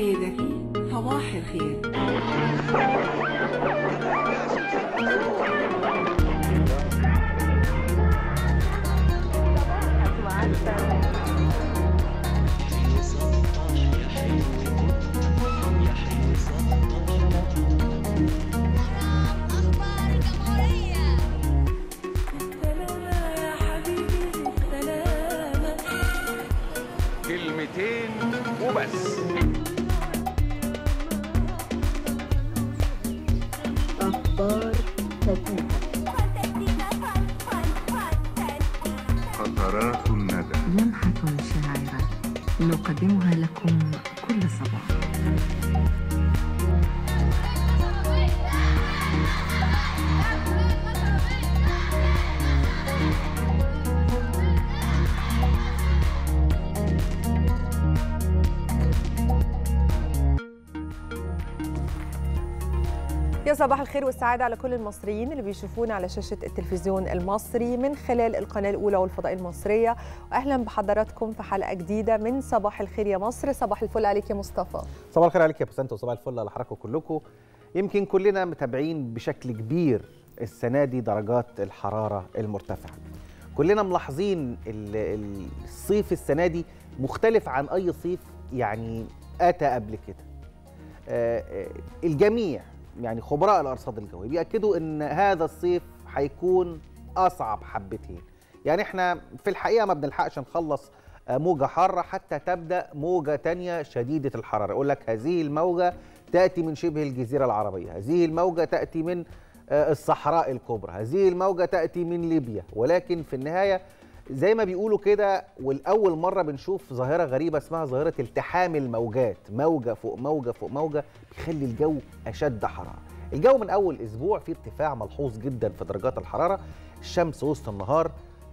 سيدتي صباح الخير أخبار الجمهورية سلامة يا حبيبي سلامة كلمتين وبس قطرات الندى لمحة شاعرة نقدمها لكم كل صباح يا صباح الخير والسعادة على كل المصريين اللي بيشوفونا على شاشة التلفزيون المصري من خلال القناة الأولى والفضاء المصرية وأهلا بحضراتكم في حلقة جديدة من صباح الخير يا مصر صباح الفل عليك يا مصطفى صباح الخير عليك يا بسنت وصباح الفل على حضراتكم كلكم يمكن كلنا متابعين بشكل كبير السنه دي درجات الحراره المرتفعه كلنا ملاحظين ال- ال- الصيف السنه دي مختلف عن اي صيف يعني اتى قبل كده آه، آه، الجميع يعني خبراء الارصاد الجويه بياكدوا ان هذا الصيف هيكون اصعب حبتين يعني احنا في الحقيقه ما بنلحقش نخلص آه، موجه حاره حتى تبدا موجه تانية شديده الحراره يقول لك هذه الموجه تاتي من شبه الجزيره العربيه هذه الموجه تاتي من آه، الصحراء الكبرى هذه الموجه تاتي من ليبيا ولكن في النهايه زي ما بيقولوا كده والاول مره بنشوف ظاهره غريبه اسمها ظاهره التحام الموجات موجه فوق موجه فوق موجه بيخلي الجو اشد حراره الجو من اول اسبوع فيه ارتفاع ملحوظ جدا في درجات الحراره الشمس وسط النهار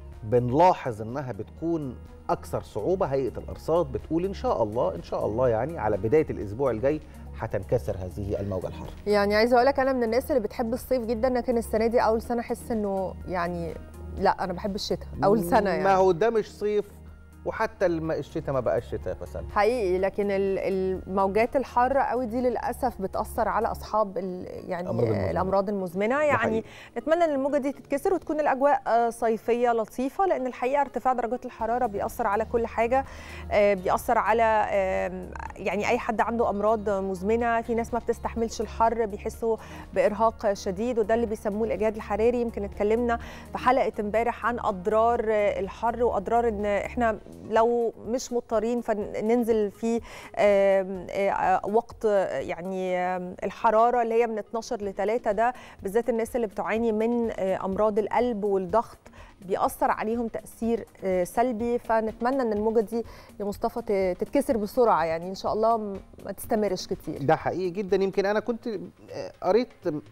بنلاحظ انها بتكون اكثر صعوبه هيئه الارصاد بتقول ان شاء الله ان شاء الله يعني على بدايه الاسبوع الجاي هتنكسر هذه الموجه الحاره يعني عايزة أقول لك أنا من الناس اللي بتحب الصيف جدا لكن السنة دي أول سنة أحس إنه يعني لا أنا بحب الشتاء أول سنة يعني ما هو ده مش صيف وحتى الم- الشتاء ما بقاش شتاء بس حقيقي لكن ال- الموجات الحاره قوي دي للاسف بتاثر على اصحاب ال- يعني الأمراض المزمنة. الامراض المزمنه يعني حقيقي. نتمنى ان الموجه دي تتكسر وتكون الاجواء آه، صيفيه لطيفه لان الحقيقه ارتفاع درجات الحراره بيأثر على كل حاجه آه، بيأثر على آم، يعني اي حد عنده امراض مزمنه في ناس ما بتستحملش الحر بيحسوا بارهاق شديد وده اللي بيسموه الاجهاد الحراري يمكن اتكلمنا في حلقه امبارح عن اضرار آه، الحر واضرار ان احنا لو مش مضطرين فننزل في آم، آه، وقت آه، يعني آم، الحراره اللي هي من 12 ل 3 ده بالذات الناس اللي بتعاني من آه، امراض القلب والضغط بيأثر عليهم تأثير آه، سلبي فنتمنى ان الموجة دي يا مصطفى ت- تتكسر بسرعة يعني ان شاء الله م- ما تستمرش كتير ده حقيقي جدا يمكن انا كنت آه، قريت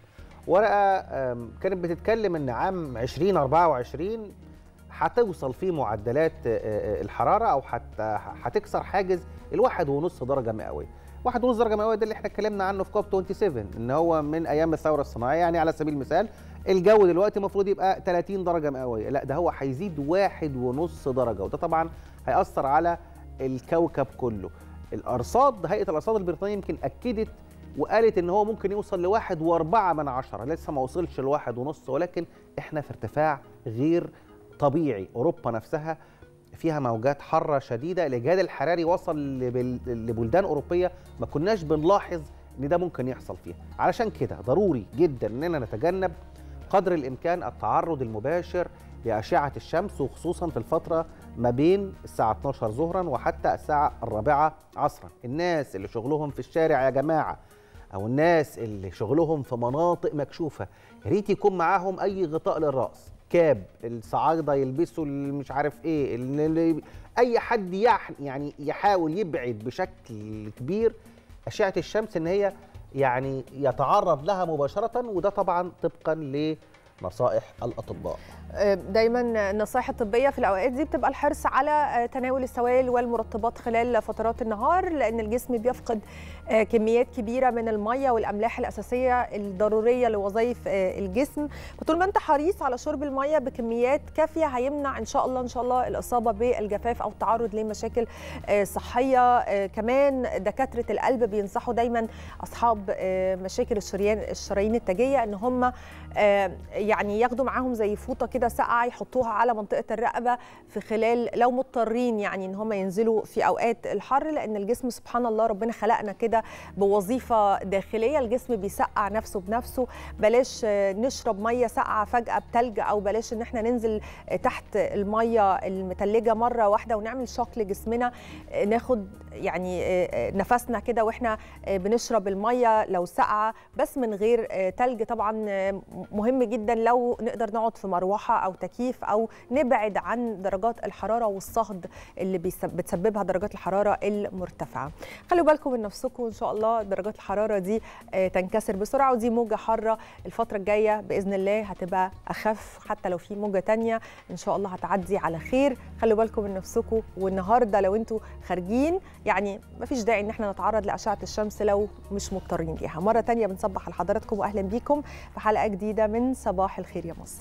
ورقه آم، كانت بتتكلم ان عام 2024 هتوصل فيه معدلات آه، آه، الحراره او حت- هتكسر حاجز الواحد ونص درجه مئويه واحد ونص درجه مئويه ده اللي احنا اتكلمنا عنه في كوب 27 ان هو من ايام الثوره الصناعيه يعني على سبيل المثال الجو دلوقتي المفروض يبقى 30 درجه مئويه لا ده هو هيزيد واحد ونص درجه وده طبعا هيأثر على الكوكب كله الارصاد هيئه الارصاد البريطانيه يمكن اكدت وقالت ان هو ممكن يوصل لواحد واربعة من عشرة لسه ما وصلش لواحد ونص ولكن احنا في ارتفاع غير طبيعي اوروبا نفسها فيها موجات حاره شديده الاجهاد الحراري وصل لبل- لبلدان اوروبيه ما كناش بنلاحظ ان ده ممكن يحصل فيها علشان كده ضروري جدا اننا نتجنب قدر الامكان التعرض المباشر لاشعه الشمس وخصوصا في الفتره ما بين الساعه 12 ظهرا وحتى الساعه الرابعه عصرا الناس اللي شغلهم في الشارع يا جماعه او الناس اللي شغلهم في مناطق مكشوفه يا ريت يكون معاهم اي غطاء للراس كاب الصعايده يلبسوا اللي مش عارف ايه اللي اللي اي حد يح يعني يحاول يبعد بشكل كبير اشعه الشمس ان هي يعني يتعرض لها مباشره وده طبعا طبقا ل نصائح الاطباء دايما النصائح الطبيه في الاوقات دي بتبقى الحرص على تناول السوائل والمرطبات خلال فترات النهار لان الجسم بيفقد كميات كبيره من الميه والاملاح الاساسيه الضروريه لوظائف الجسم فطول ما انت حريص على شرب الميه بكميات كافيه هيمنع ان شاء الله ان شاء الله الاصابه بالجفاف او التعرض لمشاكل صحيه كمان دكاتره القلب بينصحوا دايما اصحاب مشاكل الشريان الشرايين التاجيه ان هم يعني ياخدوا معاهم زي فوطه كده ساقعه يحطوها على منطقه الرقبه في خلال لو مضطرين يعني ان هم ينزلوا في اوقات الحر لان الجسم سبحان الله ربنا خلقنا كده بوظيفه داخليه الجسم بيسقع نفسه بنفسه بلاش نشرب ميه ساقعه فجاه بتلج او بلاش ان احنا ننزل تحت الميه المتلجه مره واحده ونعمل شوك لجسمنا ناخد يعني نفسنا كده واحنا بنشرب الميه لو ساقعه بس من غير تلج طبعا مهم جدا لو نقدر نقعد في مروحه او تكييف او نبعد عن درجات الحراره والصهد اللي بتسببها درجات الحراره المرتفعه خلوا بالكم من نفسكم ان شاء الله درجات الحراره دي تنكسر بسرعه ودي موجه حاره الفتره الجايه باذن الله هتبقى اخف حتى لو في موجه تانية ان شاء الله هتعدي على خير خلوا بالكم من نفسكم والنهارده لو انتوا خارجين يعني مفيش داعي ان احنا نتعرض لاشعه الشمس لو مش مضطرين ليها مره تانية بنصبح لحضراتكم واهلا بيكم في حلقه جديده من صباح الخير يا مصر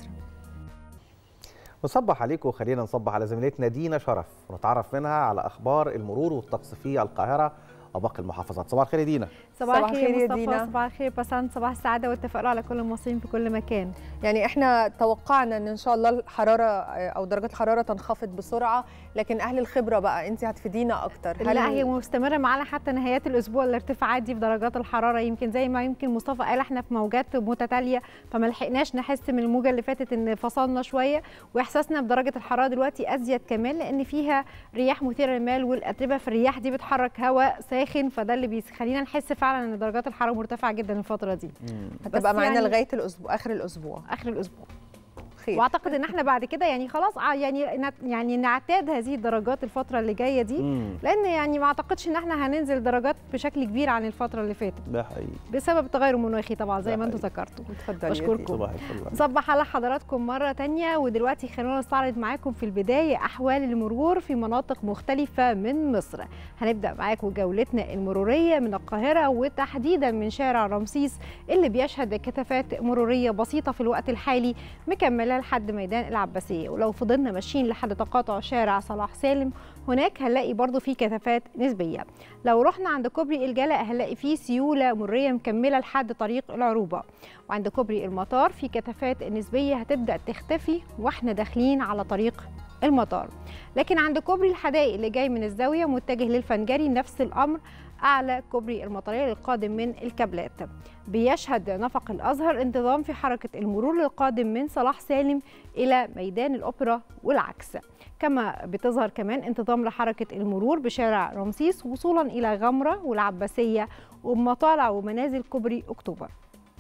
نصبح عليكم وخلينا نصبح على زميلتنا دينا شرف ونتعرف منها على اخبار المرور والطقس في القاهره وباقي المحافظات صباح الخير يا دينا صباح صباح الخير الخير يا يا مصطفى دينا. صباح الخير بسنت صباح السعادة والتفاؤل على كل المصريين في كل مكان يعني احنا توقعنا ان ان شاء الله الحراره او درجات الحراره تنخفض بسرعه لكن اهل الخبره بقى انت هتفيدينا اكتر لا هي مستمرة معانا حتى نهايات الأسبوع الارتفاعات دي في درجات الحرارة يمكن زي ما يمكن مصطفى قال احنا في موجات متتالية فما لحقناش نحس من الموجة اللي فاتت ان فصلنا شوية وإحساسنا بدرجة الحرارة دلوقتي أزيد كمان لأن فيها رياح مثيرة للمال والأتربة في الرياح دي بتحرك هواء ساخن فده اللي بيخلينا نحس فعلا ان درجات الحرارة مرتفعة جدا الفترة دي هتبقى بس معانا يعني- لغايه الاسبوع اخر الاسبوع آخر الأسبوع خير واعتقد ان احنا بعد كده يعني خلاص ع- يعني نت- يعني نعتاد هذه الدرجات الفتره اللي جايه دي مم. لان يعني ما اعتقدش ان احنا هننزل درجات بشكل كبير عن الفتره اللي فاتت ده حقيقي بسبب التغير المناخي طبعا زي ده ما انتم حقيقي. ذكرتوا اتفضلي يا بشكركم. دينا. صباح الفل نصبح على حضراتكم مرة تانية ودلوقتي خلونا نستعرض معاكم في البداية أحوال المرور في مناطق مختلفة من مصر هنبدأ معاكم جولتنا المرورية من القاهرة وتحديدا من شارع رمسيس اللي بيشهد كثافات مرورية بسيطة في الوقت الحالي مكملة لحد ميدان العباسية ولو فضلنا ماشيين لحد تقاطع شارع صلاح سالم هناك هنلاقي برضو في كثافات نسبية لو رحنا عند كوبري الجلاء هنلاقي فيه سيولة مرورية مكملة لحد طريق العروبة وعند كوبري المطار في كثافات نسبية هتبدأ تختفي واحنا داخلين على طريق المطار لكن عند كوبري الحدائق اللي جاي من الزاوية متجه للفنجري نفس الأمر أعلى كوبري المطرية القادم من الكابلات بيشهد نفق الأزهر انتظام في حركة المرور القادم من صلاح سالم إلى ميدان الأوبرا والعكس كما بتظهر كمان انتظام لحركة المرور بشارع رمسيس وصولا إلى غمرة والعباسية ومطالع ومنازل كوبري أكتوبر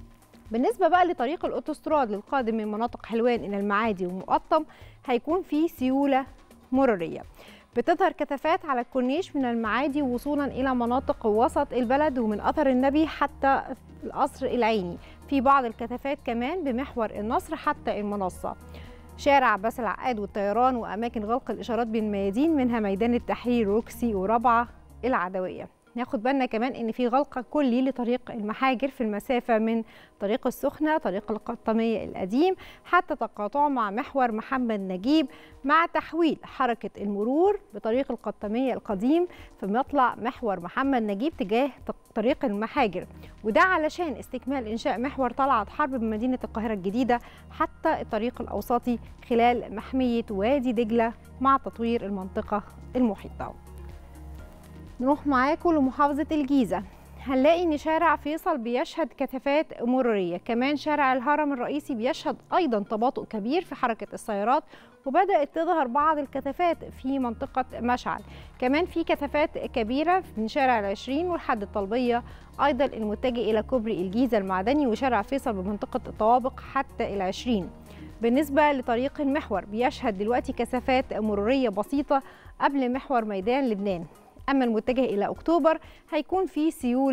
بالنسبة بقى لطريق الأوتوستراد للقادم من مناطق حلوان إلى المعادي ومقطم هيكون في سيولة مرورية بتظهر كثافات على الكورنيش من المعادي وصولا إلى مناطق وسط البلد ومن أثر النبي حتى القصر العيني في بعض الكثافات كمان بمحور النصر حتى المنصة شارع عباس العقاد والطيران وأماكن غلق الإشارات بين الميادين منها ميدان التحرير روكسي ورابعة العدوية ناخد بالنا كمان ان في غلق كلي لطريق المحاجر في المسافه من طريق السخنه طريق القطاميه القديم حتى تقاطعه مع محور محمد نجيب مع تحويل حركه المرور بطريق القطاميه القديم في مطلع محور محمد نجيب تجاه طريق المحاجر وده علشان استكمال انشاء محور طلعت حرب بمدينه القاهره الجديده حتى الطريق الاوسطي خلال محميه وادي دجله مع تطوير المنطقه المحيطه نروح معاكم لمحافظة الجيزة هنلاقي ان شارع فيصل بيشهد كثافات مروريه كمان شارع الهرم الرئيسي بيشهد ايضا تباطؤ كبير في حركه السيارات وبدات تظهر بعض الكثافات في منطقه مشعل كمان في كثافات كبيره من شارع العشرين والحد الطلبيه ايضا المتجه الى كوبري الجيزه المعدني وشارع فيصل بمنطقه الطوابق حتى العشرين بالنسبة لطريق المحور بيشهد دلوقتي كثافات مرورية بسيطة قبل محور ميدان لبنان أما المتجه إلى أكتوبر هيكون في سيولة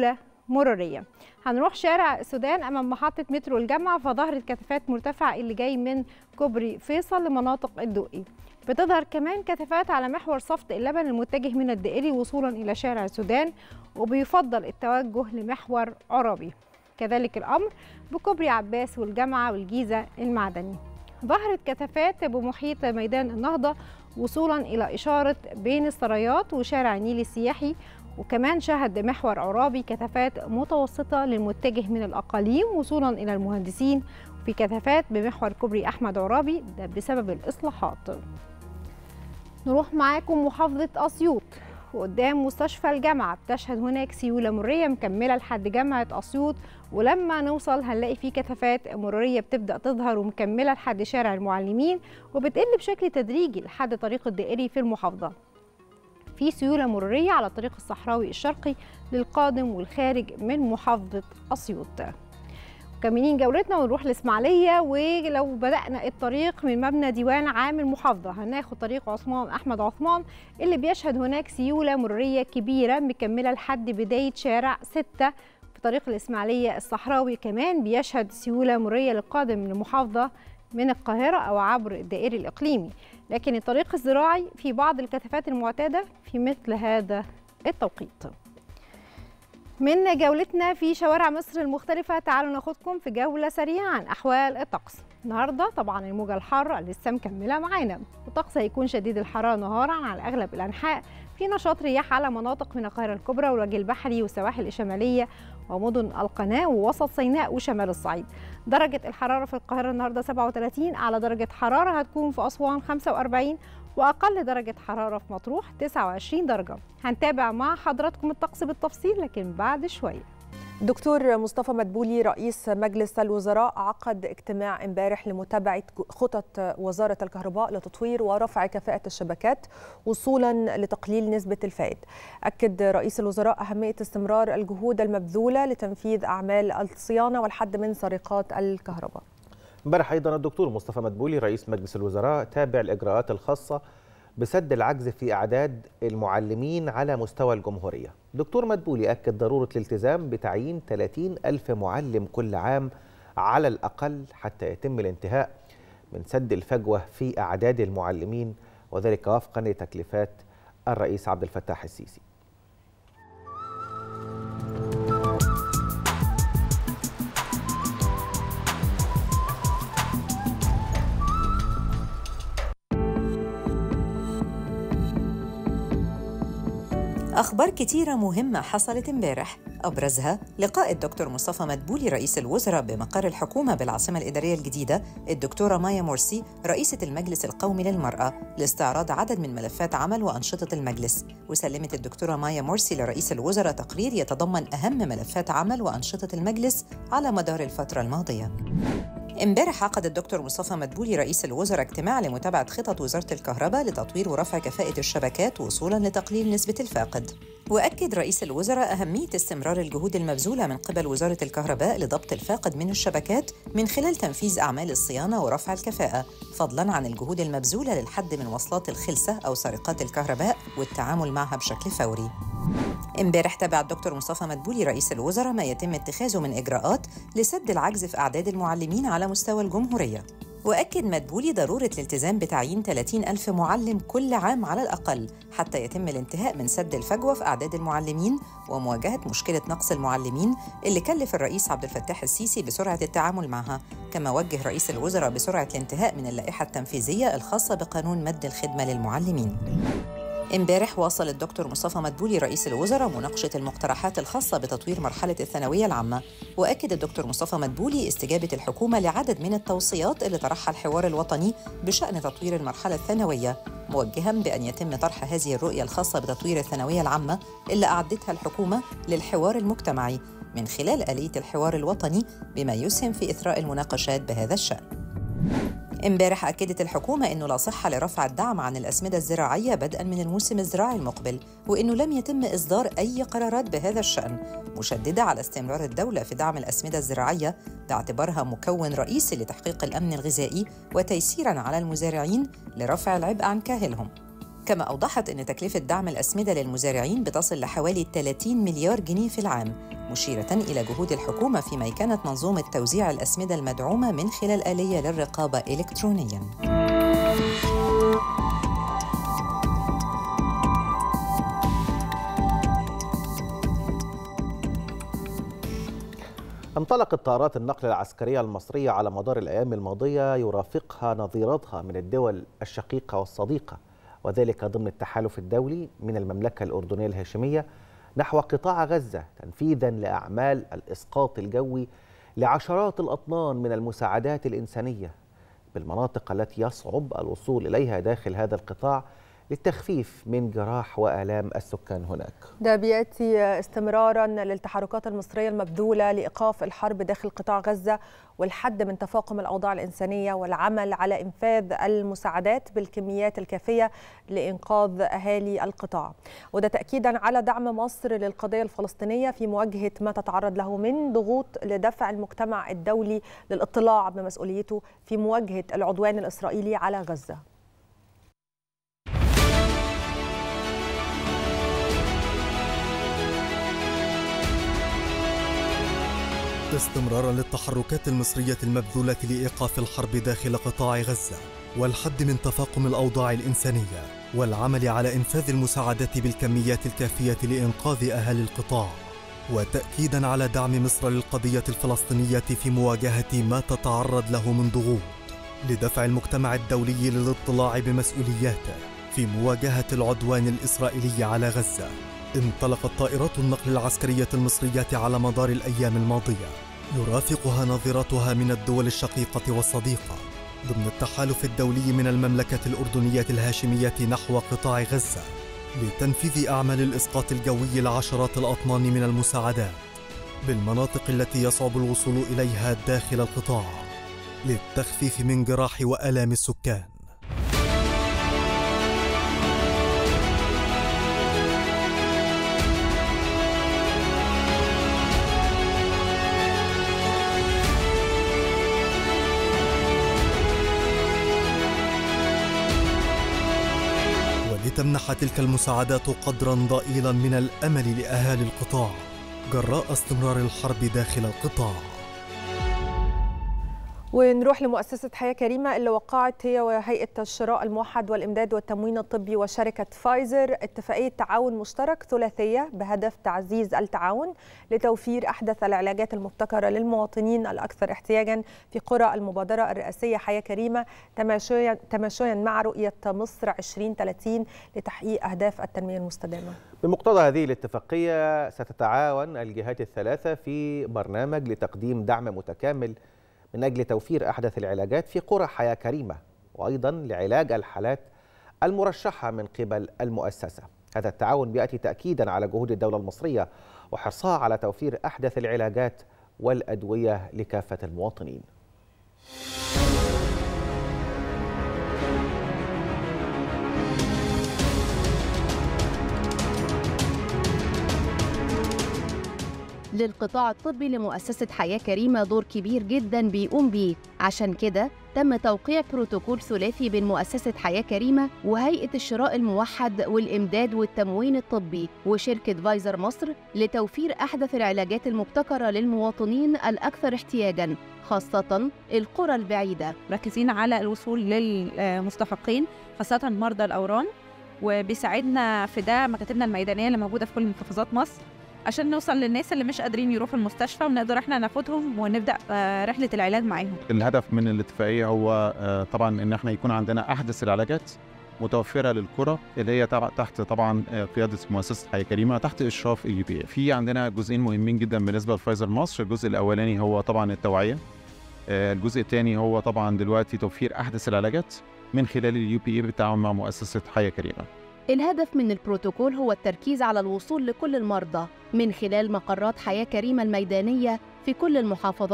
مرورية هنروح شارع السودان أمام محطة مترو الجامعة فظهرت كثافات مرتفعة اللي جاي من كوبري فيصل لمناطق الدقي بتظهر كمان كثافات على محور صفت اللبن المتجه من الدائري وصولا إلى شارع السودان وبيفضل التوجه لمحور عرابي كذلك الأمر بكوبري عباس والجامعة والجيزة المعدني ظهرت كثافات بمحيط ميدان النهضة وصولا إلى إشارة بين السرايات وشارع النيل السياحي وكمان شهد محور عرابي كثافات متوسطة للمتجه من الأقاليم وصولا إلى المهندسين وفي كثافات بمحور كوبري أحمد عرابي ده بسبب الإصلاحات نروح معاكم محافظة أسيوط وقدام مستشفى الجامعة بتشهد هناك سيولة مرورية مكملة لحد جامعة أسيوط ولما نوصل هنلاقي في كثافات مرورية بتبدأ تظهر ومكملة لحد شارع المعلمين وبتقل بشكل تدريجي لحد طريق الدائري في المحافظة في سيولة مرورية على الطريق الصحراوي الشرقي للقادم والخارج من محافظة أسيوط مكملين جولتنا ونروح الإسماعيلية ولو بدأنا الطريق من مبنى ديوان عام المحافظة هناخد طريق عثمان أحمد عثمان اللي بيشهد هناك سيولة مرورية كبيرة مكملة لحد بداية شارع 6 في طريق الإسماعيلية الصحراوي كمان بيشهد سيولة مرورية للقادم من المحافظة من القاهرة أو عبر الدائري الإقليمي لكن الطريق الزراعي في بعض الكثافات المعتادة في مثل هذا التوقيت من جولتنا في شوارع مصر المختلفة تعالوا ناخدكم في جولة سريعة عن أحوال الطقس النهاردة طبعا الموجة الحارة لسه مكملة معانا الطقس هيكون شديد الحرارة نهارا على أغلب الأنحاء في نشاط رياح على مناطق من القاهرة الكبرى والوجه البحري والسواحل الشمالية ومدن القناة ووسط سيناء وشمال الصعيد درجة الحرارة في القاهرة النهاردة 37 أعلى درجة حرارة هتكون في أسوان 45 وأقل درجة حرارة في مطروح 29 درجة هنتابع مع حضراتكم الطقس بالتفصيل لكن بعد شوية دكتور مصطفى مدبولي رئيس مجلس الوزراء عقد اجتماع امبارح لمتابعه خطط وزاره الكهرباء لتطوير ورفع كفاءه الشبكات وصولا لتقليل نسبه الفائد. اكد رئيس الوزراء اهميه استمرار الجهود المبذوله لتنفيذ اعمال الصيانه والحد من سرقات الكهرباء. امبارح ايضا الدكتور مصطفى مدبولي رئيس مجلس الوزراء تابع الاجراءات الخاصه بسد العجز في اعداد المعلمين على مستوى الجمهوريه. دكتور مدبولي اكد ضروره الالتزام بتعيين 30 الف معلم كل عام على الاقل حتى يتم الانتهاء من سد الفجوه في اعداد المعلمين وذلك وفقا لتكليفات الرئيس عبد الفتاح السيسي. أخبار كتيرة مهمة حصلت امبارح أبرزها لقاء الدكتور مصطفى مدبولي رئيس الوزراء بمقر الحكومة بالعاصمة الإدارية الجديدة الدكتورة مايا مرسي رئيسة المجلس القومي للمرأة لاستعراض عدد من ملفات عمل وأنشطة المجلس وسلمت الدكتورة مايا مرسي لرئيس الوزراء تقرير يتضمن أهم ملفات عمل وأنشطة المجلس على مدار الفترة الماضية امبارح عقد الدكتور مصطفى مدبولي رئيس الوزراء اجتماع لمتابعة خطط وزارة الكهرباء لتطوير ورفع كفاءة الشبكات وصولا لتقليل نسبة الفاقد. وأكد رئيس الوزراء أهمية استمرار الجهود المبذولة من قبل وزارة الكهرباء لضبط الفاقد من الشبكات من خلال تنفيذ أعمال الصيانة ورفع الكفاءة، فضلاً عن الجهود المبذولة للحد من وصلات الخلسة أو سرقات الكهرباء والتعامل معها بشكل فوري. امبارح تابع الدكتور مصطفى مدبولي رئيس الوزراء ما يتم اتخاذه من إجراءات لسد العجز في أعداد المعلمين على مستوى الجمهورية وأكد مدبولي ضرورة الالتزام بتعيين 30 ألف معلم كل عام على الأقل حتى يتم الانتهاء من سد الفجوة في أعداد المعلمين ومواجهة مشكلة نقص المعلمين اللي كلف الرئيس عبد الفتاح السيسي بسرعة التعامل معها كما وجه رئيس الوزراء بسرعة الانتهاء من اللائحة التنفيذية الخاصة بقانون مد الخدمة للمعلمين امبارح واصل الدكتور مصطفى مدبولي رئيس الوزراء مناقشة المقترحات الخاصة بتطوير مرحلة الثانوية العامة وأكد الدكتور مصطفى مدبولي استجابة الحكومة لعدد من التوصيات اللي طرحها الحوار الوطني بشأن تطوير المرحلة الثانوية موجها بأن يتم طرح هذه الرؤية الخاصة بتطوير الثانوية العامة اللي أعدتها الحكومة للحوار المجتمعي من خلال آلية الحوار الوطني بما يسهم في إثراء المناقشات بهذا الشأن امبارح أكدت الحكومة أنه لا صحة لرفع الدعم عن الأسمدة الزراعية بدءا من الموسم الزراعي المقبل وأنه لم يتم إصدار أي قرارات بهذا الشأن مشددة على استمرار الدولة في دعم الأسمدة الزراعية باعتبارها مكون رئيسي لتحقيق الأمن الغذائي وتيسيرا على المزارعين لرفع العبء عن كاهلهم كما أوضحت أن تكلفة دعم الأسمدة للمزارعين بتصل لحوالي 30 مليار جنيه في العام مشيرة إلى جهود الحكومة في ميكنة منظومة توزيع الأسمدة المدعومة من خلال آلية للرقابة إلكترونياً انطلقت طائرات النقل العسكرية المصرية على مدار الأيام الماضية يرافقها نظيراتها من الدول الشقيقة والصديقة وذلك ضمن التحالف الدولي من المملكة الأردنية الهاشمية نحو قطاع غزة تنفيذا لأعمال الإسقاط الجوي لعشرات الأطنان من المساعدات الإنسانية بالمناطق التي يصعب الوصول إليها داخل هذا القطاع للتخفيف من جراح وآلام السكان هناك ده بياتي استمرارا للتحركات المصريه المبذوله لايقاف الحرب داخل قطاع غزه والحد من تفاقم الاوضاع الانسانيه والعمل على انفاذ المساعدات بالكميات الكافيه لانقاذ اهالي القطاع وده تاكيدا على دعم مصر للقضيه الفلسطينيه في مواجهه ما تتعرض له من ضغوط لدفع المجتمع الدولي للاطلاع بمسؤوليته في مواجهه العدوان الاسرائيلي على غزه استمرارا للتحركات المصرية المبذولة لإيقاف الحرب داخل قطاع غزة والحد من تفاقم الأوضاع الإنسانية والعمل على إنفاذ المساعدات بالكميات الكافية لإنقاذ أهالي القطاع وتأكيدا على دعم مصر للقضية الفلسطينية في مواجهة ما تتعرض له من ضغوط لدفع المجتمع الدولي للاطلاع بمسؤولياته في مواجهة العدوان الإسرائيلي على غزة انطلقت طائرات النقل العسكرية المصرية على مدار الأيام الماضية يرافقها ناظراتها من الدول الشقيقة والصديقة ضمن التحالف الدولي من المملكة الأردنية الهاشمية نحو قطاع غزة لتنفيذ أعمال الإسقاط الجوي لعشرات الأطنان من المساعدات بالمناطق التي يصعب الوصول إليها داخل القطاع للتخفيف من جراح وآلام السكان ولتمنح تلك المساعدات قدرا ضئيلا من الامل لاهالي القطاع جراء استمرار الحرب داخل القطاع ونروح لمؤسسة حياة كريمة اللي وقعت هي وهيئة الشراء الموحد والإمداد والتموين الطبي وشركة فايزر اتفاقية تعاون مشترك ثلاثية بهدف تعزيز التعاون لتوفير أحدث العلاجات المبتكرة للمواطنين الأكثر احتياجا في قرى المبادرة الرئاسية حياة كريمة تماشيا تماشيا مع رؤية مصر 2030 لتحقيق أهداف التنمية المستدامة. بمقتضى هذه الاتفاقية ستتعاون الجهات الثلاثة في برنامج لتقديم دعم متكامل من أجل توفير أحدث العلاجات في قرى حياة كريمة وأيضا لعلاج الحالات المرشحة من قبل المؤسسة هذا التعاون بيأتي تأكيدا على جهود الدولة المصرية وحرصها على توفير أحدث العلاجات والأدوية لكافة المواطنين للقطاع الطبي لمؤسسة حياة كريمة دور كبير جدا بيقوم بيه عشان كده تم توقيع بروتوكول ثلاثي بين مؤسسة حياة كريمة وهيئة الشراء الموحد والإمداد والتموين الطبي وشركة فايزر مصر لتوفير أحدث العلاجات المبتكرة للمواطنين الأكثر احتياجاً خاصة القرى البعيدة مركزين على الوصول للمستحقين خاصة مرضى الأورام وبيساعدنا في ده مكاتبنا الميدانية اللي موجودة في كل محافظات مصر عشان نوصل للناس اللي مش قادرين يروحوا المستشفى ونقدر احنا ناخدهم ونبدا آه، رحله العلاج معاهم الهدف من الاتفاقيه هو آه، طبعا ان احنا يكون عندنا احدث العلاجات متوفره للقرى اللي هي تبع- تحت طبعا آه، قياده مؤسسه حياه كريمه تحت اشراف اي بي في عندنا جزئين مهمين جدا بالنسبه لفايزر مصر الجزء الاولاني هو طبعا التوعيه آه، الجزء الثاني هو طبعا دلوقتي توفير احدث العلاجات من خلال اليو بي اي بالتعاون مع مؤسسه حياه كريمه الهدف من البروتوكول هو التركيز على الوصول لكل المرضى من خلال مقرات حياة كريمة الميدانية في كل المحافظات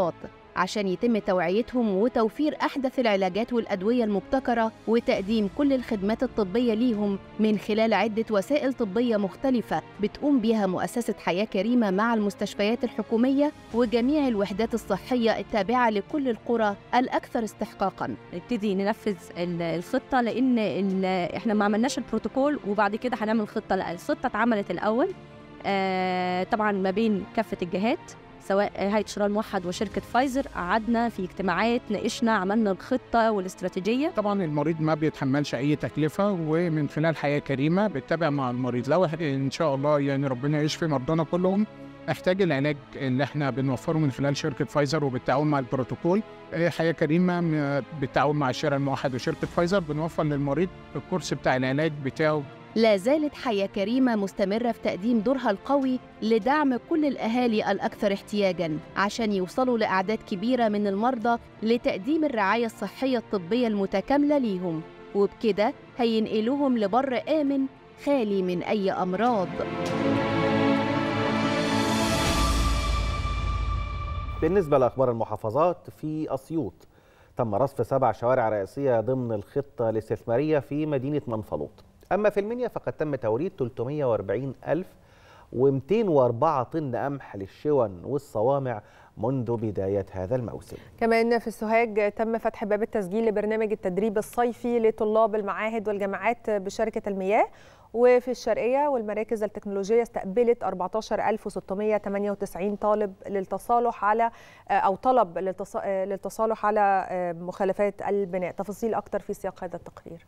عشان يتم توعيتهم وتوفير أحدث العلاجات والأدوية المبتكرة وتقديم كل الخدمات الطبية ليهم من خلال عدة وسائل طبية مختلفة بتقوم بها مؤسسة حياة كريمة مع المستشفيات الحكومية وجميع الوحدات الصحية التابعة لكل القرى الأكثر استحقاقاً نبتدي ننفذ ال- الخطه لان ال- احنا ما عملناش البروتوكول وبعد كده هنعمل خطه لا الخطه اتعملت الاول آه طبعا ما بين كافه الجهات سواء هيئه الشراء الموحد وشركه فايزر قعدنا في اجتماعات ناقشنا عملنا الخطه والاستراتيجيه طبعا المريض ما بيتحملش اي تكلفه ومن خلال حياه كريمه بتتابع مع المريض لو ان شاء الله يعني ربنا يشفي مرضانا كلهم احتاج العلاج اللي احنا بنوفره من خلال شركه فايزر وبالتعاون مع البروتوكول آه، حياه كريمه م- بالتعاون مع الشراء الموحد وشركه فايزر بنوفر للمريض الكورس بتاع العلاج بتاعه لا زالت حياة كريمة مستمرة في تقديم دورها القوي لدعم كل الأهالي الأكثر احتياجاً عشان يوصلوا لأعداد كبيرة من المرضى لتقديم الرعاية الصحية الطبية المتكاملة ليهم وبكده هينقلوهم لبر آمن خالي من أي أمراض بالنسبة لأخبار المحافظات في أسيوط تم رصف سبع شوارع رئيسية ضمن الخطة الاستثمارية في مدينة منفلوط أما في المنيا فقد تم توريد 340 ألف و204 طن قمح للشون والصوامع منذ بداية هذا الموسم كمان في السوهاج تم فتح باب التسجيل لبرنامج التدريب الصيفي لطلاب المعاهد والجامعات بشركة المياه وفي الشرقية والمراكز التكنولوجية استقبلت 14698 طالب للتصالح على أو طلب للتص- للتصالح على مخالفات البناء تفاصيل أكتر في سياق هذا التقرير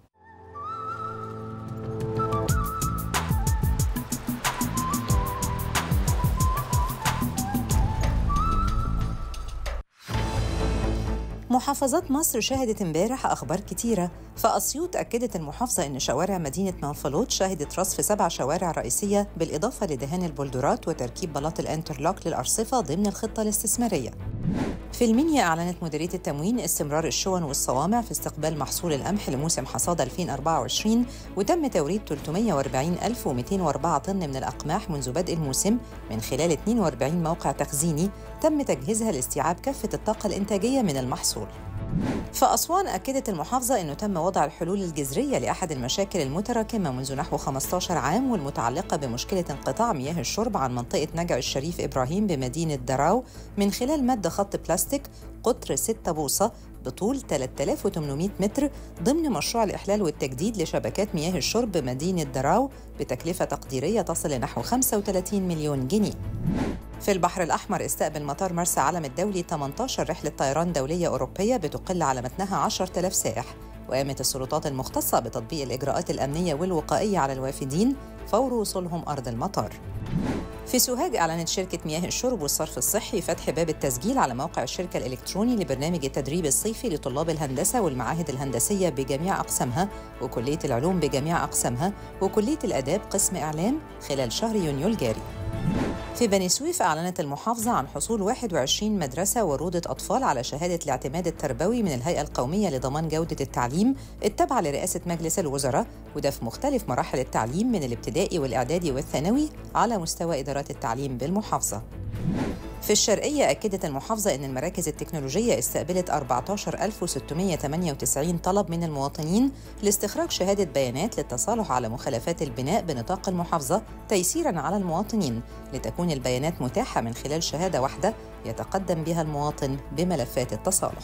محافظات مصر شهدت امبارح أخبار كتيرة فأسيوط أكدت المحافظة أن شوارع مدينة منفلوط شهدت رصف سبع شوارع رئيسية بالإضافة لدهان البولدرات وتركيب بلاط الانترلوك للأرصفة ضمن الخطة الاستثمارية في المنيا أعلنت مديرية التموين استمرار الشون والصوامع في استقبال محصول القمح لموسم حصاد 2024 وتم توريد 340204 طن من الأقماح منذ بدء الموسم من خلال 42 موقع تخزيني تم تجهيزها لاستيعاب كافة الطاقة الإنتاجية من المحصول في أسوان أكدت المحافظة أنه تم وضع الحلول الجذرية لأحد المشاكل المتراكمة منذ نحو 15 عام والمتعلقة بمشكلة انقطاع مياه الشرب عن منطقة نجع الشريف إبراهيم بمدينة دراو من خلال مد خط بلاستيك قطر 6 بوصة بطول 3800 متر ضمن مشروع الإحلال والتجديد لشبكات مياه الشرب بمدينة دراو بتكلفة تقديرية تصل لنحو 35 مليون جنيه في البحر الأحمر استقبل مطار مرسى علم الدولي 18 رحلة طيران دولية أوروبية بتقل على متنها 10,000 سائح وقامت السلطات المختصة بتطبيق الإجراءات الأمنية والوقائية على الوافدين فور وصولهم أرض المطار في سوهاج أعلنت شركة مياه الشرب والصرف الصحي فتح باب التسجيل على موقع الشركة الإلكتروني لبرنامج التدريب الصيفي لطلاب الهندسة والمعاهد الهندسية بجميع أقسامها وكلية العلوم بجميع أقسامها وكلية الآداب قسم إعلام خلال شهر يونيو الجاري في بني سويف أعلنت المحافظة عن حصول 21 مدرسة وروضة أطفال على شهادة الاعتماد التربوي من الهيئة القومية لضمان جودة التعليم التابعة لرئاسة مجلس الوزراء وده في مختلف مراحل التعليم من الابتدائي والإعدادي والثانوي على مستوى إدارات التعليم بالمحافظة في الشرقية أكدت المحافظة أن المراكز التكنولوجية استقبلت 14698 طلب من المواطنين لاستخراج شهادة بيانات للتصالح على مخالفات البناء بنطاق المحافظة تيسيراً على المواطنين لتكون البيانات متاحة من خلال شهادة واحدة يتقدم بها المواطن بملفات التصالح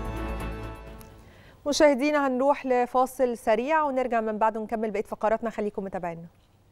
مشاهدينا هنروح لفاصل سريع ونرجع من بعده نكمل بقية فقراتنا خليكم متابعينا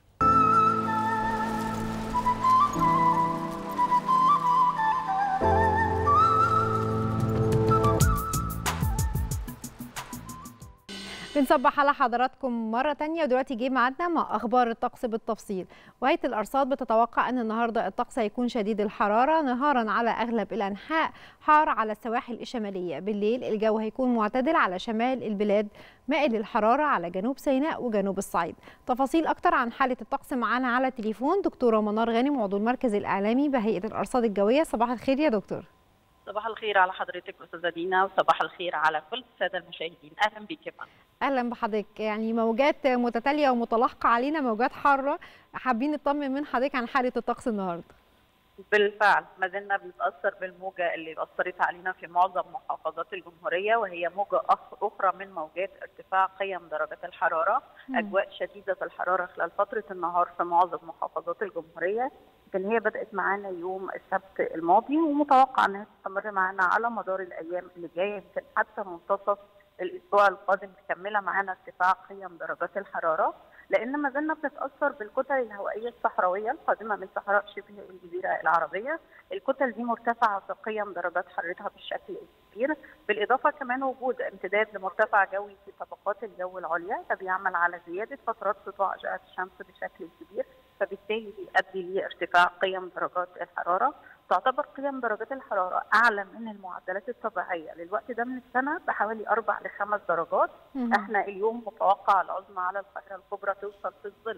بنصبح على حضراتكم مرة تانية ودلوقتي جه ميعادنا مع أخبار الطقس بالتفصيل وهيئة الأرصاد بتتوقع أن النهاردة الطقس هيكون شديد الحرارة نهارا على أغلب الأنحاء حار على السواحل الشمالية بالليل الجو هيكون معتدل على شمال البلاد مائل للحرارة على جنوب سيناء وجنوب الصعيد تفاصيل أكتر عن حالة الطقس معانا على تليفون دكتورة منار غانم عضو المركز الإعلامي بهيئة الأرصاد الجوية صباح الخير يا دكتور صباح الخير على حضرتك استاذه دينا وصباح الخير على كل الساده المشاهدين اهلا بك يا فندم اهلا بحضرتك يعني موجات متتاليه ومتلاحقه علينا موجات حاره حابين نطمن من حضرتك عن حاله الطقس النهارده بالفعل ما زلنا بنتاثر بالموجه اللي اثرت علينا في معظم محافظات الجمهوريه وهي موجه أخ- اخرى من موجات ارتفاع قيم درجات الحراره مم. اجواء شديده الحراره خلال فتره النهار في معظم محافظات الجمهوريه لكن هي بدات معانا يوم السبت الماضي ومتوقع انها تستمر معانا على مدار الايام اللي جايه يمكن حتى منتصف الاسبوع القادم مكمله معانا ارتفاع قيم درجات الحراره لان ما زلنا بنتاثر بالكتل الهوائيه الصحراويه القادمه من صحراء شبه الجزيره العربيه، الكتل دي مرتفعه في قيم درجات حرارتها بالشكل الكبير، بالاضافه كمان وجود امتداد لمرتفع جوي في طبقات الجو العليا ده بيعمل على زياده فترات سطوع اشعه الشمس بشكل كبير، فبالتالي بيؤدي لارتفاع قيم درجات الحراره، تعتبر قيم درجات الحراره اعلى من المعدلات الطبيعيه للوقت ده من السنه بحوالي اربع لخمس درجات، مهم. احنا اليوم متوقع العظمى على القاهره الكبرى توصل في الظل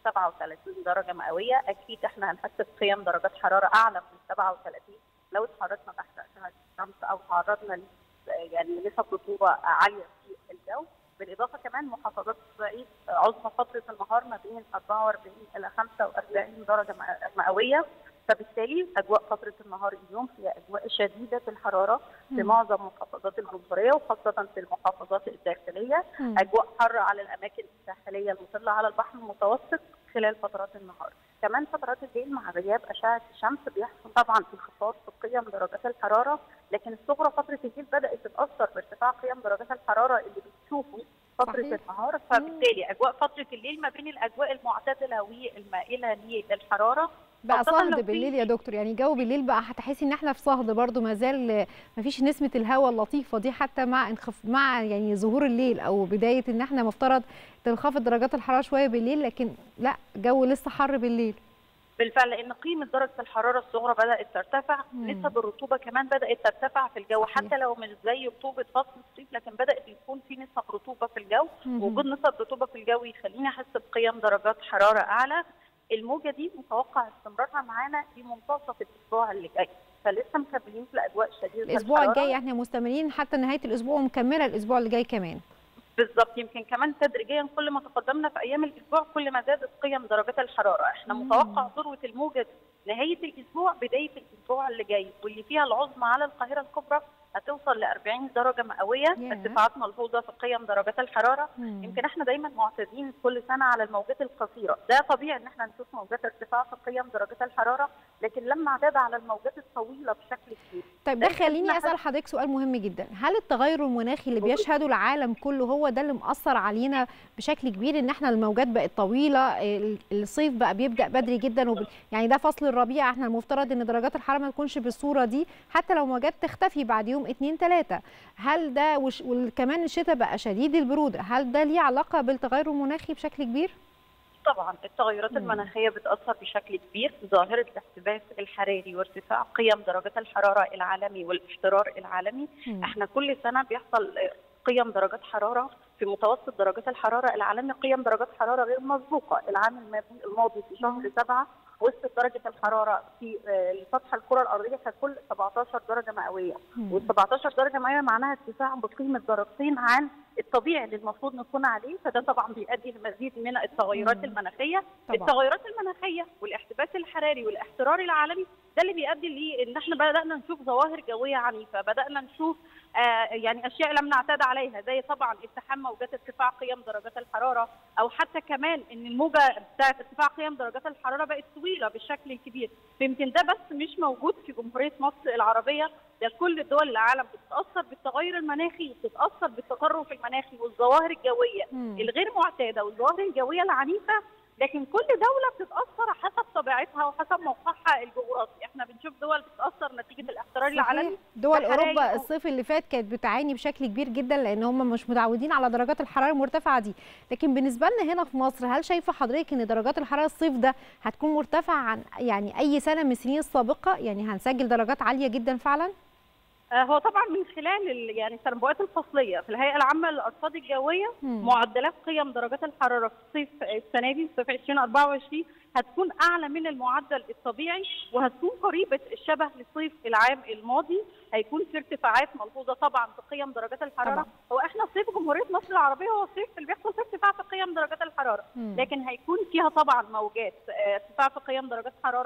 37 درجه مئويه اكيد احنا هنحس بقيم درجات حراره اعلى من 37 لو اتحركنا تحت اشعه الشمس او تعرضنا ل يعني نسب رطوبه عاليه في الجو بالاضافه كمان محافظات الصعيد عظمى فتره النهار ما بين 44 الى 45 درجه مئ- مئويه فبالتالي اجواء فتره النهار اليوم هي اجواء شديده الحراره في مم. معظم محافظات الجمهوريه وخاصه في المحافظات الداخليه مم. اجواء حاره على الاماكن الساحليه المطله على البحر المتوسط خلال فترات النهار كمان فترات الليل مع غياب اشعه الشمس بيحصل طبعا انخفاض في قيم درجات الحراره لكن الصغرى فتره الليل بدات تتاثر بارتفاع قيم درجات الحراره اللي بتشوفه فتره صحيح. النهار فبالتالي اجواء فتره الليل ما بين الاجواء المعتدله والمائله للحراره بقى خاصة لو صهد في- بالليل يا دكتور يعني جو بالليل بقى هتحسي ان احنا في صهد برضو ما زال ما فيش نسمه الهواء اللطيفه دي حتى مع انخف مع يعني ظهور الليل او بدايه ان احنا مفترض تنخفض درجات الحراره شويه بالليل لكن لا جو لسه حر بالليل بالفعل لان قيمه درجه الحراره الصغرى بدات ترتفع مم. نسب الرطوبه كمان بدات ترتفع في الجو حتى لو مش زي رطوبه فصل الصيف لكن بدات يكون في نسب رطوبه في الجو مم. وجود نسب رطوبه في الجو يخليني احس بقيم درجات حراره اعلى الموجه دي متوقع استمرارها معانا في منتصف الاسبوع اللي جاي فلسه مكملين في الاجواء شديده الاسبوع الحرارة. الجاي احنا مستمرين حتى نهايه الاسبوع ومكمله الاسبوع اللي جاي كمان بالظبط يمكن كمان تدريجيا كل ما تقدمنا في ايام الاسبوع كل ما زادت قيم درجات الحراره احنا مم. متوقع ذروه الموجه دي نهايه الاسبوع بدايه الاسبوع اللي جاي واللي فيها العظمى على القاهره الكبرى هتوصل ل 40 درجه مئويه ياه. ارتفاعات ملحوظه في قيم درجات الحراره مم. يمكن احنا دايما معتادين كل سنه على الموجات القصيره ده طبيعي ان احنا نشوف موجات ارتفاع في قيم درجات الحراره لكن لما اعتاد على الموجات الطويله بشكل كبير طيب ده ده خليني يخلينا اسال حضرتك سؤال مهم جدا هل التغير المناخي اللي بيشهده العالم كله هو ده اللي مأثر علينا بشكل كبير ان احنا الموجات بقت طويله ال- الصيف بقى بيبدا بدري جدا وب... يعني ده فصل الربيع احنا المفترض ان درجات الحراره ما تكونش بالصوره دي حتى لو موجات تختفي بعد يوم اتنين تلاته هل ده وش... وكمان الشتاء بقى شديد البروده هل ده ليه علاقه بالتغير المناخي بشكل كبير؟ طبعا التغيرات مم. المناخيه بتاثر بشكل كبير ظاهره الاحتباس الحراري وارتفاع قيم درجات الحراره العالمي والاحترار العالمي مم. احنا كل سنه بيحصل قيم درجات حراره في متوسط درجات الحراره العالمي قيم درجات حراره غير مسبوقه العام الماضي- الماضي في شهر سبعه وصلت درجه الحراره في آه، لسطح الكره الارضيه كانت كل 17 درجه مئويه مم. وال 17 درجه مئويه معناها ارتفاع بقيمه درجتين عن الطبيعي اللي المفروض نكون عليه فده طبعا بيؤدي لمزيد من التغيرات مم. المناخيه طبعاً. التغيرات المناخيه والاحتباس الحراري والاحترار العالمي ده اللي بيؤدي لان احنا بدانا نشوف ظواهر جويه عنيفه بدانا نشوف آه يعني اشياء لم نعتاد عليها زي طبعا التحام موجات ارتفاع قيم درجات الحراره او حتى كمان ان الموجه بتاعت ارتفاع قيم درجات الحراره بقت طويله بالشكل الكبير فيمكن ده بس مش موجود في جمهوريه مصر العربيه ده كل دول العالم بتتاثر بالتغير المناخي وبتتاثر بالتطرف المناخي والظواهر الجويه مم. الغير معتاده والظواهر الجويه العنيفه لكن كل دوله بتتاثر حسب طبيعتها وحسب موقعها الجغرافي احنا بنشوف دول بتتاثر نتيجه الاحترار العالمي صحيح دول الحراري اوروبا و- الصيف اللي فات كانت بتعاني بشكل كبير جدا لان هم مش متعودين على درجات الحراره المرتفعه دي لكن بالنسبه لنا هنا في مصر هل شايفه حضرتك ان درجات الحراره الصيف ده هتكون مرتفعه عن يعني اي سنه من السنين السابقه يعني هنسجل درجات عاليه جدا فعلا آه، هو طبعا من خلال ال- يعني التنبؤات الفصليه في الهيئه العامه للارصاد الجويه مم. معدلات قيم درجات الحراره في الصيف السنه دي صيف 2024 هتكون اعلى من المعدل الطبيعي وهتكون قريبه الشبه لصيف العام الماضي هيكون في ارتفاعات ملحوظه طبعا في قيم درجات الحراره طبعاً. هو احنا صيف جمهوريه مصر العربيه هو الصيف اللي بيحصل فيه ارتفاع في قيم درجات الحراره مم. لكن هيكون فيها طبعا موجات آه، ارتفاع في قيم درجات حراره آه،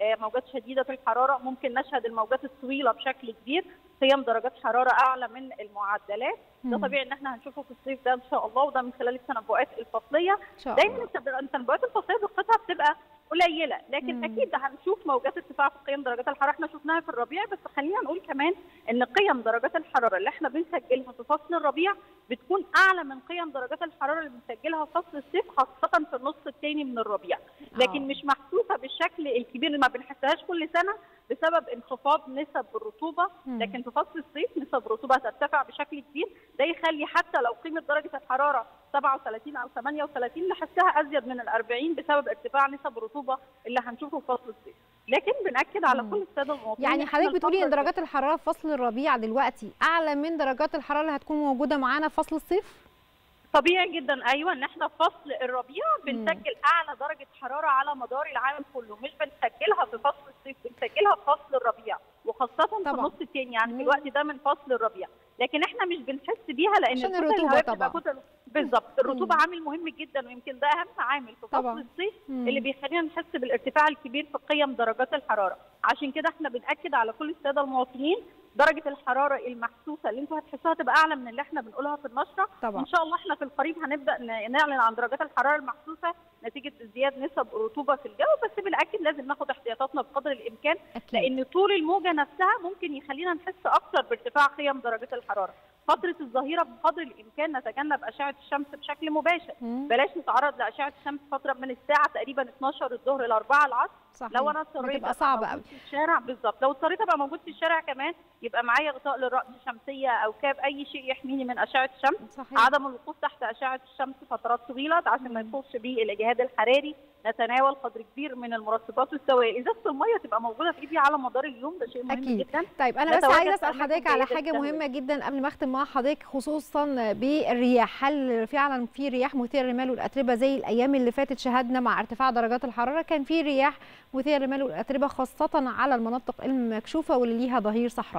آه، موجات شديده الحراره ممكن نشهد الموجات الطويله بشكل كبير قيم درجات حراره اعلى من المعدلات ده مم. طبيعي ان احنا هنشوفه في الصيف ده ان شاء الله وده من خلال التنبؤات الفصليه إن شاء دايما الله. التب- التنبؤات الفصليه دقتها بتبقى قليله لكن مم. اكيد هنشوف موجات ارتفاع في قيم درجات الحراره احنا شفناها في الربيع بس خلينا نقول كمان ان قيم درجات الحراره اللي احنا بنسجلها في فصل الربيع بتكون اعلى من قيم درجات الحراره اللي بنسجلها في فصل الصيف خاصه في النص الثاني من الربيع لكن آه. مش محسوسه بالشكل الكبير اللي ما بنحسهاش كل سنه بسبب انخفاض نسب الرطوبه مم. لكن في فصل الصيف نسب الرطوبه ترتفع بشكل كبير ده يخلي حتى لو قيمه درجه الحراره 37 او 38 نحسها ازيد من ال 40 بسبب ارتفاع نسب الرطوبه اللي هنشوفه في فصل الصيف لكن بناكد على مم. كل الساده المواطنين يعني إحنا حضرتك بتقولي ان الفترة دي- درجات الحراره في فصل الربيع دلوقتي اعلى من درجات الحراره اللي هتكون موجوده معانا في فصل الصيف طبيعي جدا ايوه ان احنا في فصل الربيع بنسجل اعلى درجه حراره على مدار العام كله مش بنسجلها في فصل الصيف بنسجلها في فصل الربيع وخاصه في طبعاً. النص الثاني يعني مم. في الوقت ده من فصل الربيع لكن احنا مش بنحس بيها لان عشان الكتل الرطوبة الهوائية بتبقى طبعاً. كتل بالظبط الرطوبه مم. عامل مهم جدا ويمكن ده اهم عامل في فصل طبعاً. الصيف مم. اللي بيخلينا نحس بالارتفاع الكبير في قيم درجات الحراره عشان كده احنا بناكد على كل الساده المواطنين درجه الحراره المحسوسه اللي انتوا هتحسوها تبقى اعلى من اللي احنا بنقولها في النشره طبعاً. وان شاء الله احنا في القريب هنبدا ن- نعلن عن درجات الحراره المحسوسه نتيجه ازدياد نسب الرطوبه في الجو بس بناكد لازم ناخد احتياطاتنا بقدر الامكان اكيد لان طول الموجه نفسها ممكن يخلينا نحس اكتر بارتفاع قيم درجات الحراره فتره الظهيره بقدر الامكان نتجنب اشعه الشمس بشكل مباشر مم. بلاش نتعرض لاشعه الشمس فتره من الساعه تقريبا 12 الظهر ل 4 العصر صحيح لو انا اضطريت بتبقى أبقى صعبه موجود قوي في الشارع بالظبط لو اضطريت ابقى موجود في الشارع كمان يبقى معايا غطاء للراس شمسيه او كاب اي شيء يحميني من اشعه الشمس صحيح عدم الوقوف تحت اشعه الشمس فترات طويله عشان ما يخش بيه الاجهاد الحراري نتناول قدر كبير من المرطبات والسوائل ازازه الميه تبقى موجوده في ايدي على مدار اليوم ده شيء مهم أكيد. جدا طيب انا بس نتواجد عايزه في اسال أماكن حضرتك على جيدة حاجه التهوية. مهمه جدا قبل ما اختم مع حضرتك خصوصا بالرياح هل فعلا في رياح مثيره للرمال والاتربه زي الايام اللي فاتت شهدنا مع ارتفاع درجات الحراره كان في رياح مثيره للرمال والاتربه خاصه على المناطق المكشوفه واللي ليها ظهير صحراوي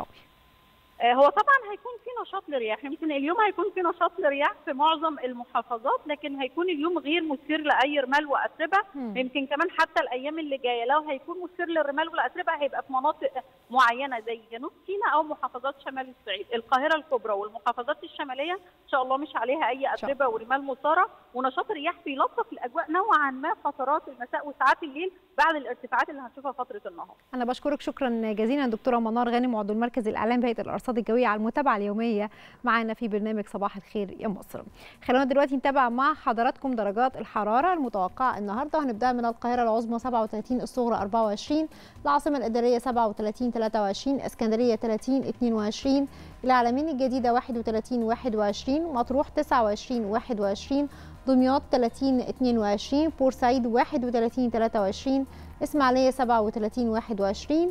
آه، هو طبعا هيكون في نشاط للرياح يمكن اليوم هيكون في نشاط للرياح في معظم المحافظات لكن هيكون اليوم غير مثير لاي رمال واتربه مم. يمكن كمان حتى الايام اللي جايه لو هيكون مثير للرمال والاتربه هيبقى في مناطق معينه زي جنوب سيناء او محافظات شمال الصعيد القاهره الكبرى والمحافظات الشماليه ان شاء الله مش عليها اي شاء اتربه ورمال مثاره ونشاط الرياح بيلطف الاجواء نوعا ما فترات المساء وساعات الليل بعد الارتفاعات اللي هنشوفها فتره النهار انا بشكرك شكرا جزيلا دكتوره منار غانم عضو المركز الاعلام بهيئه الارصاد الجويه على المتابعه اليوميه معنا في برنامج صباح الخير يا مصر خلونا دلوقتي نتابع مع حضراتكم درجات الحراره المتوقعه النهارده هنبدا من القاهره العظمى 37 الصغرى 24 العاصمه الاداريه 37 23 اسكندريه 30 22 العلمين الجديده 31 21 مطروح 29 21 دمياط 30 22 بورسعيد 31 23 اسماعيليه 37 21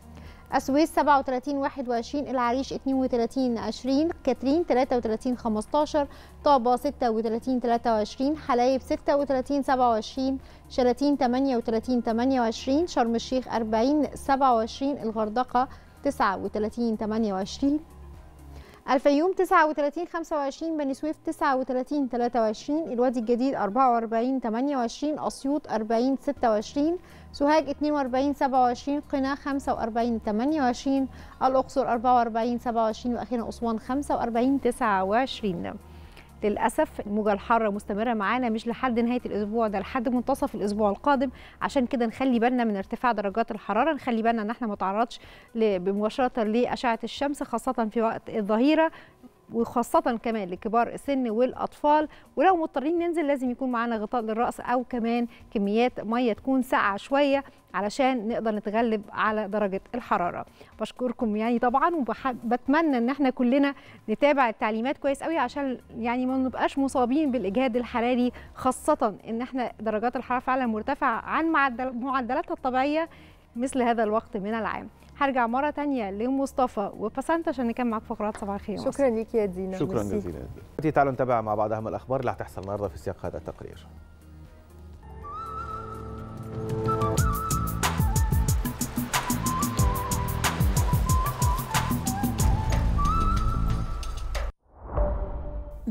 السويس 37 21 العريش 32 20 كاترين 33 15 طابة 36 23 حلايب 36 27 شلاتين 38 28 شرم الشيخ 40 27 الغردقة 39 28 الفيوم 39 25 بني سويف 39 23 الوادي الجديد 44 28 اسيوط 40 26 سوهاج 42 27 قنا 45 28 الاقصر 44 27 واخيرا اسوان 45 29 للاسف الموجه الحاره مستمره معانا مش لحد نهايه الاسبوع ده لحد منتصف الاسبوع القادم عشان كده نخلي بالنا من ارتفاع درجات الحراره نخلي بالنا ان احنا ما نتعرضش ل- مباشره لاشعه الشمس خاصه في وقت الظهيره وخاصة كمان لكبار السن والأطفال ولو مضطرين ننزل لازم يكون معانا غطاء للرأس أو كمان كميات مية تكون ساقعة شوية علشان نقدر نتغلب على درجة الحرارة بشكركم يعني طبعا وبتمنى ان احنا كلنا نتابع التعليمات كويس قوي عشان يعني ما نبقاش مصابين بالإجهاد الحراري خاصة ان احنا درجات الحرارة فعلا مرتفعة عن معدل معدلاتها الطبيعية مثل هذا الوقت من العام هرجع مرة تانية لمصطفى وبسنت عشان نكمل معاك فقرات صباح الخير يا مصر. شكرا ليك يا دينا شكرا ميرسي. جزيلا دلوقتي تعالوا نتابع مع بعض اهم الاخبار اللي هتحصل النهارده في سياق هذا التقرير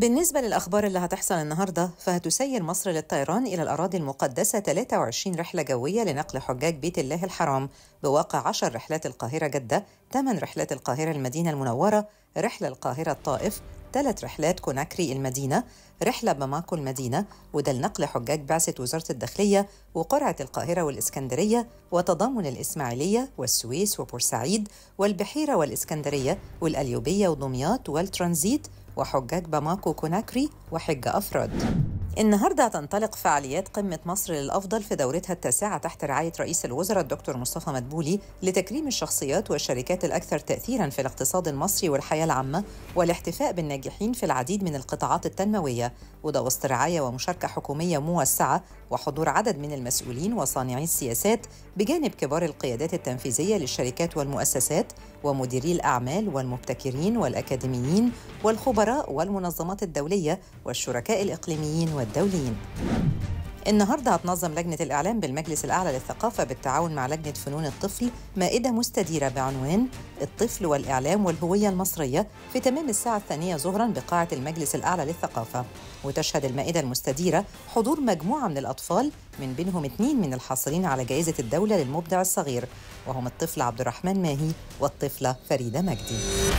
بالنسبة للأخبار اللي هتحصل النهاردة فهتسير مصر للطيران إلى الأراضي المقدسة 23 رحلة جوية لنقل حجاج بيت الله الحرام بواقع 10 رحلات القاهرة جدة 8 رحلات القاهرة المدينة المنورة رحلة القاهرة الطائف ثلاث رحلات كوناكري المدينة رحلة باماكو المدينة وده لنقل حجاج بعثة وزارة الداخلية وقرعة القاهرة والإسكندرية وتضامن الإسماعيلية والسويس وبورسعيد والبحيرة والإسكندرية والأليوبية ودمياط والترانزيت وحجاج باماكو كوناكري وحجة أفراد النهارده هتنطلق فعاليات قمة مصر للأفضل في دورتها التاسعة تحت رعاية رئيس الوزراء الدكتور مصطفى مدبولي لتكريم الشخصيات والشركات الأكثر تأثيراً في الاقتصاد المصري والحياة العامة والاحتفاء بالناجحين في العديد من القطاعات التنموية وده وسط رعاية ومشاركة حكومية موسعة وحضور عدد من المسؤولين وصانعي السياسات بجانب كبار القيادات التنفيذية للشركات والمؤسسات ومديري الأعمال والمبتكرين والأكاديميين والخبراء والمنظمات الدولية والشركاء الإقليميين والدوليين النهارده هتنظم لجنة الإعلام بالمجلس الأعلى للثقافة بالتعاون مع لجنة فنون الطفل مائدة مستديرة بعنوان الطفل والإعلام والهوية المصرية في تمام الساعة الثانية ظهرا بقاعة المجلس الأعلى للثقافة وتشهد المائدة المستديرة حضور مجموعة من الأطفال من بينهم اثنين من الحاصلين على جائزة الدولة للمبدع الصغير وهم الطفل عبد الرحمن ماهي والطفلة فريدة مجدي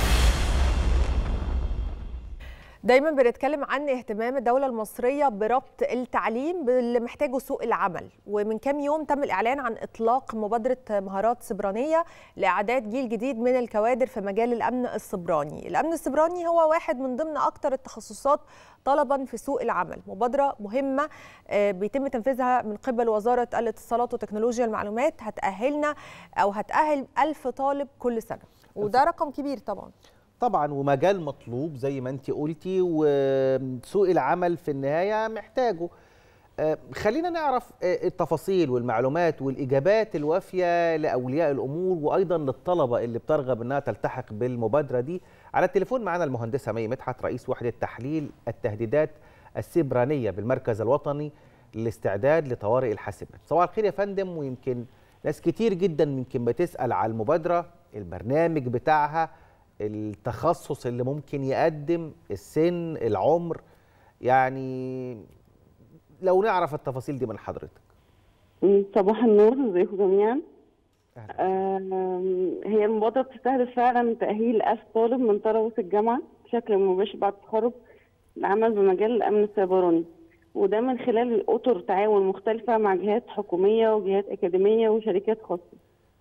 دايما بنتكلم عن اهتمام الدولة المصرية بربط التعليم باللي محتاجه سوق العمل ومن كام يوم تم الإعلان عن إطلاق مبادرة مهارات سبرانية لإعداد جيل جديد من الكوادر في مجال الأمن السبراني الأمن السبراني هو واحد من ضمن أكثر التخصصات طلبا في سوق العمل مبادرة مهمة آه، بيتم تنفيذها من قبل وزارة الاتصالات وتكنولوجيا المعلومات هتأهلنا أو هتأهل ألف طالب كل سنة وده رقم كبير طبعا طبعا ومجال مطلوب زي ما انت قلتي وسوق العمل في النهايه محتاجه آه، خلينا نعرف آه، التفاصيل والمعلومات والاجابات الوافيه لاولياء الامور وايضا للطلبه اللي بترغب انها تلتحق بالمبادره دي على التليفون معنا المهندسه مي مدحت رئيس وحده تحليل التهديدات السبرانيه بالمركز الوطني للاستعداد لطوارئ الحاسبات صباح الخير يا فندم ويمكن ناس كتير جدا يمكن بتسال على المبادره البرنامج بتاعها التخصص اللي ممكن يقدم السن العمر يعني لو نعرف التفاصيل دي من حضرتك صباح النور ازيكم جميعا آم، هي المبادرة بتستهدف فعلا تأهيل ألف طالب من طلبة الجامعة بشكل مباشر بعد التخرج للعمل بمجال الأمن السيبراني وده من خلال أطر تعاون مختلفة مع جهات حكومية وجهات أكاديمية وشركات خاصة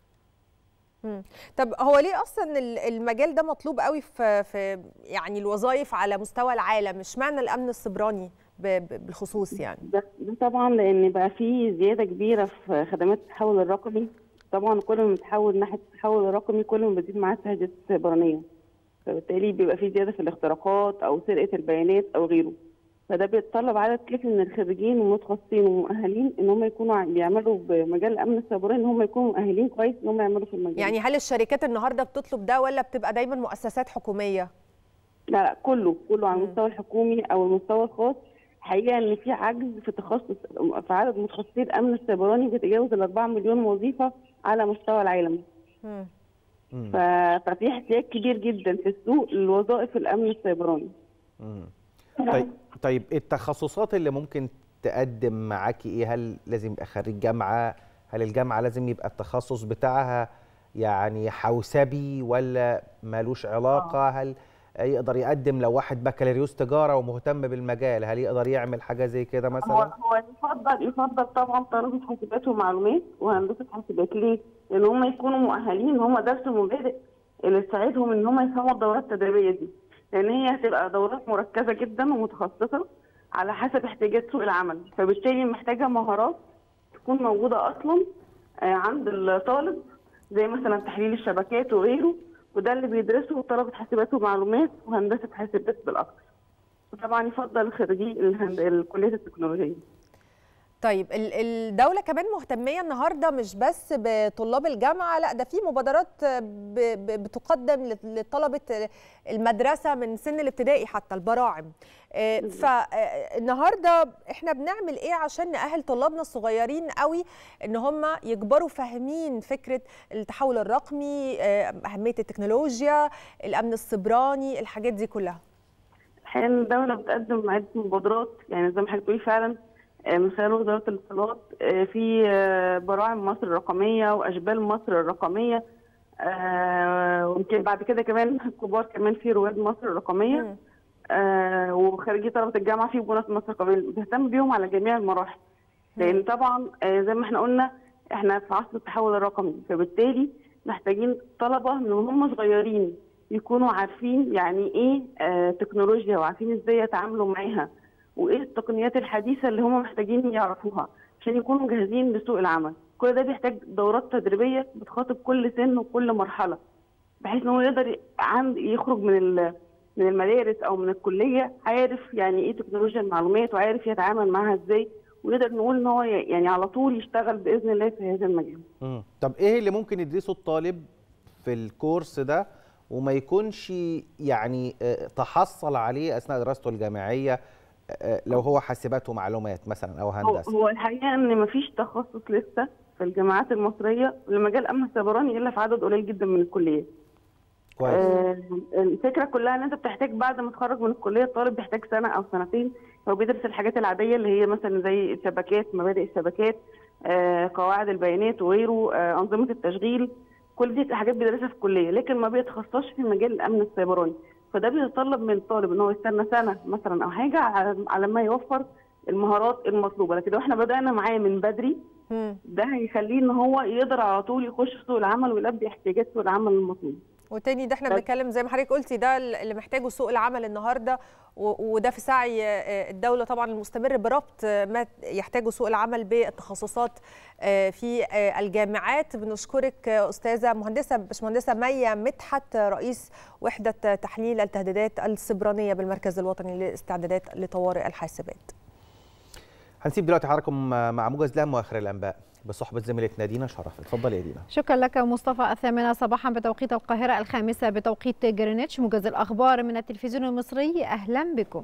مم. طب هو ليه اصلا ال- المجال ده مطلوب قوي في في يعني الوظائف على مستوى العالم مش معنى الامن السبراني ب- ب- بالخصوص يعني ده, ده طبعا لأن بقى في زيادة كبيرة في خدمات التحول الرقمي طبعا كل ما بتحول ناحية التحول الرقمي كل ما بتزيد معاه التهديدات السيبرانية فبالتالي بيبقى في زيادة في الاختراقات أو سرقة البيانات أو غيره فده بيتطلب عدد كافي من الخريجين ومتخصصين ومؤهلين ان هم يكونوا ع- بيعملوا بمجال الامن السيبراني ان هم يكونوا مؤهلين كويس ان هم يعملوا في المجال يعني هل الشركات النهارده بتطلب ده ولا بتبقى دايما مؤسسات حكوميه لا لا كله كله على المستوى الحكومي او المستوى الخاص حقيقه ان في عجز في تخصص في عدد متخصصي الامن السيبراني بيتجاوز ال 4 مليون وظيفه على مستوى العالم ف... ففي احتياج كبير جدا في السوق لوظائف الامن السيبراني مم. طيب طيب التخصصات اللي ممكن تقدم معاكي ايه هل لازم يبقى خريج جامعه هل الجامعه لازم يبقى التخصص بتاعها يعني حوسبي ولا مالوش علاقه هل يقدر يقدم لو واحد بكالوريوس تجاره ومهتم بالمجال هل يقدر يعمل حاجه زي كده هو مثلا هو يفضل يفضل طبعا طلبه حاسبات ومعلومات وهندسه حاسبات ليه؟ لان هم يكونوا مؤهلين ان هم درسوا المبادئ اللي تساعدهم ان هم يفهموا الدورات التدريبيه دي لان هي هتبقى دورات مركزه جدا ومتخصصه على حسب احتياجات سوق العمل فبالتالي محتاجه مهارات تكون موجوده اصلا آه، عند الطالب زي مثلا تحليل الشبكات وغيره وده اللي بيدرسه طلبه حاسبات ومعلومات وهندسه حاسبات بالاكثر وطبعا يفضل خريجي الهند- الكليات التكنولوجيه طيب ال- الدولة كمان مهتمية النهاردة مش بس بطلاب الجامعة لا ده في مبادرات ب- ب- بتقدم لط- لطلبة المدرسة من سن الابتدائي حتى البراعم فالنهاردة احنا بنعمل ايه عشان نأهل طلابنا الصغيرين قوي ان هم يكبروا فاهمين فكرة التحول الرقمي آه، أهمية التكنولوجيا الأمن السبراني الحاجات دي كلها الحقيقه ان الدوله بتقدم عده مبادرات يعني زي ما حضرتك بتقولي فعلا آه، من خلال وزاره الاتصالات آه، في آه، براعم مصر الرقميه واشبال مصر الرقميه آه، ويمكن بعد كده كمان كبار كمان في رواد مصر الرقميه آه، وخريجي طلبه الجامعه في بنات مصر الرقميه بتهتم بيهم على جميع المراحل لان طبعا آه، زي ما احنا قلنا احنا في عصر التحول الرقمي فبالتالي محتاجين طلبه من هم صغيرين يكونوا عارفين يعني ايه آه، تكنولوجيا وعارفين ازاي يتعاملوا معاها وايه التقنيات الحديثه اللي هم محتاجين يعرفوها عشان يكونوا جاهزين لسوق العمل كل ده بيحتاج دورات تدريبيه بتخاطب كل سن وكل مرحله بحيث ان هو يقدر عند يخرج من ال- من المدارس او من الكليه عارف يعني ايه تكنولوجيا المعلومات وعارف يتعامل معاها ازاي ونقدر نقول ان هو ي- يعني على طول يشتغل باذن الله في هذا المجال مم. طب ايه اللي ممكن يدرسه الطالب في الكورس ده وما يكونش يعني آه، تحصل عليه اثناء دراسته الجامعيه آه، لو هو حاسبات ومعلومات مثلا او هو, هندسه هو الحقيقه ان مفيش تخصص لسه في الجامعات المصريه لمجال امن السيبراني الا في عدد قليل جدا من الكليات كويس آه، الفكره كلها ان انت بتحتاج بعد ما تخرج من الكليه الطالب بيحتاج سنه او سنتين هو بيدرس الحاجات العاديه اللي هي مثلا زي الشبكات مبادئ الشبكات آه، قواعد البيانات وغيره آه، انظمه التشغيل كل دي حاجات بيدرسها في الكليه لكن ما بيتخصصش في مجال الامن السيبراني فده بيتطلب من الطالب ان هو يستنى سنه مثلا او حاجه على على ما يوفر المهارات المطلوبه لكن لو احنا بدانا معاه من بدري ده هيخليه ان هو يقدر على طول يخش سوق العمل ويلبي احتياجات سوق العمل المطلوب وتاني ده احنا بس- بنتكلم زي ما حضرتك قلتي ده اللي محتاجه سوق العمل النهارده و- وده في سعي آه، الدوله طبعا المستمر بربط آه، ما يحتاجه سوق العمل بالتخصصات آه، في آه، الجامعات بنشكرك آه، استاذه مهندسه باشمهندسه ميا مدحت آه، رئيس وحده آه، تحليل التهديدات السبرانيه بالمركز الوطني للاستعدادات لطوارئ الحاسبات هنسيب دلوقتي حضراتكم مع موجز لام واخر الانباء بصحبه زميلتنا دينا شرف اتفضلي يا دينا شكرا لك مصطفى الثامنة صباحا بتوقيت القاهرة الخامسة بتوقيت جرينتش موجز الأخبار من التلفزيون المصري أهلا بكم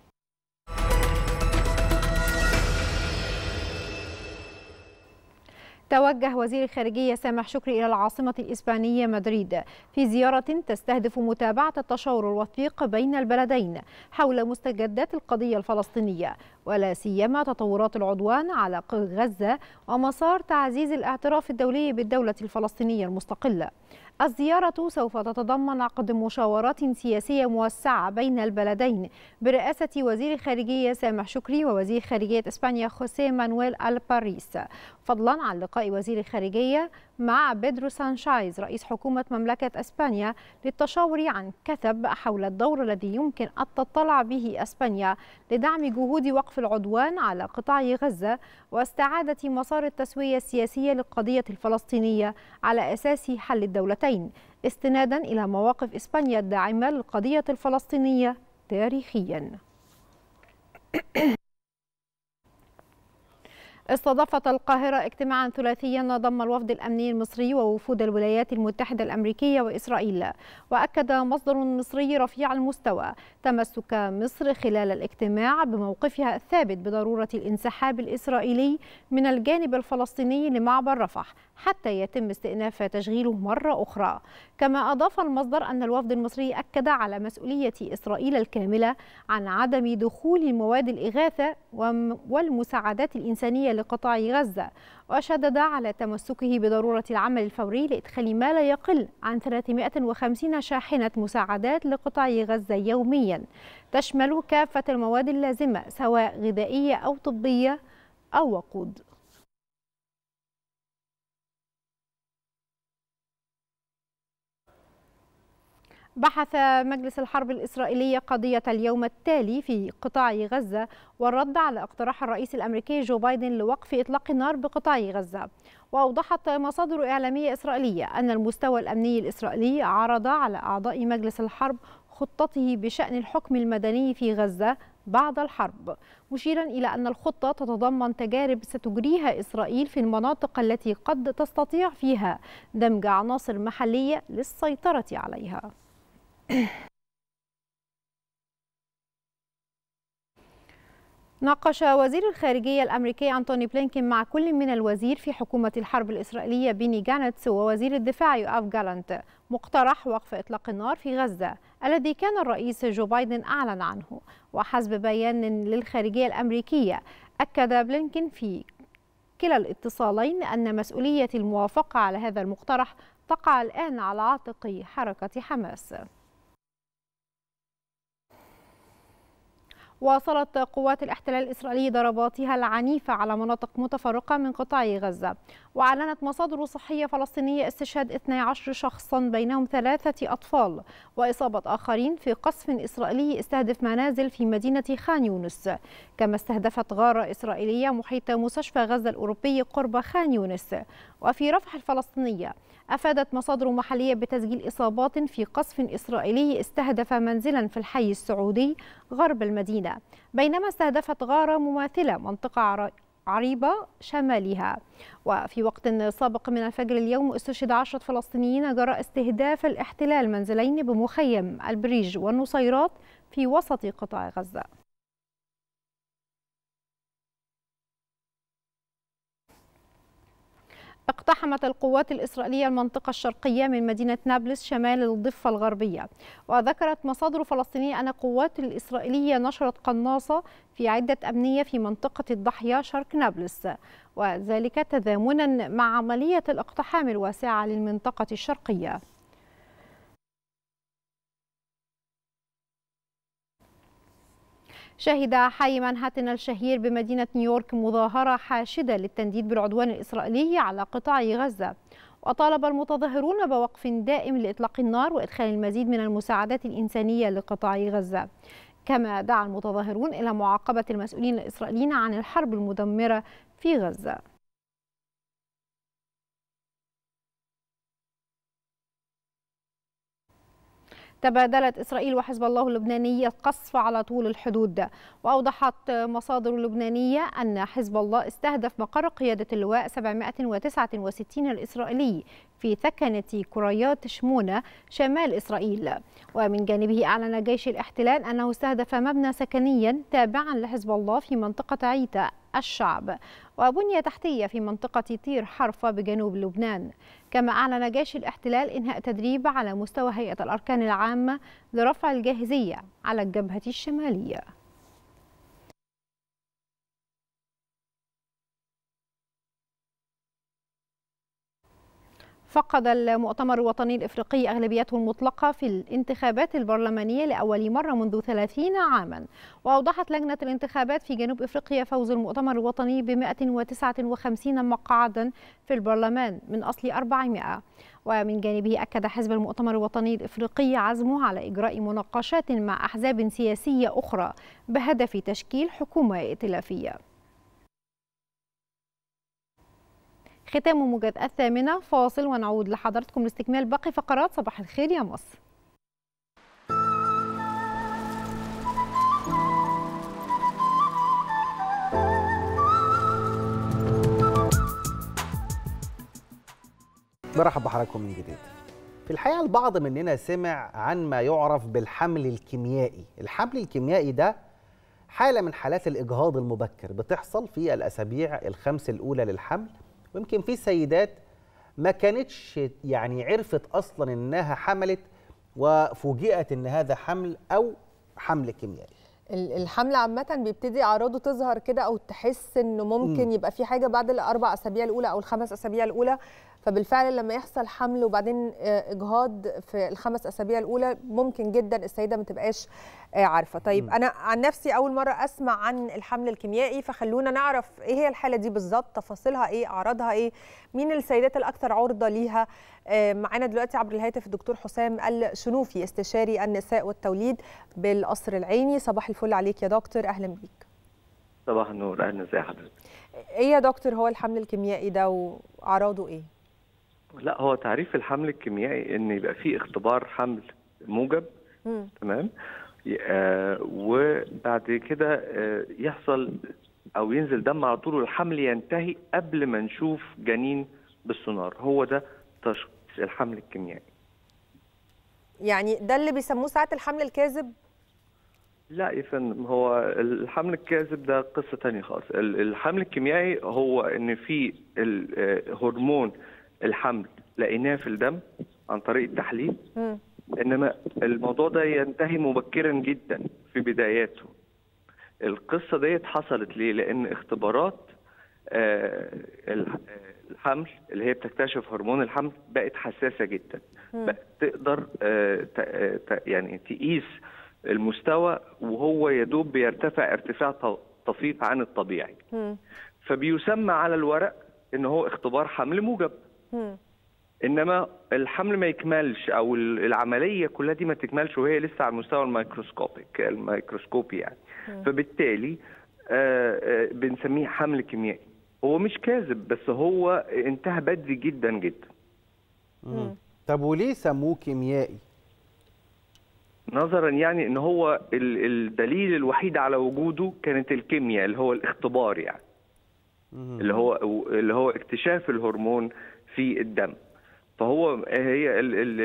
توجه وزير الخارجية سامح شكري إلى العاصمة الإسبانية مدريد في زيارة تستهدف متابعة التشاور الوثيق بين البلدين حول مستجدات القضية الفلسطينية ولا سيما تطورات العدوان على غزة ومسار تعزيز الاعتراف الدولي بالدولة الفلسطينية المستقلة الزيارة سوف تتضمن عقد مشاورات سياسية موسعة بين البلدين برئاسة وزير الخارجية سامح شكري ووزير خارجية إسبانيا خوسيه مانويل الباريس فضلا عن لقاء وزير الخارجية مع بيدرو سانشايز رئيس حكومة مملكة إسبانيا للتشاور عن كثب حول الدور الذي يمكن أن تطلع به إسبانيا لدعم جهود وقف العدوان على قطاع غزة واستعادة مسار التسوية السياسية للقضية الفلسطينية على أساس حل الدولتين استنادا إلى مواقف إسبانيا الداعمة للقضية الفلسطينية تاريخياً استضافت القاهرة اجتماعا ثلاثيا ضم الوفد الأمني المصري ووفود الولايات المتحدة الأمريكية وإسرائيل وأكد مصدر مصري رفيع المستوى تمسك مصر خلال الاجتماع بموقفها الثابت بضرورة الانسحاب الإسرائيلي من الجانب الفلسطيني لمعبر رفح حتى يتم استئناف تشغيله مرة أخرى كما أضاف المصدر أن الوفد المصري أكد على مسؤولية إسرائيل الكاملة عن عدم دخول مواد الإغاثة والمساعدات الإنسانية لقطاع غزة وشدد على تمسكه بضرورة العمل الفوري لإدخال ما لا يقل عن 350 شاحنة مساعدات لقطاع غزة يوميا تشمل كافة المواد اللازمة سواء غذائية أو طبية أو وقود بحث مجلس الحرب الإسرائيلي قضية اليوم التالي في قطاع غزة والرد على اقتراح الرئيس الأمريكي جو بايدن لوقف إطلاق النار بقطاع غزة وأوضحت مصادر إعلامية إسرائيلية أن المستوى الأمني الإسرائيلي عرض على أعضاء مجلس الحرب خطته بشأن الحكم المدني في غزة بعد الحرب مشيرا إلى أن الخطة تتضمن تجارب ستجريها إسرائيل في المناطق التي قد تستطيع فيها دمج عناصر محلية للسيطرة عليها ناقش وزير الخارجية الأمريكي أنتوني بلينكين مع كل من الوزير في حكومة الحرب الإسرائيلية بيني جانتس ووزير الدفاع يوآف جالانت مقترح وقف إطلاق النار في غزة الذي كان الرئيس جو بايدن أعلن عنه وحسب بيان للخارجية الأمريكية أكد بلينكين في كلا الاتصالين أن مسؤولية الموافقة على هذا المقترح تقع الآن على عاتق حركة حماس واصلت قوات الاحتلال الإسرائيلي ضرباتها العنيفة على مناطق متفرقة من قطاع غزة وأعلنت مصادر صحية فلسطينية استشهاد 12 شخصا بينهم ثلاثة أطفال وإصابة آخرين في قصف إسرائيلي استهدف منازل في مدينة خان يونس كما استهدفت غارة إسرائيلية محيط مستشفى غزة الأوروبي قرب خان يونس وفي رفح الفلسطينية أفادت مصادر محلية بتسجيل إصابات في قصف إسرائيلي استهدف منزلا في الحي السعودي غرب المدينة بينما استهدفت غارة مماثلة منطقة عريبة شمالها وفي وقت سابق من الفجر اليوم استشهد عشرة فلسطينيين جراء استهداف الاحتلال منزلين بمخيم البريج والنصيرات في وسط قطاع غزة اقتحمت القوات الإسرائيلية المنطقة الشرقية من مدينة نابلس شمال الضفة الغربية وذكرت مصادر فلسطينية أن القوات الإسرائيلية نشرت قناصة في عدة أبنية في منطقة الضحية شرق نابلس وذلك تزامنا مع عملية الاقتحام الواسعة للمنطقة الشرقية شهد حي مانهاتن الشهير بمدينة نيويورك مظاهرة حاشدة للتنديد بالعدوان الإسرائيلي على قطاع غزة وطالب المتظاهرون بوقف دائم لإطلاق النار وإدخال المزيد من المساعدات الإنسانية لقطاع غزة كما دعا المتظاهرون إلى معاقبة المسؤولين الإسرائيليين عن الحرب المدمرة في غزة تبادلت إسرائيل وحزب الله اللبناني القصف على طول الحدود وأوضحت مصادر لبنانية أن حزب الله استهدف مقر قيادة اللواء 769 الإسرائيلي في ثكنة كريات شمونة شمال إسرائيل ومن جانبه أعلن جيش الاحتلال أنه استهدف مبنى سكنيا تابعا لحزب الله في منطقة عيتا الشعب وبنية تحتية في منطقة طير حرفة بجنوب لبنان كما أعلن جيش الاحتلال إنهاء تدريب على مستوى هيئة الأركان العامة لرفع الجاهزية على الجبهة الشمالية فقد المؤتمر الوطني الإفريقي أغلبيته المطلقة في الانتخابات البرلمانية لأول مرة منذ 30 عاما وأوضحت لجنة الانتخابات في جنوب إفريقيا فوز المؤتمر الوطني ب 159 مقعدا في البرلمان من أصل 400 ومن جانبه أكد حزب المؤتمر الوطني الإفريقي عزمه على إجراء مناقشات مع أحزاب سياسية أخرى بهدف تشكيل حكومة ائتلافية ختام موجة الثامنة فاصل ونعود لحضراتكم لاستكمال باقي فقرات صباح الخير يا مصر مرحبا بحضراتكم من جديد في الحقيقة البعض مننا سمع عن ما يعرف بالحمل الكيميائي الحمل الكيميائي ده حالة من حالات الإجهاض المبكر بتحصل في الأسابيع الخمس الأولى للحمل ويمكن في سيدات ما كانتش يعني عرفت أصلا إنها حملت وفوجئت إن هذا حمل أو حمل كيميائي الحمل عامة بيبتدي أعراضه تظهر كده أو تحس إنه ممكن مم. يبقى في حاجة بعد الأربع أسابيع الأولى أو الخمس أسابيع الأولى فبالفعل لما يحصل حمل وبعدين آه، إجهاض في الخمس أسابيع الأولى ممكن جدا السيدة ما تبقاش آه، عارفة طيب مم. أنا عن نفسي أول مرة أسمع عن الحمل الكيميائي فخلونا نعرف إيه هي الحالة دي بالظبط تفاصيلها إيه أعراضها إيه مين السيدات الأكثر عرضة ليها آه، معانا دلوقتي عبر الهاتف الدكتور حسام الشنوفي استشاري النساء والتوليد بالقصر العيني صباح الفل عليك يا دكتور أهلا بيك صباح النور اهلا ازي حضرتك ايه يا دكتور هو الحمل الكيميائي ده واعراضه ايه لا هو تعريف الحمل الكيميائي ان يبقى فيه اختبار حمل موجب مم. تمام ي- آه وبعد كده آه يحصل او ينزل دم على طول والحمل ينتهي قبل ما نشوف جنين بالسونار هو ده تشخيص الحمل الكيميائي يعني ده اللي بيسموه ساعات الحمل الكاذب لا يا فندم هو الحمل الكاذب ده قصة تانية خالص ال- الحمل الكيميائي هو ان في ال- آه، هرمون الحمل لقيناه في الدم عن طريق التحليل مم. انما الموضوع ده ينتهي مبكرا جدا في بداياته القصه ديت حصلت ليه لان اختبارات آه، الح- آه، الحمل اللي هي بتكتشف هرمون الحمل بقت حساسه جدا بقت تقدر آه، ت- آه، ت- يعني تقيس المستوى وهو يدوب بيرتفع ارتفاع ط- طفيف عن الطبيعي مم. فبيسمى على الورق ان هو اختبار حمل موجب مم. انما الحمل ما يكملش او ال- العمليه كلها دي ما تكملش وهي لسه على المستوى الميكروسكوبيك الميكروسكوبي يعني مم. فبالتالي آه، آه، بنسميه حمل كيميائي هو مش كاذب بس هو انتهى بدري جدا جدا مم. طب وليه سموه كيميائي؟ نظرا يعني ان هو ال- الدليل الوحيد على وجوده كانت الكيمياء اللي هو الاختبار يعني اللي هو اللي هو اكتشاف الهرمون في الدم فهو هي ال ال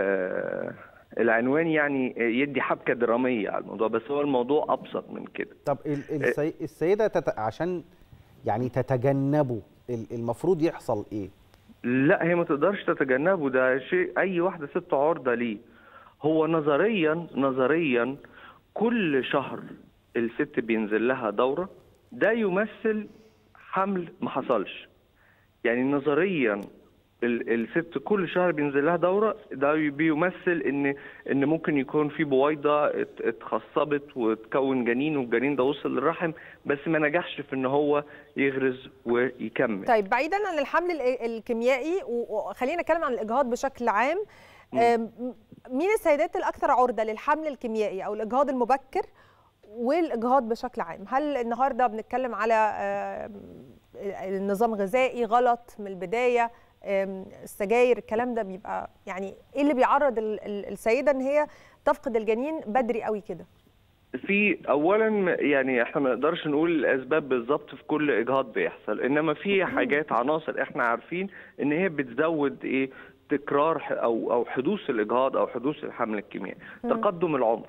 ال العنوان يعني يدي حبكه دراميه على الموضوع بس هو الموضوع ابسط من كده طب ال- السي... السيده تت... عشان يعني تتجنبوا ال- المفروض يحصل ايه؟ لا هي ما تقدرش تتجنبه ده شيء اي واحده ست عرضه ليه هو نظريا نظريا كل شهر الست بينزل لها دوره ده يمثل حمل ما حصلش يعني نظريا ال- الست كل شهر بينزل لها دوره ده بيمثل ان ان ممكن يكون في بويضه ات- اتخصبت وتكون جنين والجنين ده وصل للرحم بس ما نجحش في ان هو يغرز ويكمل طيب بعيدا عن الحمل ال- الكيميائي و- وخلينا نتكلم عن الاجهاض بشكل عام آم، مين السيدات الاكثر عرضه للحمل الكيميائي او الاجهاض المبكر والاجهاض بشكل عام هل النهارده بنتكلم على آم، النظام غذائي غلط من البدايه آم، السجاير الكلام ده بيبقى يعني ايه اللي بيعرض ال- ال- السيده ان هي تفقد الجنين بدري قوي كده في اولا يعني احنا ما نقدرش نقول الاسباب بالظبط في كل اجهاض بيحصل انما في حاجات عناصر احنا عارفين ان هي بتزود ايه تكرار ح- او او حدوث الاجهاض او حدوث الحمل الكيميائي مم. تقدم العمر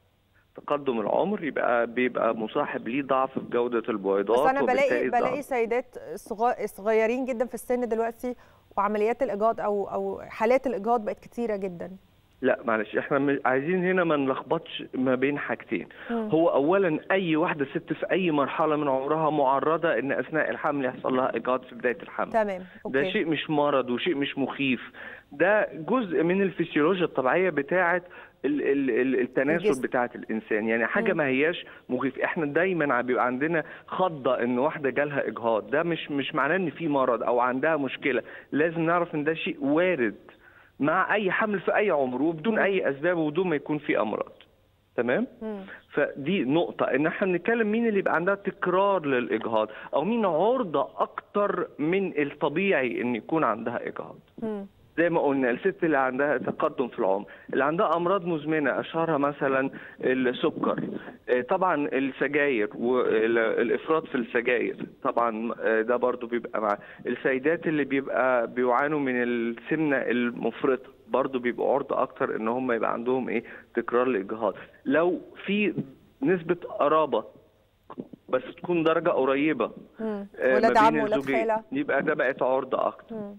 تقدم العمر يبقى بيبقى مصاحب ليه ضعف في جوده البويضات بس انا بلاقي وبالتالي بلاقي ضعف. سيدات صغا- صغيرين جدا في السن دلوقتي وعمليات الاجهاض او او حالات الاجهاض بقت كتيره جدا لا معلش احنا م- عايزين هنا ما نلخبطش ما بين حاجتين مم. هو اولا اي واحده ست في اي مرحله من عمرها معرضه ان اثناء الحمل يحصل لها اجهاض في بدايه الحمل تمام ده اوكي شيء مش مرض وشيء مش مخيف ده جزء من الفسيولوجيا الطبيعيه بتاعه ال- ال- ال- التناسل الجسم. بتاعه الانسان يعني حاجه مم. ما هياش مخيف احنا دايما ع- بيبقى عندنا خضه ان واحده جالها اجهاض ده مش مش معناه ان في مرض او عندها مشكله لازم نعرف ان ده شيء وارد مع اي حمل في اي عمر وبدون اي اسباب وبدون ما يكون في امراض تمام مم. فدي نقطة إن إحنا بنتكلم مين اللي يبقى عندها تكرار للإجهاض أو مين عرضة أكتر من الطبيعي إن يكون عندها إجهاض مم. زي ما قلنا الست اللي عندها تقدم في العمر اللي عندها امراض مزمنه اشهرها مثلا السكر آه، طبعا السجاير والافراط في السجاير طبعا آه، ده برضو بيبقى مع السيدات اللي بيبقى بيعانوا من السمنه المفرطه برضو بيبقوا عرضه اكتر ان هم يبقى عندهم ايه تكرار الاجهاض لو في نسبه قرابه بس تكون درجه قريبه مم. آه، ما ولاد بين عم ولاد الزوجين، خاله يبقى ده بقت عرضه اكتر مم.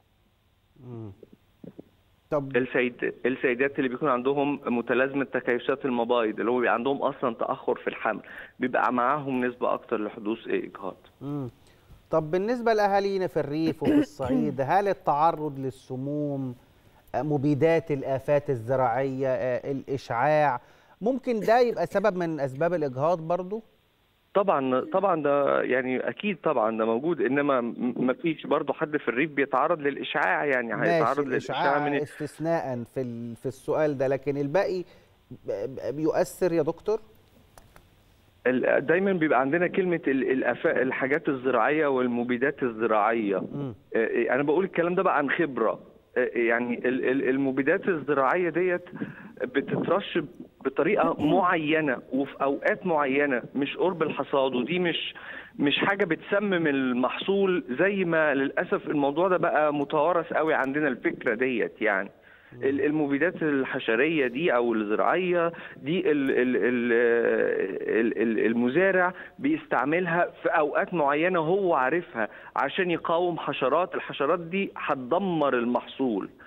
طب السيد السيدات اللي بيكون عندهم متلازمه تكيسات المبايض اللي هو بيبقى عندهم اصلا تاخر في الحمل بيبقى معاهم نسبه اكتر لحدوث إيه اجهاض مم. طب بالنسبة لأهالينا في الريف وفي الصعيد هل التعرض للسموم آه، مبيدات الآفات الزراعية آه، الإشعاع ممكن ده يبقى سبب من أسباب الإجهاض برضو؟ طبعا طبعا ده يعني اكيد طبعا ده موجود انما ما فيش برضه حد في الريف بيتعرض للاشعاع يعني ماشي هيتعرض للاشعاع الإشعاع من استثناء في ال- في السؤال ده لكن الباقي ب- ب- بيؤثر يا دكتور؟ ال- دايما بيبقى عندنا كلمه ال- الأفا- الحاجات الزراعيه والمبيدات الزراعيه مم. آه، انا بقول الكلام ده بقى عن خبره آه، يعني ال- ال- المبيدات الزراعيه ديت بتترش بطريقه معينه وفي اوقات معينه مش قرب الحصاد ودي مش مش حاجه بتسمم المحصول زي ما للاسف الموضوع ده بقى متوارث قوي عندنا الفكره ديت يعني ال- المبيدات الحشريه دي او الزراعيه دي ال- ال- ال- ال- ال- المزارع بيستعملها في اوقات معينه هو عارفها عشان يقاوم حشرات الحشرات دي هتدمر المحصول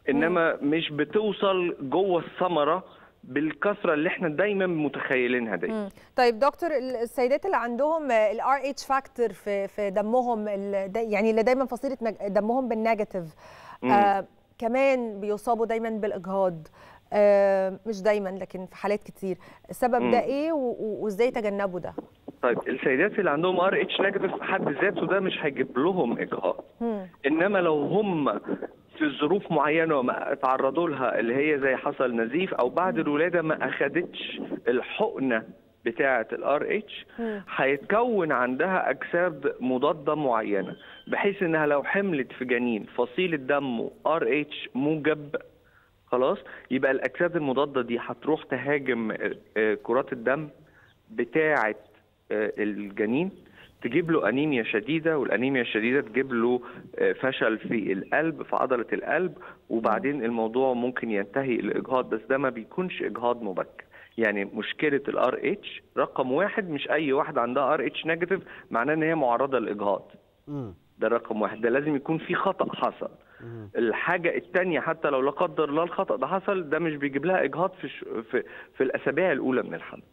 انما مش بتوصل جوه الثمره بالكثره اللي احنا دايما متخيلينها دي مم. طيب دكتور ال- السيدات اللي عندهم الار اتش فاكتور في في دمهم ال- دا- يعني اللي دايما فصيله نج- دمهم بالنيجاتيف مم. آه كمان بيصابوا دايما بالاجهاض آه مش دايما لكن في حالات كتير السبب ده مم. ايه و- و- وازاي تجنبوا ده طيب السيدات اللي عندهم ار اتش نيجاتيف في حد ذاته ده مش هيجيب لهم اجهاض مم. انما لو هم في ظروف معينه وما اتعرضوا لها اللي هي زي حصل نزيف او بعد الولاده ما اخدتش الحقنه بتاعه الار اتش هيتكون عندها اجساد مضاده معينه بحيث انها لو حملت في جنين فصيله دمه ار اتش موجب خلاص يبقى الاجساد المضاده دي هتروح تهاجم آه، آه، كرات الدم بتاعه آه، الجنين تجيب له انيميا شديده والانيميا الشديده تجيب له آه، فشل في القلب في عضله القلب وبعدين الموضوع ممكن ينتهي الاجهاض بس ده ما بيكونش اجهاض مبكر يعني مشكله الار اتش رقم واحد مش اي واحده عندها ار اتش نيجاتيف معناه ان هي معرضه للاجهاض مم. ده رقم واحد ده لازم يكون في خطا حصل الحاجه الثانيه حتى لو لا قدر الله الخطا ده حصل ده مش بيجيب لها اجهاض في ش... في في الاسابيع الاولى من الحمل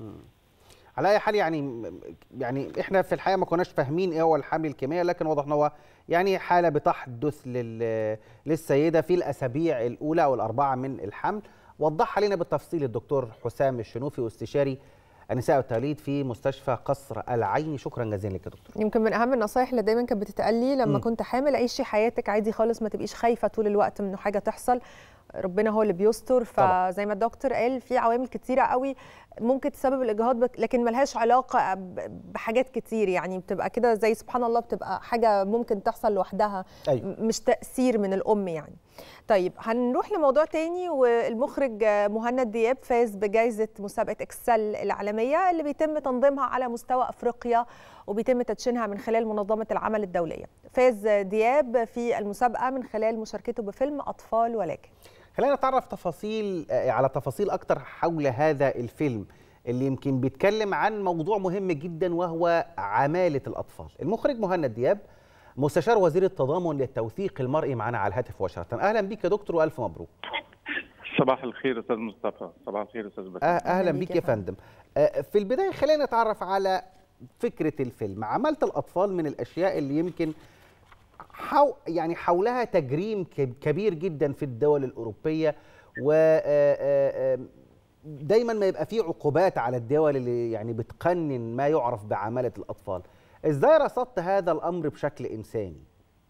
على اي حال يعني يعني احنا في الحقيقه ما كناش فاهمين ايه هو الحمل الكيميائي لكن واضح ان هو يعني حاله بتحدث لل للسيده في الاسابيع الاولى او الاربعه من الحمل وضحها لنا بالتفصيل الدكتور حسام الشنوفي واستشاري النساء والتوليد في مستشفى قصر العيني شكرا جزيلا لك يا دكتور يمكن من اهم النصايح اللي دايما كانت بتتقال لي لما مم. كنت حامل عيشي حياتك عادي خالص ما تبقيش خايفه طول الوقت من انه حاجه تحصل ربنا هو اللي بيستر فزي ما الدكتور قال في عوامل كتيره قوي ممكن تسبب الاجهاض بك- لكن ملهاش علاقه ب- بحاجات كتير يعني بتبقى كده زي سبحان الله بتبقى حاجه ممكن تحصل لوحدها أيوة. م- مش تاثير من الام يعني طيب هنروح لموضوع تاني والمخرج مهند دياب فاز بجائزة مسابقة اكسل العالمية اللي بيتم تنظيمها على مستوى افريقيا وبيتم تدشينها من خلال منظمة العمل الدولية فاز دياب في المسابقة من خلال مشاركته بفيلم أطفال ولكن خلينا نتعرف تفاصيل آه، على تفاصيل اكتر حول هذا الفيلم اللي يمكن بيتكلم عن موضوع مهم جدا وهو عمالة الأطفال المخرج مهند دياب مستشار وزير التضامن للتوثيق المرئي معنا على الهاتف مباشرة أهلا بك يا دكتور وألف مبروك صباح الخير استاذ مصطفى صباح الخير استاذ بسام أه- أهلا بك يا فندم آه، في البداية خلينا نتعرف على فكرة الفيلم عمالة الأطفال من الأشياء اللي يمكن حو يعني حولها تجريم كب- كبير جدا في الدول الأوروبية و آه، آه، آه، دايما ما يبقى في عقوبات على الدول اللي يعني بتقنن ما يعرف بعمالة الأطفال ازاي رصدت هذا الأمر بشكل إنساني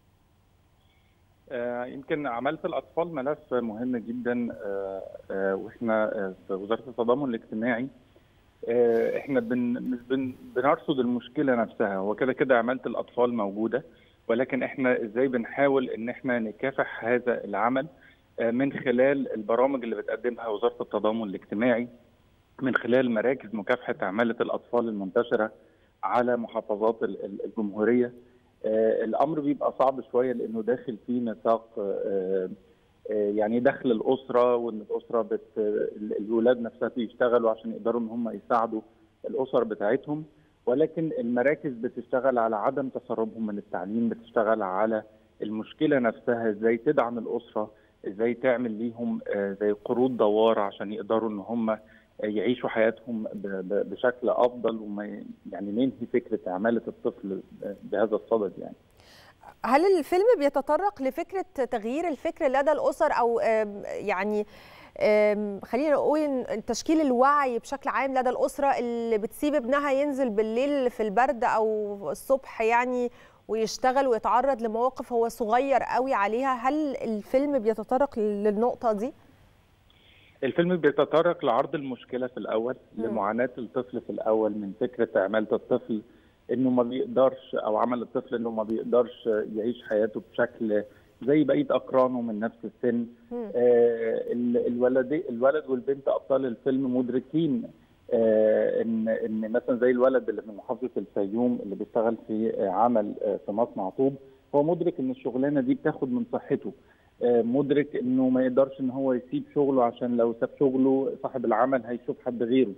آه، يمكن عمالة الأطفال ملف مهم جدا آه، آه، وإحنا آه، في وزارة التضامن الاجتماعي آه، إحنا بن مش بن بنرصد المشكلة نفسها هو كده كده عمالة الأطفال موجودة ولكن إحنا إزاي بنحاول إن إحنا نكافح هذا العمل آه، من خلال البرامج اللي بتقدمها وزارة التضامن الاجتماعي من خلال مراكز مكافحة عمالة الأطفال المنتشرة على محافظات ال- ال- الجمهورية آه، الامر بيبقى صعب شويه لانه داخل فيه نطاق آه، آه، يعني دخل الاسره وان الاسره بت ال- الولاد نفسها بيشتغلوا عشان يقدروا ان هم يساعدوا الاسر بتاعتهم ولكن المراكز بتشتغل على عدم تسربهم من التعليم بتشتغل على المشكله نفسها ازاي تدعم الاسره ازاي تعمل ليهم آه، زي قروض دوار عشان يقدروا ان هم يعيشوا حياتهم ب- ب- بشكل افضل وما ي- يعني ننهي فكره عماله الطفل بهذا الصدد يعني هل الفيلم بيتطرق لفكرة تغيير الفكر لدى الأسر أو آم، يعني آم، خلينا نقول إن تشكيل الوعي بشكل عام لدى الأسرة اللي بتسيب ابنها ينزل بالليل في البرد أو الصبح يعني ويشتغل ويتعرض لمواقف هو صغير قوي عليها هل الفيلم بيتطرق للنقطة دي؟ الفيلم بيتطرق لعرض المشكله في الاول مم. لمعاناه الطفل في الاول من فكره عماله الطفل انه ما بيقدرش او عمل الطفل انه ما بيقدرش يعيش حياته بشكل زي بقيه اقرانه من نفس السن آه ال- الولد الولد والبنت ابطال الفيلم مدركين آه ان ان مثلا زي الولد اللي من محافظه الفيوم اللي بيشتغل في آه، عمل آه، في مصنع طوب هو مدرك ان الشغلانه دي بتاخد من صحته آه، مدرك انه ما يقدرش ان هو يسيب شغله عشان لو ساب شغله صاحب العمل هيشوف حد غيره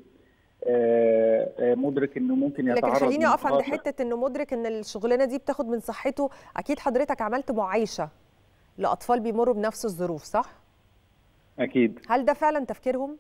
آه، آه، مدرك انه ممكن لكن يتعرض خليني أقف عند لمخاطر. حتة إنه مدرك إن الشغلانة دي بتاخد من صحته أكيد حضرتك عملت معايشة لاطفال بيمروا بنفس الظروف صح اكيد هل ده فعلا تفكيرهم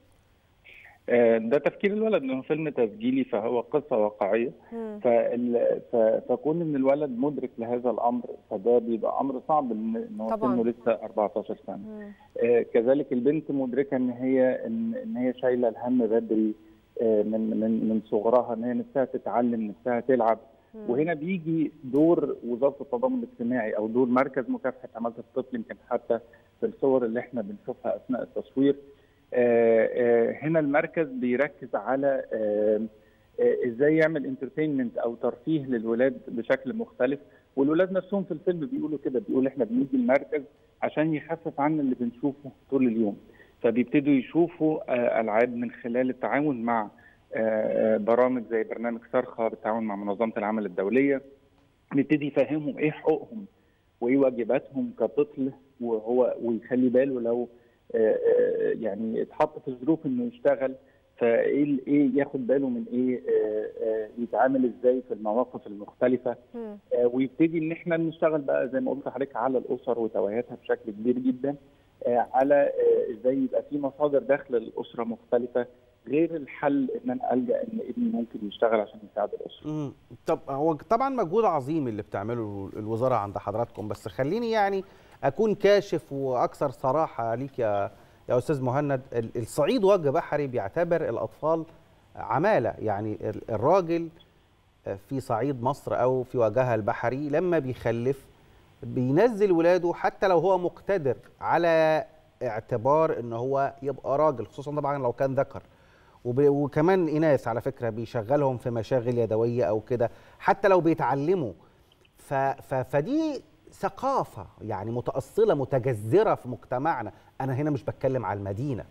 آه، ده تفكير الولد انه فيلم تسجيلي فهو قصه واقعيه مم. فال... ف... فكون ان الولد مدرك لهذا الامر فده بيبقى امر صعب ان إن هو طبعاً. سنه لسه 14 سنه آه، كذلك البنت مدركه ان هي ان, إن هي شايله الهم بدري آه، من من من صغرها ان هي نفسها تتعلم نفسها تلعب وهنا بيجي دور وزاره التضامن الاجتماعي او دور مركز مكافحه عماله الطفل يمكن حتى في الصور اللي احنا بنشوفها اثناء التصوير آه، آه، هنا المركز بيركز على آه، آه، ازاي يعمل انترتينمنت او ترفيه للولاد بشكل مختلف والولاد نفسهم في الفيلم بيقولوا كده بيقول احنا بنيجي المركز عشان يخفف عنا اللي بنشوفه طول اليوم فبيبتدوا يشوفوا آه، العاب من خلال التعاون مع آه، آه، برامج زي برنامج صرخه بالتعاون مع منظمه العمل الدوليه نبتدي يفهمهم ايه حقوقهم وايه واجباتهم كطفل وهو ويخلي باله لو آه، آه، يعني اتحط في ظروف انه يشتغل فايه ال- ايه ياخد باله من ايه آه، آه، يتعامل ازاي في المواقف المختلفه آه، ويبتدي ان احنا نشتغل بقى زي ما قلت لحضرتك على الاسر وتوعيتها بشكل كبير جدا آه، على آه، ازاي يبقى في مصادر دخل للاسره مختلفه غير الحل ان انا الجا ان ابني ممكن يشتغل عشان يساعد الاسره. مم. طب هو طبعا مجهود عظيم اللي بتعمله الوزاره عند حضراتكم بس خليني يعني اكون كاشف واكثر صراحه ليك يا يا استاذ مهند ال- الصعيد وجه بحري بيعتبر الاطفال عماله يعني ال- الراجل في صعيد مصر او في وجهها البحري لما بيخلف بينزل ولاده حتى لو هو مقتدر على اعتبار ان هو يبقى راجل خصوصا طبعا لو كان ذكر وب- وكمان اناث على فكره بيشغلهم في مشاغل يدويه او كده حتى لو بيتعلموا ف ف فدي ثقافه يعني متاصله متجذره في مجتمعنا انا هنا مش بتكلم على المدينه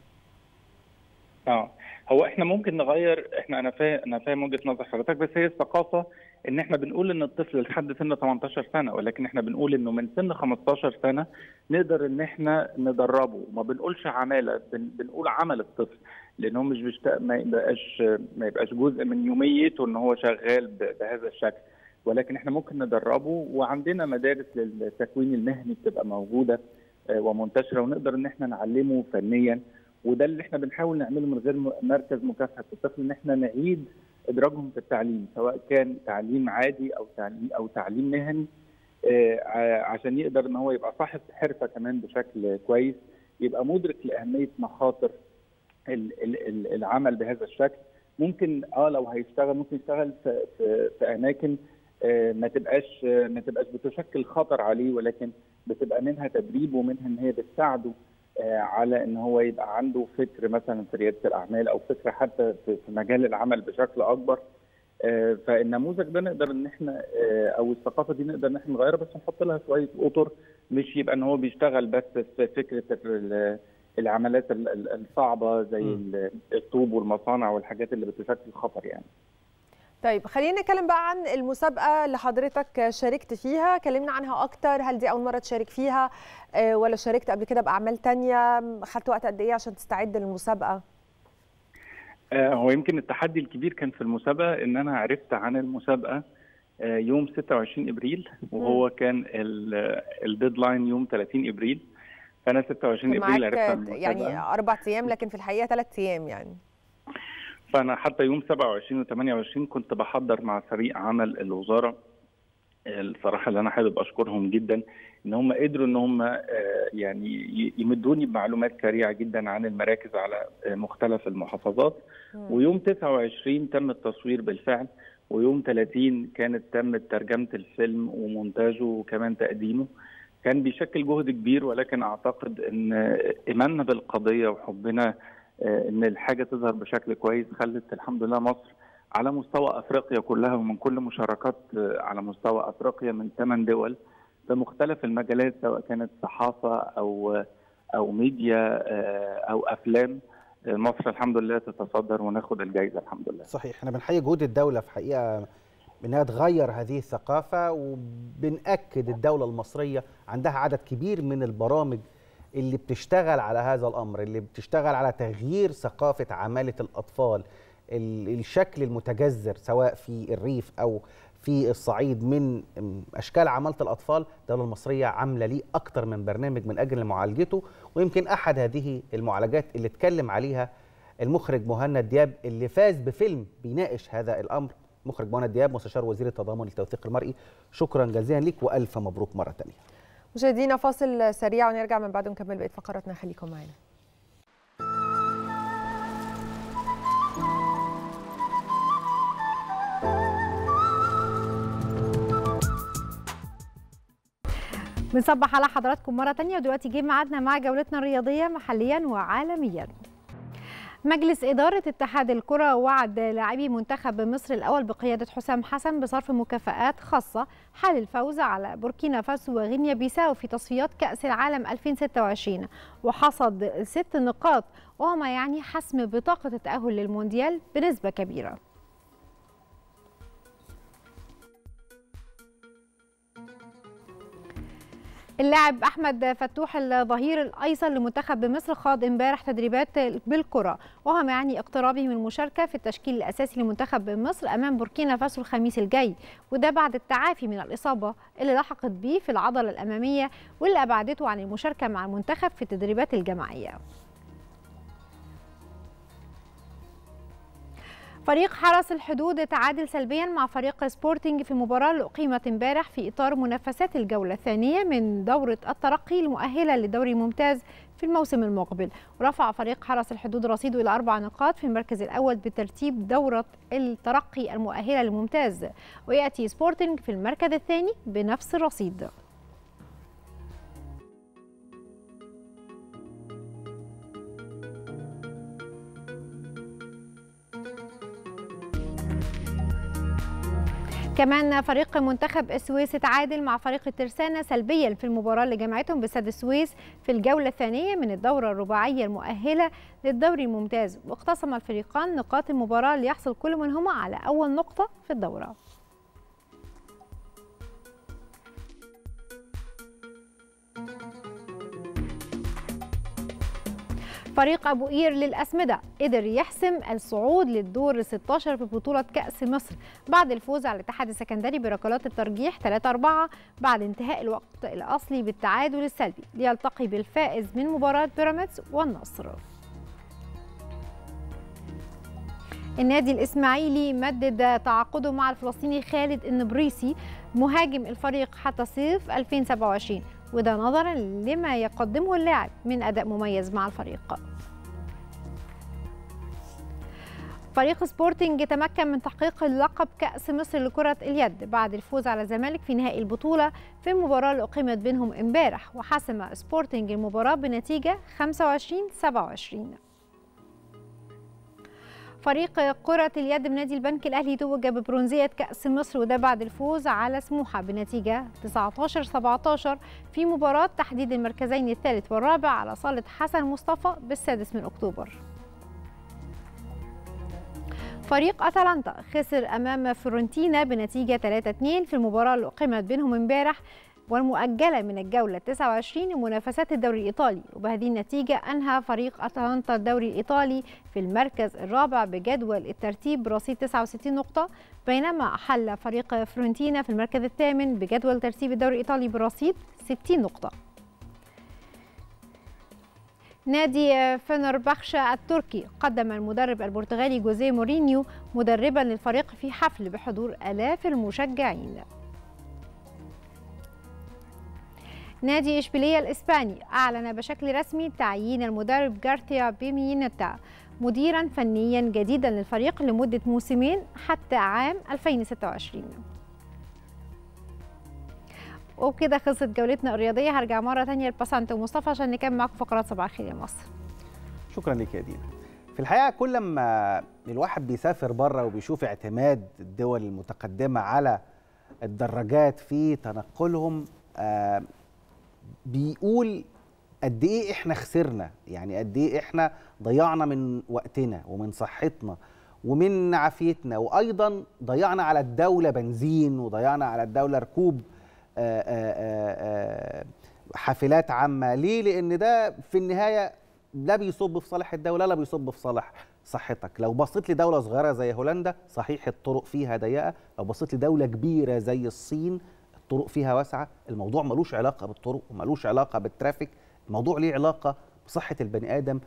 اه هو احنا ممكن نغير احنا انا فاهم انا فاهم وجهه نظر حضرتك بس هي الثقافه ان احنا بنقول ان الطفل لحد سن 18 سنه ولكن احنا بنقول انه من سن 15 سنه نقدر ان احنا ندربه ما بنقولش عماله بن بنقول عمل الطفل لان هو مش بيشت... ما يبقاش ما يبقاش جزء من يوميته ان هو شغال ب... بهذا الشكل ولكن احنا ممكن ندربه وعندنا مدارس للتكوين المهني بتبقى موجوده آه، ومنتشره ونقدر ان احنا نعلمه فنيا وده اللي احنا بنحاول نعمله من غير م- مركز مكافحه الطفل ان احنا نعيد ادراجهم في التعليم سواء كان تعليم عادي او تعليم او تعليم مهني آه، ع- عشان يقدر ان هو يبقى صاحب حرفه كمان بشكل كويس يبقى مدرك لاهميه مخاطر ال- ال- ال- العمل بهذا الشكل ممكن اه لو هيشتغل ممكن يشتغل في في, في اماكن آه، ما تبقاش آه، ما تبقاش بتشكل خطر عليه ولكن بتبقى منها تدريب ومنها ان هي بتساعده آه، على ان هو يبقى عنده فكر مثلا في رياده الاعمال او فكره حتى في في مجال العمل بشكل اكبر آه، فالنموذج ده نقدر ان احنا آه، او الثقافه دي نقدر ان احنا نغيرها بس نحط لها شويه اطر مش يبقى ان هو بيشتغل بس في فكره ال- العمليات ال- ال- الصعبه زي ال- الطوب والمصانع والحاجات اللي بتشكل خطر يعني طيب خلينا نتكلم بقى عن المسابقة اللي حضرتك شاركت فيها كلمنا عنها أكتر هل دي أول مرة تشارك فيها آه، ولا شاركت قبل كده بأعمال تانية خدت وقت قد إيه عشان تستعد للمسابقة آه، هو يمكن التحدي الكبير كان في المسابقه ان انا عرفت عن المسابقه آه، يوم 26 ابريل وهو كان ال- الديدلاين يوم 30 ابريل فانا 26 كان ابريل عرفت عن معاك المسابقه يعني أربع أيام لكن في الحقيقة ثلاث أيام يعني فانا حتى يوم 27 و28 كنت بحضر مع فريق عمل الوزاره الصراحه اللي انا حابب اشكرهم جدا ان هم قدروا ان هم آه، يعني ي- يمدوني بمعلومات سريعه جدا عن المراكز على آه، مختلف المحافظات ويوم 29 تم التصوير بالفعل ويوم 30 كانت تمت ترجمه الفيلم ومونتاجه وكمان تقديمه كان بيشكل جهد كبير ولكن اعتقد ان ايماننا بالقضيه وحبنا آه، ان الحاجه تظهر بشكل كويس خلت الحمد لله مصر على مستوى افريقيا كلها ومن كل مشاركات آه، على مستوى افريقيا من ثمان دول في مختلف المجالات سواء كانت صحافه او او ميديا آه، او افلام آه، مصر الحمد لله تتصدر وناخد الجائزه الحمد لله صحيح احنا بنحيي جهود الدوله في حقيقه انها تغير هذه الثقافه وبنأكد الدوله المصريه عندها عدد كبير من البرامج اللي بتشتغل على هذا الامر اللي بتشتغل على تغيير ثقافه عماله الاطفال ال- الشكل المتجذر سواء في الريف او في الصعيد من اشكال عماله الاطفال الدوله المصريه عامله ليه اكتر من برنامج من اجل معالجته ويمكن احد هذه المعالجات اللي اتكلم عليها المخرج مهند دياب اللي فاز بفيلم بيناقش هذا الامر مخرج مهند دياب مستشار وزير التضامن للتوثيق المرئي شكرا جزيلا ليك والف مبروك مره ثانيه مشاهدينا فاصل سريع ونرجع من بعده نكمل بقيه فقراتنا خليكم معانا بنصبح على حضراتكم مرة تانية ودلوقتي جه ميعادنا مع جولتنا الرياضية محليا وعالميا مجلس إدارة اتحاد الكرة وعد لاعبي منتخب مصر الأول بقيادة حسام حسن بصرف مكافآت خاصة حال الفوز على بوركينا فاسو وغينيا بيساو في تصفيات كأس العالم 2026 وحصد ست نقاط وهو ما يعني حسم بطاقة التأهل للمونديال بنسبة كبيرة اللاعب احمد فتوح الظهير الايسر لمنتخب مصر خاض امبارح تدريبات بالكره وهو ما يعني اقترابه من المشاركه في التشكيل الاساسي لمنتخب مصر امام بوركينا فاسو الخميس الجاي وده بعد التعافي من الاصابه اللي لحقت بيه في العضله الاماميه واللي ابعدته عن المشاركه مع المنتخب في التدريبات الجماعيه فريق حرس الحدود تعادل سلبيا مع فريق سبورتنج في المباراة اللي أقيمت امبارح في إطار منافسات الجولة الثانية من دورة الترقي المؤهلة للدوري الممتاز في الموسم المقبل ورفع فريق حرس الحدود رصيده إلى أربع نقاط في المركز الأول بترتيب دورة الترقي المؤهلة للممتاز ويأتي سبورتنج في المركز الثاني بنفس الرصيد كمان فريق منتخب السويس تعادل مع فريق الترسانة سلبيا في المباراة اللي جمعتهم باستاد السويس في الجولة الثانية من الدورة الرباعية المؤهلة للدوري الممتاز واقتسم الفريقان نقاط المباراة ليحصل كل منهما على أول نقطة في الدورة فريق أبو قير للأسمدة قدر يحسم الصعود للدور 16 في بطولة كأس مصر بعد الفوز على الاتحاد السكندري بركلات الترجيح 3-4 بعد انتهاء الوقت الأصلي بالتعادل السلبي ليلتقي بالفائز من مباراة بيراميدز والنصر النادي الإسماعيلي مدد تعاقده مع الفلسطيني خالد النبريسي مهاجم الفريق حتى صيف 2027 وده نظرا لما يقدمه اللاعب من أداء مميز مع الفريق فريق سبورتنج تمكن من تحقيق اللقب كأس مصر لكرة اليد بعد الفوز على الزمالك في نهائي البطولة في المباراة اللي أقيمت بينهم امبارح وحسم سبورتنج المباراة بنتيجة 25-27 فريق كرة اليد بنادي البنك الأهلي توج ببرونزية كأس مصر وده بعد الفوز على سموحة بنتيجة 19-17 في مباراة تحديد المركزين الثالث والرابع على صالة حسن مصطفى بالسادس من أكتوبر فريق أتلانتا خسر أمام فيورنتينا بنتيجة 3-2 في المباراة اللي أقيمت بينهم امبارح والمؤجلة من الجولة 29 لمنافسات الدوري الإيطالي وبهذه النتيجة أنهى فريق أتلانتا الدوري الإيطالي في المركز الرابع بجدول الترتيب برصيد 69 نقطة بينما أحل فريق فرونتينا في المركز الثامن بجدول ترتيب الدوري الإيطالي برصيد 60 نقطة نادي فنربخشة التركي قدم المدرب البرتغالي جوزيه مورينيو مدربا للفريق في حفل بحضور آلاف المشجعين نادي إشبيلية الإسباني أعلن بشكل رسمي تعيين المدرب جارثيا بيمينيتا مديرا فنيا جديدا للفريق لمدة موسمين حتى عام 2026 وبكده خلصت جولتنا الرياضية هرجع مرة تانية لبسنت ومصطفى عشان نكمل معاكم فقرات صباح الخير يا مصر شكرا لك يا دينا في الحقيقه كل ما الواحد بيسافر بره وبيشوف اعتماد الدول المتقدمه على الدراجات في تنقلهم آه بيقول قد ايه احنا خسرنا يعني قد ايه احنا ضيعنا من وقتنا ومن صحتنا ومن عافيتنا وايضا ضيعنا على الدوله بنزين وضيعنا على الدوله ركوب آآ آآ حافلات عامه ليه لان ده في النهايه لا بيصب في صالح الدوله لا بيصب في صالح صحتك لو بصيت لدوله صغيره زي هولندا صحيح الطرق فيها ضيقه لو بصيت لدوله كبيره زي الصين الطرق فيها واسعه الموضوع ملوش علاقه بالطرق وملوش علاقه بالترافيك الموضوع ليه علاقه بصحه البني ادم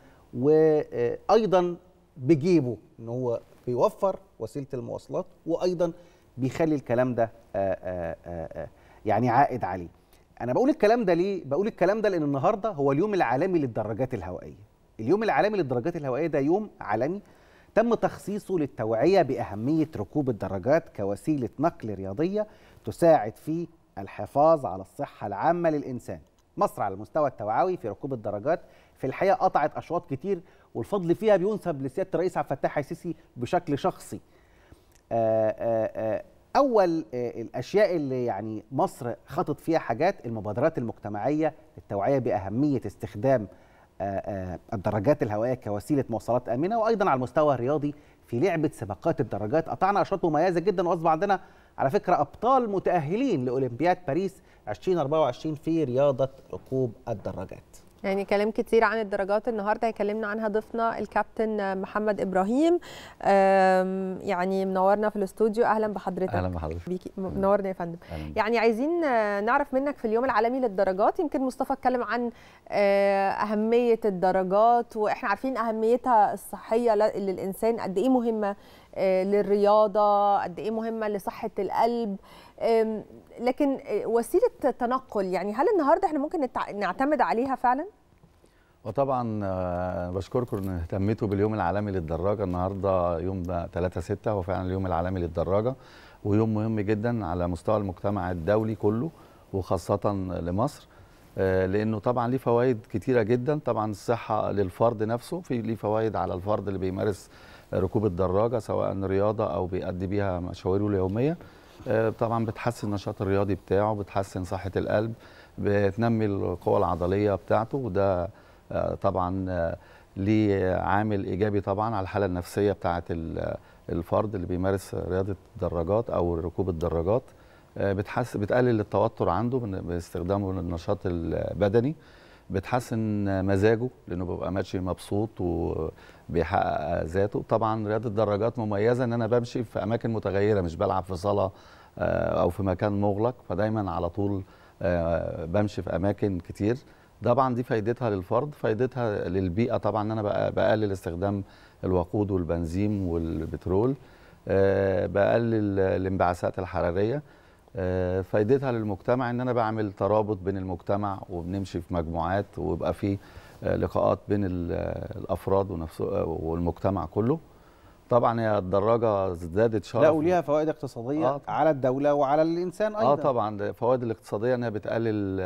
وايضا بجيبه ان هو بيوفر وسيله المواصلات وايضا بيخلي الكلام ده آآ آآ يعني عائد عليه انا بقول الكلام ده ليه بقول الكلام ده لان النهارده هو اليوم العالمي للدراجات الهوائيه اليوم العالمي للدراجات الهوائيه ده يوم عالمي تم تخصيصه للتوعيه باهميه ركوب الدراجات كوسيله نقل رياضيه تساعد في الحفاظ على الصحه العامه للانسان مصر على المستوى التوعوي في ركوب الدراجات في الحقيقه قطعت اشواط كتير والفضل فيها بينسب لسياده الرئيس عبد الفتاح السيسي بشكل شخصي آآ آآ اول الاشياء اللي يعني مصر خطت فيها حاجات المبادرات المجتمعيه للتوعيه باهميه استخدام الدراجات الهوائيه كوسيله مواصلات امنه وايضا على المستوى الرياضي في لعبه سباقات الدراجات قطعنا اشواط مميزه جدا واصبح عندنا على فكره ابطال متاهلين لاولمبياد باريس 2024 في رياضه ركوب الدراجات يعني كلام كتير عن الدرجات النهارده هيكلمنا عنها ضيفنا الكابتن محمد ابراهيم يعني منورنا في الاستوديو اهلا بحضرتك اهلا بحضرتك بيكي منورنا يا فندم يعني عايزين نعرف منك في اليوم العالمي للدرجات يمكن مصطفى اتكلم عن اهميه الدرجات واحنا عارفين اهميتها الصحيه للانسان قد ايه مهمه للرياضه قد ايه مهمه لصحه القلب لكن وسيله تنقل يعني هل النهارده احنا ممكن نعتمد عليها فعلا وطبعا بشكركم ان اهتميتوا باليوم العالمي للدراجه النهارده يوم 3 6 هو فعلا اليوم العالمي للدراجه ويوم مهم جدا على مستوى المجتمع الدولي كله وخاصه لمصر لانه طبعا ليه فوائد كتيره جدا طبعا الصحه للفرد نفسه في ليه فوائد على الفرد اللي بيمارس ركوب الدراجه سواء رياضه او بيأدي بيها مشاويره اليوميه طبعا بتحسن النشاط الرياضي بتاعه بتحسن صحه القلب بتنمي القوه العضليه بتاعته وده طبعا ليه عامل ايجابي طبعا على الحاله النفسيه بتاعه الفرد اللي بيمارس رياضه الدراجات او ركوب الدراجات بتحس بتقلل التوتر عنده باستخدامه للنشاط البدني بتحسن مزاجه لانه بيبقى ماشي مبسوط وبيحقق ذاته طبعا رياضه الدراجات مميزه ان انا بمشي في اماكن متغيره مش بلعب في صاله او في مكان مغلق فدايما على طول بمشي في اماكن كتير طبعا دي فايدتها للفرد فايدتها للبيئه طبعا ان انا بقلل استخدام الوقود والبنزين والبترول بقلل الانبعاثات الحراريه فايدتها للمجتمع ان انا بعمل ترابط بين المجتمع وبنمشي في مجموعات ويبقى في لقاءات بين الافراد ونفسه والمجتمع كله طبعا هي الدراجه زادت شرف لا وليها فوائد اقتصاديه آه على الدوله وعلى الانسان ايضا اه طبعا الفوائد الاقتصاديه انها بتقلل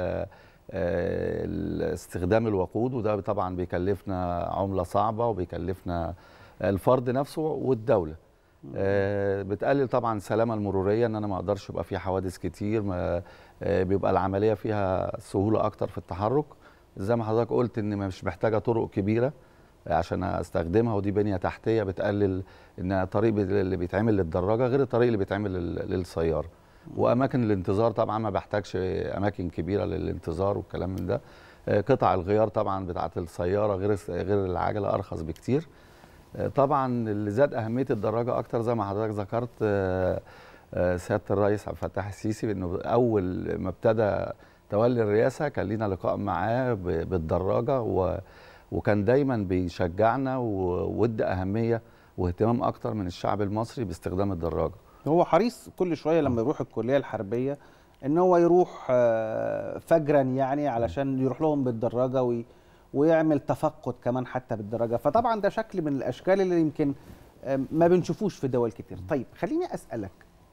استخدام الوقود وده طبعا بيكلفنا عمله صعبه وبيكلفنا الفرد نفسه والدوله آه بتقلل طبعا السلامه المروريه ان انا ما اقدرش يبقى في حوادث كتير ما آه بيبقى العمليه فيها سهوله اكتر في التحرك زي ما حضرتك قلت ان مش محتاجه طرق كبيره عشان استخدمها ودي بنيه تحتيه بتقلل ان الطريق اللي بيتعمل للدراجه غير الطريق اللي بيتعمل للسياره واماكن الانتظار طبعا ما بحتاجش اماكن كبيره للانتظار والكلام من ده آه قطع الغيار طبعا بتاعه السياره غير غير العجله ارخص بكتير طبعا اللي زاد اهميه الدراجه اكتر زي ما حضرتك ذكرت سياده الرئيس عبد الفتاح السيسي بانه اول ما ابتدى تولي الرئاسه كان لينا لقاء معاه بالدراجه و وكان دايما بيشجعنا وودى اهميه واهتمام اكتر من الشعب المصري باستخدام الدراجه هو حريص كل شويه لما يروح الكليه الحربيه ان هو يروح فجرا يعني علشان يروح لهم بالدراجه وي ويعمل تفقد كمان حتى بالدرجه فطبعا ده شكل من الاشكال اللي يمكن ما بنشوفوش في دول كتير طيب خليني اسالك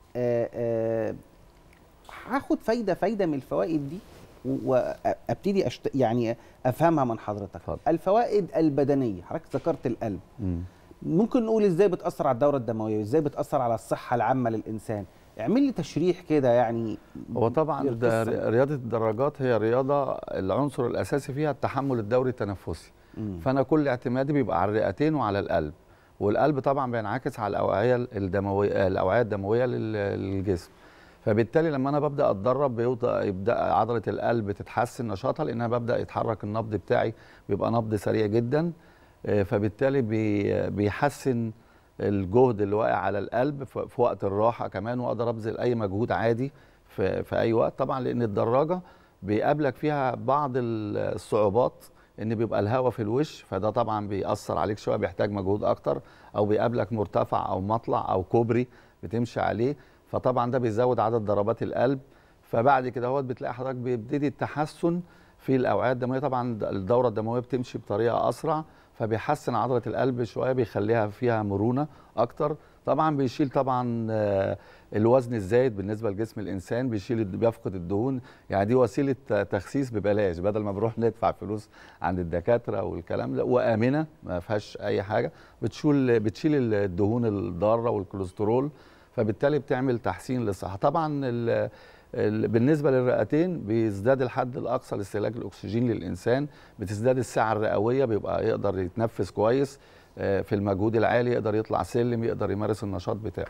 هاخد فايده فايده من الفوائد دي وابتدي أشت... يعني افهمها من حضرتك فضل. الفوائد البدنيه حضرتك ذكرت القلب م. ممكن نقول ازاي بتاثر على الدوره الدمويه ازاي بتاثر على الصحه العامه للانسان اعمل لي تشريح كده يعني هو طبعا ده رياضه الدراجات هي رياضه العنصر الاساسي فيها التحمل الدوري التنفسي مم. فانا كل اعتمادي بيبقى على الرئتين وعلى القلب والقلب طبعا بينعكس على الاوعيه الدمويه الاوعيه الدمويه للجسم فبالتالي لما انا ببدا اتدرب بيبدا يبدا عضله القلب تتحسن نشاطها لانها ببدا يتحرك النبض بتاعي بيبقى نبض سريع جدا آه، فبالتالي بي بيحسن الجهد اللي واقع على القلب ف- في وقت الراحه كمان واقدر ابذل اي مجهود عادي في, في اي وقت طبعا لان الدراجه بيقابلك فيها بعض ال- الصعوبات ان بيبقى الهواء في الوش فده طبعا بيأثر عليك شويه بيحتاج مجهود اكتر او بيقابلك مرتفع او مطلع او كوبري بتمشي عليه فطبعا ده بيزود عدد ضربات القلب فبعد كده هو بتلاقي حضرتك بيبتدي التحسن في الاوعيه الدمويه طبعا الدوره الدمويه بتمشي بطريقه اسرع فبيحسن عضله القلب شويه بيخليها فيها مرونه اكتر طبعا بيشيل طبعا آه، الوزن الزايد بالنسبه لجسم الانسان بيشيل بيفقد الدهون يعني دي وسيله تخسيس ببلاش بدل ما بنروح ندفع فلوس عند الدكاتره والكلام ده وامنه ما فيهاش اي حاجه بتشيل بتشيل الدهون الضاره والكوليسترول فبالتالي بتعمل تحسين للصحه طبعا ال ال بالنسبه للرئتين بيزداد الحد الاقصى لاستهلاك الاكسجين للانسان بتزداد السعه الرئويه بيبقى يقدر يتنفس كويس آه، في المجهود العالي يقدر يطلع سلم يقدر يمارس النشاط بتاعه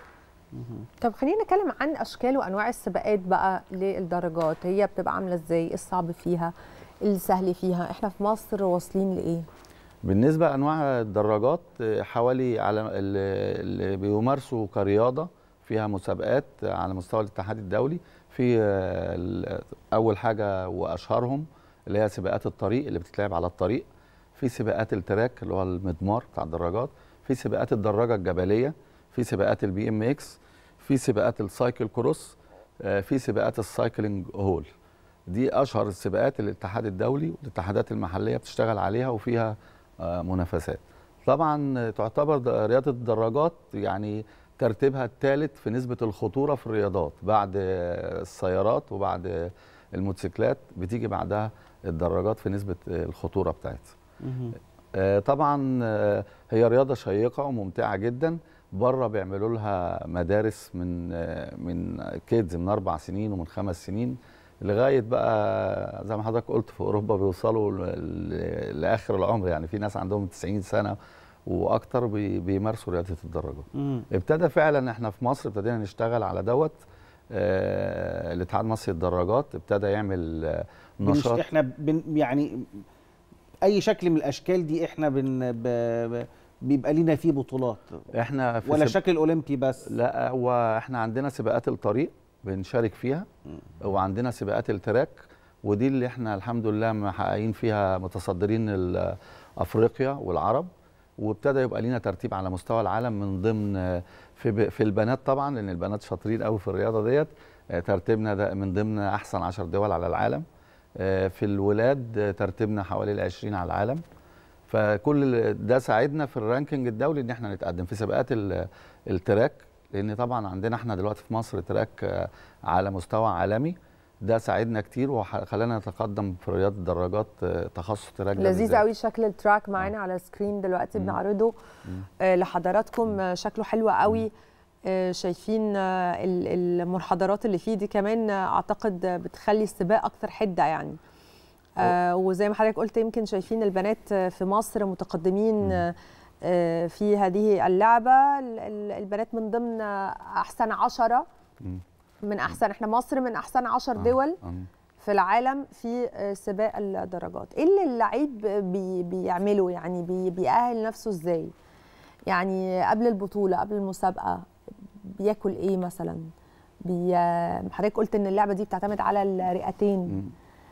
طب خلينا نتكلم عن اشكال وانواع السباقات بقى للدرجات هي بتبقى عامله ازاي ايه الصعب فيها إيه السهل فيها احنا في مصر واصلين لايه بالنسبه لانواع الدراجات آه، حوالي على اللي اللي بيمارسوا كرياضه فيها مسابقات على مستوى الاتحاد الدولي في آه، ال- اول حاجه واشهرهم اللي هي سباقات الطريق اللي بتتلعب على الطريق في سباقات التراك اللي هو المضمار بتاع الدراجات في سباقات الدراجه الجبليه في سباقات البي ام اكس في سباقات السايكل كروس آه، في سباقات السايكلينج هول دي اشهر السباقات اللي الاتحاد الدولي والاتحادات المحليه بتشتغل عليها وفيها آه، منافسات طبعا تعتبر د- رياضه الدراجات يعني ترتيبها الثالث في نسبه الخطوره في الرياضات بعد آه، السيارات وبعد آه، الموتوسيكلات بتيجي بعدها الدراجات في نسبه آه، الخطوره بتاعتها آه، طبعا آه، هي رياضه شيقه وممتعه جدا بره بيعملوا لها مدارس من آه، من كيدز من اربع سنين ومن خمس سنين لغايه بقى زي ما حضرتك قلت في اوروبا بيوصلوا ل- ل- لاخر العمر يعني في ناس عندهم 90 سنه واكتر بي- بيمارسوا رياضه الدراجه مم. ابتدى فعلا احنا في مصر ابتدينا نشتغل على دوت آه، الاتحاد المصري للدراجات ابتدى يعمل آه، بنش... نشاط احنا بن... يعني اي شكل من الاشكال دي احنا بن... ب... ب... بيبقى لينا فيه بطولات احنا في ولا سب- شكل اولمبي بس لا هو احنا عندنا سباقات الطريق بنشارك فيها وعندنا سباقات التراك ودي اللي احنا الحمد لله محققين فيها متصدرين ال- افريقيا والعرب وابتدى يبقى لينا ترتيب على مستوى العالم من ضمن آه، في ب- في البنات طبعا لان البنات شاطرين قوي في الرياضه ديت آه، ترتيبنا ده من ضمن احسن 10 دول على العالم آه، في الولاد آه، ترتيبنا حوالي ال 20 على العالم فكل ال- ده ساعدنا في الرانكينج الدولي ان احنا نتقدم في سباقات ال- التراك لان طبعا عندنا احنا دلوقتي في مصر تراك آه، على مستوى عالمي ده ساعدنا كتير وخلانا نتقدم في رياضه الدراجات آه، تخصص تراك ده لذيذ بالذات. قوي شكل التراك معانا على السكرين دلوقتي بنعرضه آه، لحضراتكم آه، شكله حلو قوي آه، شايفين آه، ال- المنحدرات اللي فيه دي كمان آه، اعتقد آه، بتخلي السباق اكثر حده يعني آه، وزي ما حضرتك قلت يمكن شايفين البنات آه، في مصر متقدمين آه، آه، في هذه اللعبه ال- ال- البنات من ضمن آه، احسن عشرة مم. من احسن احنا مصر من احسن عشر دول آه. في العالم في آه، سباق الدراجات ايه اللي اللعيب بي بيعمله يعني بي بيأهل نفسه ازاي يعني قبل البطولة قبل المسابقة بياكل ايه مثلا بي حضرتك قلت ان اللعبة دي بتعتمد على الرئتين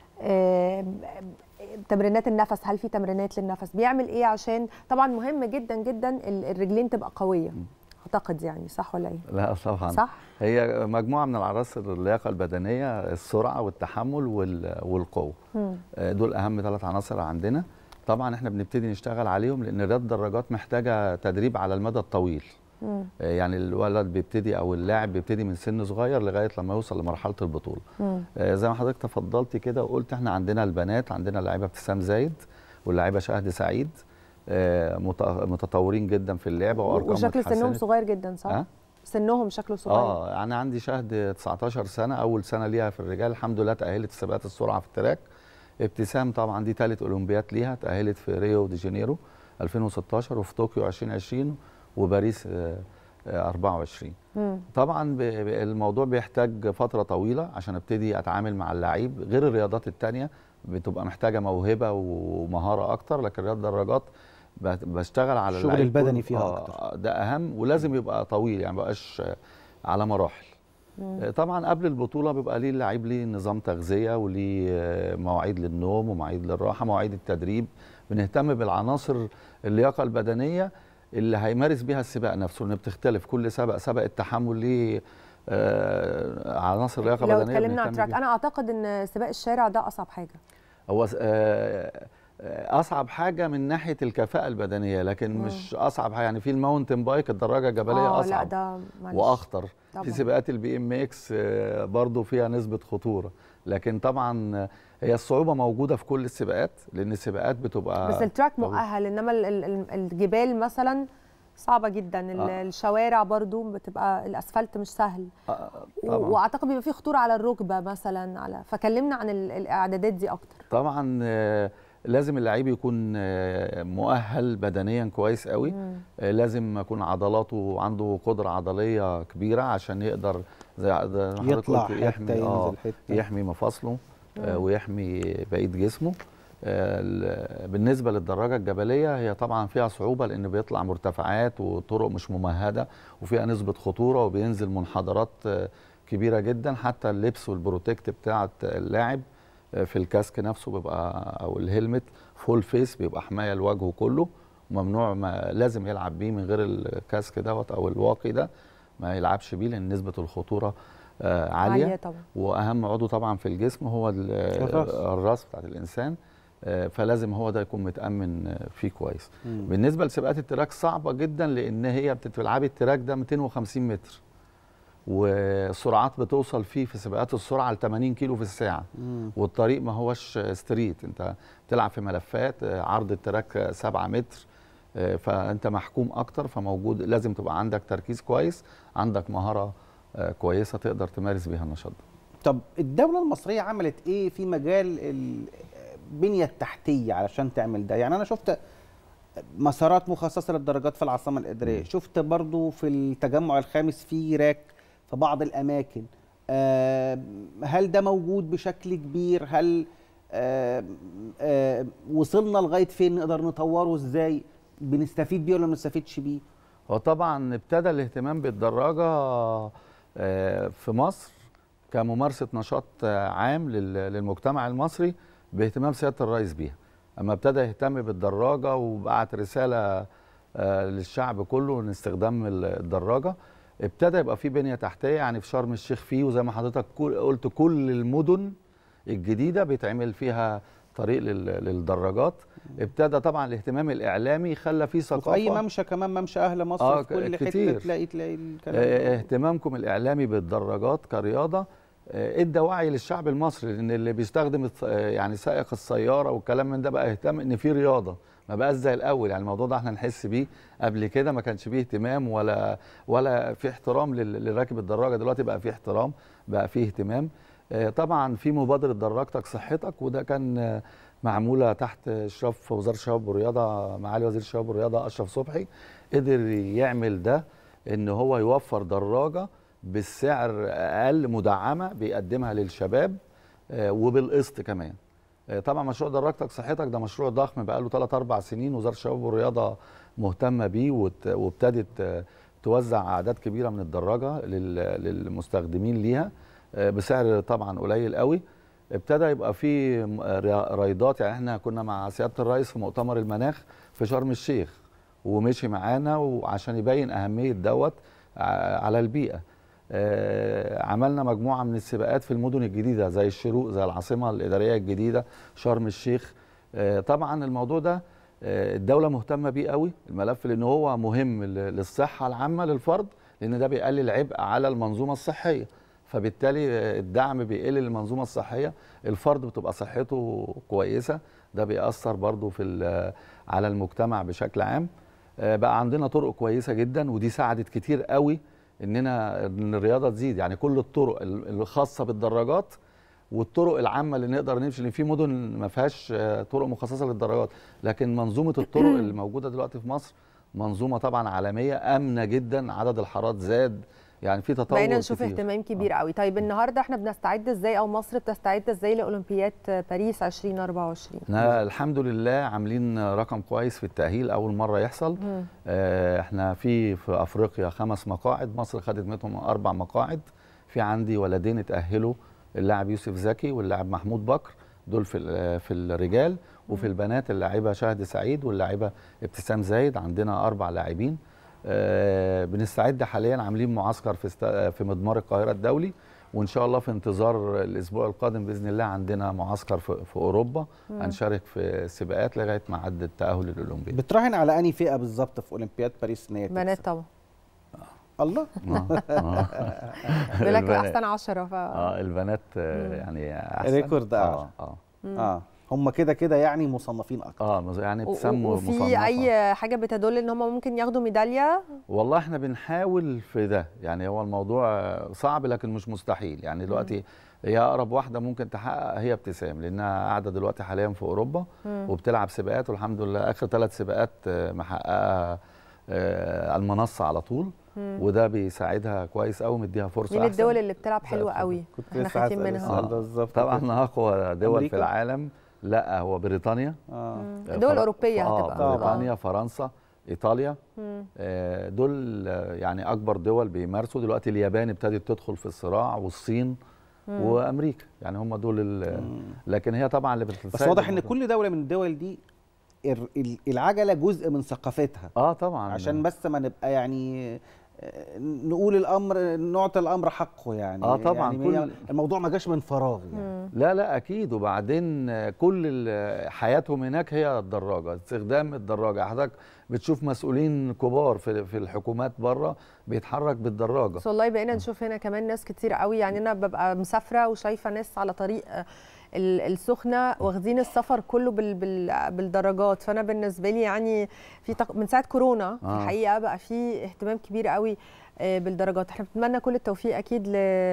آه، تمرينات النفس هل في تمرينات للنفس بيعمل ايه عشان طبعا مهم جدا جدا ال- الرجلين تبقى قوية اعتقد يعني صح ولا ايه لا طبعا صح؟ هي مجموعه من العناصر اللياقه البدنيه السرعه والتحمل وال- والقوه مم. آه، دول اهم ثلاث عناصر عندنا طبعا احنا بنبتدي نشتغل عليهم لان رياضه الدراجات محتاجه تدريب على المدى الطويل مم. آه، يعني الولد بيبتدي او اللاعب بيبتدي من سن صغير لغايه لما يوصل لمرحله البطوله مم. آه، زي ما حضرتك تفضلتي كده وقلت احنا عندنا البنات عندنا اللاعبه ابتسام زايد واللاعبه شهد سعيد آه، مت- متطورين جدا في اللعبه وارقام وشكل سنهم اتحسنت. صغير جدا صح؟ أه؟ سنهم شكله صغير اه انا عندي شهد 19 سنه اول سنه ليها في الرجال الحمد لله تاهلت في سباقات السرعه في التراك ابتسام طبعا دي ثالث اولمبياد ليها تاهلت في ريو دي جانيرو 2016 وفي طوكيو 2020 وباريس آه، آه، 24 مم. طبعا ب- ب- الموضوع بيحتاج فتره طويله عشان ابتدي اتعامل مع اللعيب غير الرياضات التانية بتبقى محتاجه موهبه ومهاره اكتر لكن رياضه الدراجات بت- بشتغل على الشغل اللعيب البدني كله. فيها آه، ده اهم ولازم يبقى طويل يعني ما بقاش آه، على مراحل آه، طبعا قبل البطوله بيبقى ليه اللعيب ليه نظام تغذيه وليه آه، مواعيد للنوم ومواعيد للراحه مواعيد التدريب بنهتم بالعناصر اللياقه البدنيه اللي هيمارس بيها السباق نفسه لان بتختلف كل سبق سبق التحمل ليه آه، عناصر لياقه لو بدنيه اتكلمنا عن بنهتم تراك بيها. انا اعتقد ان سباق الشارع ده اصعب حاجه هو س- آه، آه، اصعب حاجه من ناحيه الكفاءه البدنيه لكن مم. مش اصعب حاجه يعني في الماونتن بايك الدراجه الجبليه اه لا اصعب ده معلش. واخطر طبعاً. في سباقات البي ام اكس برضه فيها نسبه خطوره لكن طبعا آه، هي الصعوبه موجوده في كل السباقات لان السباقات بتبقى بس التراك طويلة. مؤهل انما ال- ال- ال- الجبال مثلا صعبه جدا ال- آه. الشوارع برضو بتبقى الاسفلت مش سهل و- طبعا واعتقد بيبقى فيه خطوره على الركبه مثلا على فكلمنا عن ال- الاعدادات دي اكتر طبعا آه، لازم اللعيب يكون آه، مؤهل بدنيا كويس قوي مم. آه، لازم يكون عضلاته عنده قدره عضليه كبيره عشان يقدر زي زي ما حضرتك يطلع قلت حتة، يحمي ينزل آه حتة. يحمي مفاصله آه، مم. ويحمي بقيه جسمه آه، ال- بالنسبه للدراجه الجبليه هي طبعا فيها صعوبه لان بيطلع مرتفعات وطرق مش ممهده وفيها نسبه خطوره وبينزل منحدرات آه، كبيره جدا حتى اللبس والبروتكت بتاعه اللاعب آه، في الكاسك نفسه بيبقى او الهلمت فول فيس بيبقى حمايه لوجهه كله ممنوع ما لازم يلعب بيه من غير الكاسك دوت او الواقي ده ما يلعبش بيه لان نسبه الخطوره آه، عاليه, عالية طبعا. واهم عضو طبعا في الجسم هو ال- الراس. الراس بتاعت الانسان آه، فلازم هو ده يكون متامن آه، فيه كويس مم. بالنسبه لسباقات التراك صعبه جدا لان هي بتلعبي التراك ده 250 متر والسرعات بتوصل فيه في سباقات السرعه ل 80 كيلو في الساعه مم. والطريق ما هوش ستريت انت بتلعب في ملفات آه، عرض التراك 7 متر آه، فانت محكوم اكتر فموجود لازم تبقى عندك تركيز كويس عندك مهاره آه، كويسه تقدر تمارس بيها النشاط ده طب الدولة المصرية عملت ايه في مجال البنية التحتية علشان تعمل ده يعني انا شفت مسارات مخصصة للدرجات في العاصمة الإدارية شفت برضو في التجمع الخامس في راك في بعض الأماكن آه، هل ده موجود بشكل كبير هل آه، آه، وصلنا لغاية فين نقدر نطوره ازاي بنستفيد بيه ولا ما بنستفيدش بيه هو طبعا ابتدى الاهتمام بالدراجة آه، في مصر كممارسة نشاط آه، عام لل- للمجتمع المصري باهتمام سيادة الرئيس بيها أما ابتدى يهتم بالدراجة وبعت رسالة آه، للشعب كله ان استخدام ال- الدراجة ابتدى يبقى في بنية تحتية يعني في شرم الشيخ فيه وزي ما حضرتك كل- قلت كل المدن الجديدة بيتعمل فيها طريق لل- للدراجات ابتدى طبعا الاهتمام الإعلامي خلى فيه ثقافة وفي أي ممشى كمان ممشى أهل مصر آه، في كل ك- حتة كتير. تلاقي تلاقي الكلام آه، ده. اهتمامكم الاعلامي بالدراجات كرياضه آه، ادى وعي للشعب المصري لان اللي بيستخدم الث- آه، يعني سائق السياره والكلام من ده بقى يهتم ان في رياضه ما بقاش زي الاول يعني الموضوع ده احنا نحس بيه قبل كده ما كانش فيه اهتمام ولا ولا في احترام لل- لراكب الدراجه دلوقتي بقى فيه احترام بقى فيه اهتمام آه، طبعا في مبادره دراجتك صحتك وده كان آه، معموله تحت اشراف وزاره الشباب والرياضه معالي وزير الشباب والرياضه اشرف صبحي قدر يعمل ده ان هو يوفر دراجه بالسعر اقل مدعمه بيقدمها للشباب آه، وبالقسط كمان آه، طبعا مشروع دراجتك صحتك ده مشروع ضخم بقى له 3 4 سنين وزاره الشباب والرياضه مهتمه بيه وت- وابتدت آه، توزع اعداد كبيره من الدراجه لل- للمستخدمين ليها آه، بسعر طبعا قليل قوي ابتدى يبقى في م- ريا- رايدات يعني احنا كنا مع سياده الرئيس في مؤتمر المناخ في شرم الشيخ ومشي معانا وعشان يبين اهميه دوت ع- على البيئه آه، عملنا مجموعه من السباقات في المدن الجديده زي الشروق زي العاصمه الاداريه الجديده شرم الشيخ آه، طبعا الموضوع ده آه، الدوله مهتمه بيه قوي الملف لان هو مهم ل- للصحه العامه للفرد لان ده بيقلل عبء على المنظومه الصحيه فبالتالي آه، الدعم بيقل للمنظومه الصحيه الفرد بتبقى صحته كويسه ده بيأثر برضو في ال- على المجتمع بشكل عام آه، بقى عندنا طرق كويسه جدا ودي ساعدت كتير قوي اننا ان الرياضه تزيد يعني كل الطرق ال- الخاصه بالدراجات والطرق العامه اللي نقدر نمشي لان في مدن ما فيهاش آه، طرق مخصصه للدراجات لكن منظومه الطرق اللي موجوده دلوقتي في مصر منظومه طبعا عالميه امنه جدا عدد الحارات زاد يعني في تطور بقينا نشوف كتير. اهتمام كبير قوي طيب النهارده احنا بنستعد ازاي او مصر بتستعد ازاي لاولمبياد باريس 2024 احنا الحمد لله عاملين رقم كويس في التأهيل أول مرة يحصل مم. آه، احنا في في أفريقيا خمس مقاعد مصر خدت منهم أربع مقاعد في عندي ولدين اتأهلوا اللاعب يوسف زكي واللاعب محمود بكر دول في ال- في الرجال وفي البنات اللاعبة شهد سعيد واللاعبة ابتسام زايد عندنا أربع لاعبين آه، بنستعد حاليا عاملين معسكر في است- في مضمار القاهرة الدولي وان شاء الله في انتظار الاسبوع القادم باذن الله عندنا معسكر في, في اوروبا مم. هنشارك في السباقات لغايه ميعاد التاهل للاولمبياد بتراهن على انهي فئه بالظبط في اولمبياد باريس ان هي تكسب؟ بنات طبعا الله بيقول لك البنات. احسن 10 ف اه البنات آه، مم. يعني احسن ريكورد اه اه اه مم. اه هم كده كده يعني مصنفين اكتر اه يعني و- ابتسام و- وفي مصنفة. اي حاجه بتدل ان هم ممكن ياخدوا ميداليه والله احنا بنحاول في ده يعني هو الموضوع صعب لكن مش مستحيل يعني دلوقتي هي اقرب واحده ممكن تحقق هي ابتسام لانها قاعده دلوقتي حاليا في اوروبا مم. وبتلعب سباقات والحمد لله اخر ثلاث سباقات آه، محققه آه، المنصه على طول مم. وده بيساعدها كويس قوي مديها فرصه مين أحسن. الدول اللي بتلعب حلوه قوي احنا خايفين منها آه. طبعا اقوى دول أمريكا؟ في العالم لا هو بريطانيا مم. الدول الأوروبية آه هتبقى. بريطانيا فرنسا ايطاليا مم. آه، دول آه، يعني اكبر دول بيمارسوا دلوقتي اليابان ابتدت تدخل في الصراع والصين مم. وامريكا يعني هم دول ال- لكن هي طبعا اللي بتساعد بس واضح ان الموضوع. كل دوله من الدول دي ال- ال- العجله جزء من ثقافتها اه طبعا عشان بس ما نبقى يعني آه، نقول الامر نعطي الامر حقه يعني آه طبعاً، يعني هي كل- الموضوع ما جاش من فراغ يعني لا لا اكيد وبعدين آه، كل ال- حياتهم هناك هي الدراجه استخدام الدراجه حضرتك بتشوف مسؤولين كبار في في الحكومات بره بيتحرك بالدراجه بس والله بقينا نشوف هنا كمان ناس كتير قوي يعني انا ببقى مسافره وشايفه ناس على طريق آه، ال- السخنه واخدين السفر كله بال بال بالدرجات فانا بالنسبه لي يعني في تق... من ساعه كورونا في آه. الحقيقه بقى في اهتمام كبير قوي آه، بالدرجات احنا بنتمنى كل التوفيق اكيد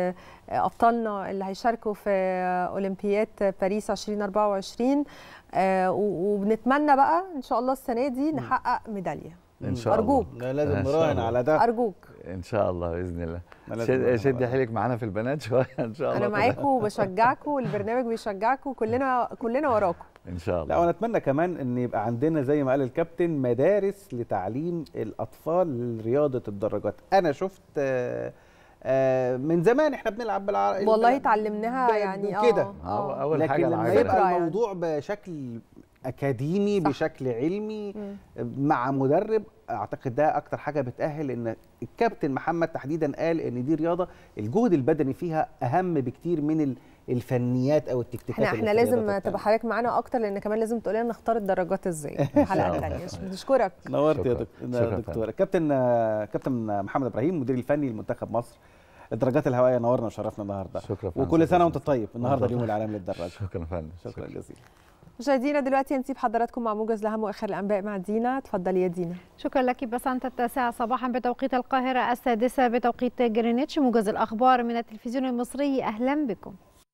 لابطالنا اللي هيشاركوا في اولمبياد باريس 2024 آه، و- وبنتمنى بقى ان شاء الله السنه دي نحقق ميداليه ان شاء الله ارجوك لا لازم إن شاء نراهن الله. على ده ارجوك ان شاء الله باذن الله ما لازم شد- نراهن شدي على ده. حيلك معانا في البنات شويه ان شاء الله انا معاكم وبشجعكم والبرنامج بيشجعكم كلنا كلنا وراكم ان شاء لا ونتمنى كمان ان يبقى عندنا زي ما قال الكابتن مدارس لتعليم الاطفال لرياضه الدراجات انا شفت آه، آه، من زمان احنا بنلعب بالعربي والله اتعلمناها يعني اه كده آه، أول لكن حاجة لما العجلة. يبقى يعني. الموضوع بشكل اكاديمي بشكل علمي مع مدرب اعتقد ده اكتر حاجه بتاهل ان الكابتن محمد تحديدا قال ان دي رياضه الجهد البدني فيها اهم بكتير من ال- الفنيات او التكتيكات احنا اللي احنا في الرياضات لازم التانية. تبقى حضرتك معانا اكتر لان كمان لازم تقول لنا نختار الدرجات ازاي إن شاء حلقه الله. ثانيه بنشكرك نورت يا شكراً. دك- شكراً دكتوره كابتن كابتن محمد ابراهيم المدير الفني لمنتخب مصر الدرجات الهوائيه نورنا وشرفنا النهارده شكرا فندم. وكل سنه وانت طيب وأنت النهارده طيب. اليوم العالمي للدراجه شكرا فندم شكرا جزيلا مشاهدينا دلوقتي هنسيب حضراتكم مع موجز لاهم واخر الانباء مع دينا اتفضلي يا دينا شكرا لك بسنت التاسعة صباحا بتوقيت القاهرة السادسة بتوقيت جرينتش موجز الأخبار من التلفزيون المصري أهلا بكم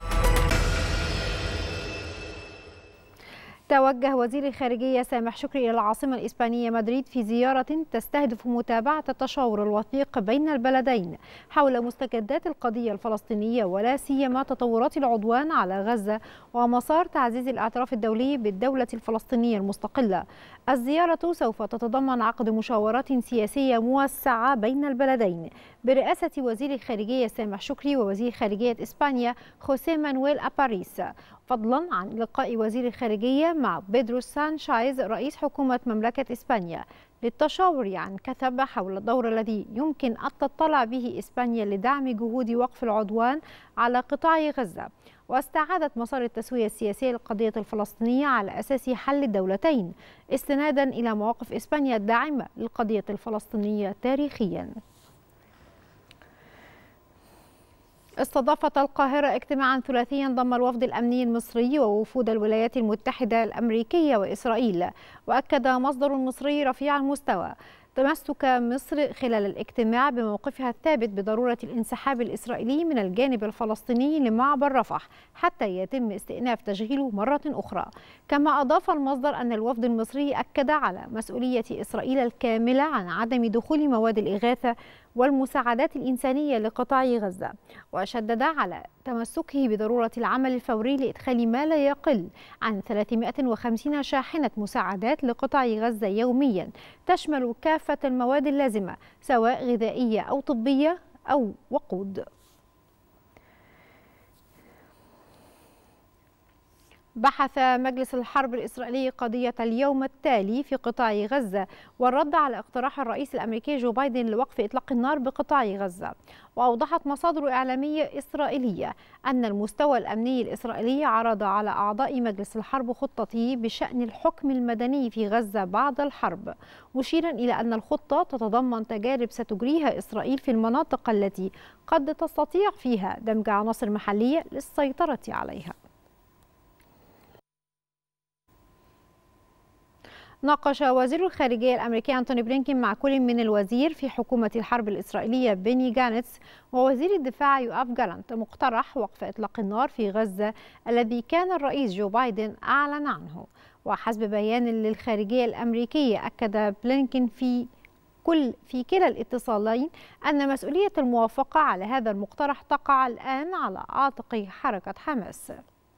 توجه وزير الخارجية سامح شكري إلى العاصمة الإسبانية مدريد في زيارة تستهدف متابعة التشاور الوثيق بين البلدين حول مستجدات القضية الفلسطينية ولا سيما تطورات العدوان على غزة ومسار تعزيز الاعتراف الدولي بالدولة الفلسطينية المستقلة. الزيارة سوف تتضمن عقد مشاورات سياسية موسعة بين البلدين برئاسة وزير الخارجية سامح شكري ووزير خارجية إسبانيا خوسيه مانويل أباريس فضلا عن لقاء وزير الخارجية مع بيدرو سانشايز رئيس حكومة مملكة إسبانيا للتشاور عن كثب حول الدور الذي يمكن أن تطلع به إسبانيا لدعم جهود وقف العدوان على قطاع غزة واستعادت مسار التسوية السياسية للقضية الفلسطينية على أساس حل الدولتين استنادا إلى مواقف إسبانيا الداعمة للقضية الفلسطينية تاريخياً استضافت القاهرة اجتماعا ثلاثيا ضم الوفد الأمني المصري ووفود الولايات المتحدة الأمريكية وإسرائيل وأكد مصدر مصري رفيع المستوى تمسك مصر خلال الاجتماع بموقفها الثابت بضرورة الانسحاب الإسرائيلي من الجانب الفلسطيني لمعبر رفح حتى يتم استئناف تشغيله مرة أخرى كما أضاف المصدر أن الوفد المصري أكد على مسؤولية إسرائيل الكاملة عن عدم دخول مواد الإغاثة والمساعدات الإنسانية لقطاع غزة وشدد على تمسكه بضرورة العمل الفوري لإدخال ما لا يقل عن 350 شاحنة مساعدات لقطاع غزة يوميا تشمل كافة المواد اللازمة سواء غذائية أو طبية أو وقود بحث مجلس الحرب الإسرائيلي قضية اليوم التالي في قطاع غزة والرد على اقتراح الرئيس الأمريكي جو بايدن لوقف إطلاق النار بقطاع غزة وأوضحت مصادر إعلامية إسرائيلية أن المستوى الأمني الإسرائيلي عرض على أعضاء مجلس الحرب خطته بشأن الحكم المدني في غزة بعد الحرب مشيرا إلى أن الخطة تتضمن تجارب ستجريها إسرائيل في المناطق التي قد تستطيع فيها دمج عناصر محلية للسيطرة عليها ناقش وزير الخارجية الأمريكي أنتوني بلينكين مع كل من الوزير في حكومة الحرب الإسرائيلية بيني جانتس ووزير الدفاع يوآف جالانت مقترح وقف إطلاق النار في غزة الذي كان الرئيس جو بايدن أعلن عنه وحسب بيان للخارجية الأمريكية أكد بلينكين في كل في كلا الاتصالين أن مسؤولية الموافقة على هذا المقترح تقع الآن على عاتق حركة حماس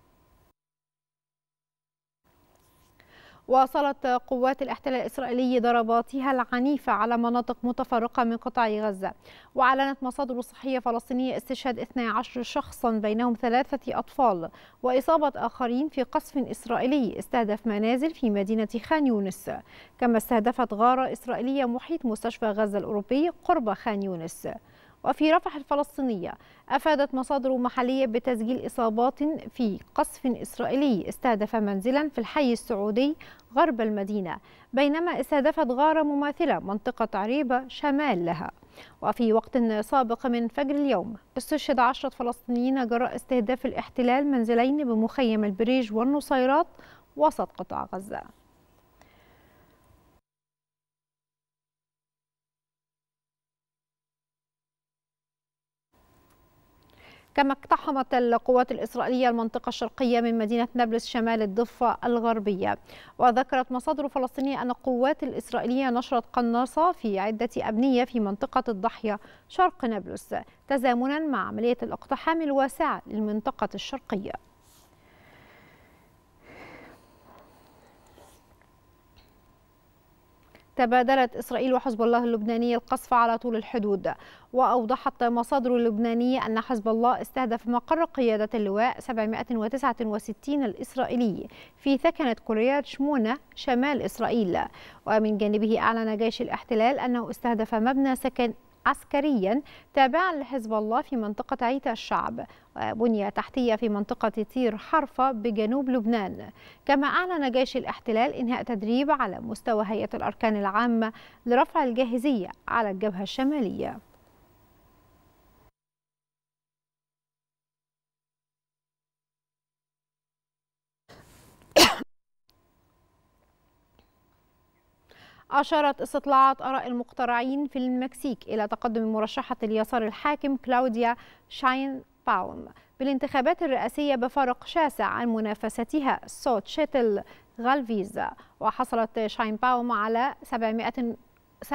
واصلت قوات الاحتلال الإسرائيلي ضرباتها العنيفة على مناطق متفرقة من قطاع غزة وأعلنت مصادر صحية فلسطينية استشهاد 12 شخصا بينهم ثلاثة أطفال وإصابة آخرين في قصف إسرائيلي استهدف منازل في مدينة خان يونس كما استهدفت غارة إسرائيلية محيط مستشفى غزة الأوروبي قرب خان يونس وفي رفح الفلسطينية أفادت مصادر محلية بتسجيل إصابات في قصف إسرائيلي استهدف منزلا في الحي السعودي غرب المدينة بينما استهدفت غارة مماثلة منطقة عريبة شمال لها وفي وقت سابق من فجر اليوم استشهد عشرة فلسطينيين جراء استهداف الاحتلال منزلين بمخيم البريج والنصيرات وسط قطاع غزة كما اقتحمت القوات الإسرائيلية المنطقة الشرقية من مدينة نابلس شمال الضفة الغربية وذكرت مصادر فلسطينية أن القوات الإسرائيلية نشرت قناصة في عدة أبنية في منطقة الضحية شرق نابلس تزامنا مع عملية الاقتحام الواسعة للمنطقة الشرقية تبادلت إسرائيل وحزب الله اللبناني القصف على طول الحدود وأوضحت مصادر لبنانية أن حزب الله استهدف مقر قيادة اللواء 769 الإسرائيلي في ثكنة كوريات شمونة شمال إسرائيل ومن جانبه أعلن جيش الاحتلال أنه استهدف مبنى سكن عسكريا تابعا لحزب الله في منطقة عيتا الشعب وبنية تحتية في منطقة تير حرفة بجنوب لبنان كما أعلن جيش الاحتلال إنهاء تدريب على مستوى هيئة الأركان العامة لرفع الجاهزية على الجبهة الشمالية أشارت استطلاعات آراء المقترعين في المكسيك إلى تقدم مرشحة اليسار الحاكم كلاوديا شاين باوم بالانتخابات الرئاسية بفارق شاسع عن منافستها سوت شيتل غالفيزا وحصلت شاين باوم على 700 57.8%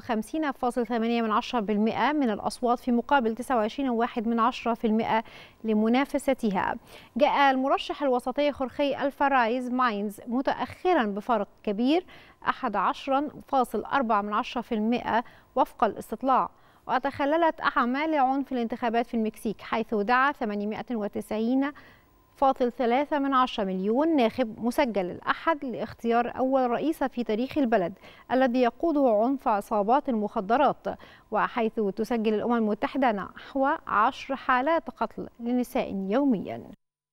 من الأصوات في مقابل 29.1% لمنافستها جاء المرشح الوسطي خورخي الفرايز ماينز متأخرا بفارق كبير 11.4% وفق الاستطلاع وتخللت أعمال عنف الانتخابات في المكسيك حيث دعا 890 فاصل ثلاثة من عشرة مليون ناخب مسجل الأحد لاختيار أول رئيس في تاريخ البلد الذي يقوده عنف عصابات المخدرات وحيث تسجل الأمم المتحدة نحو عشر حالات قتل لنساء يومياً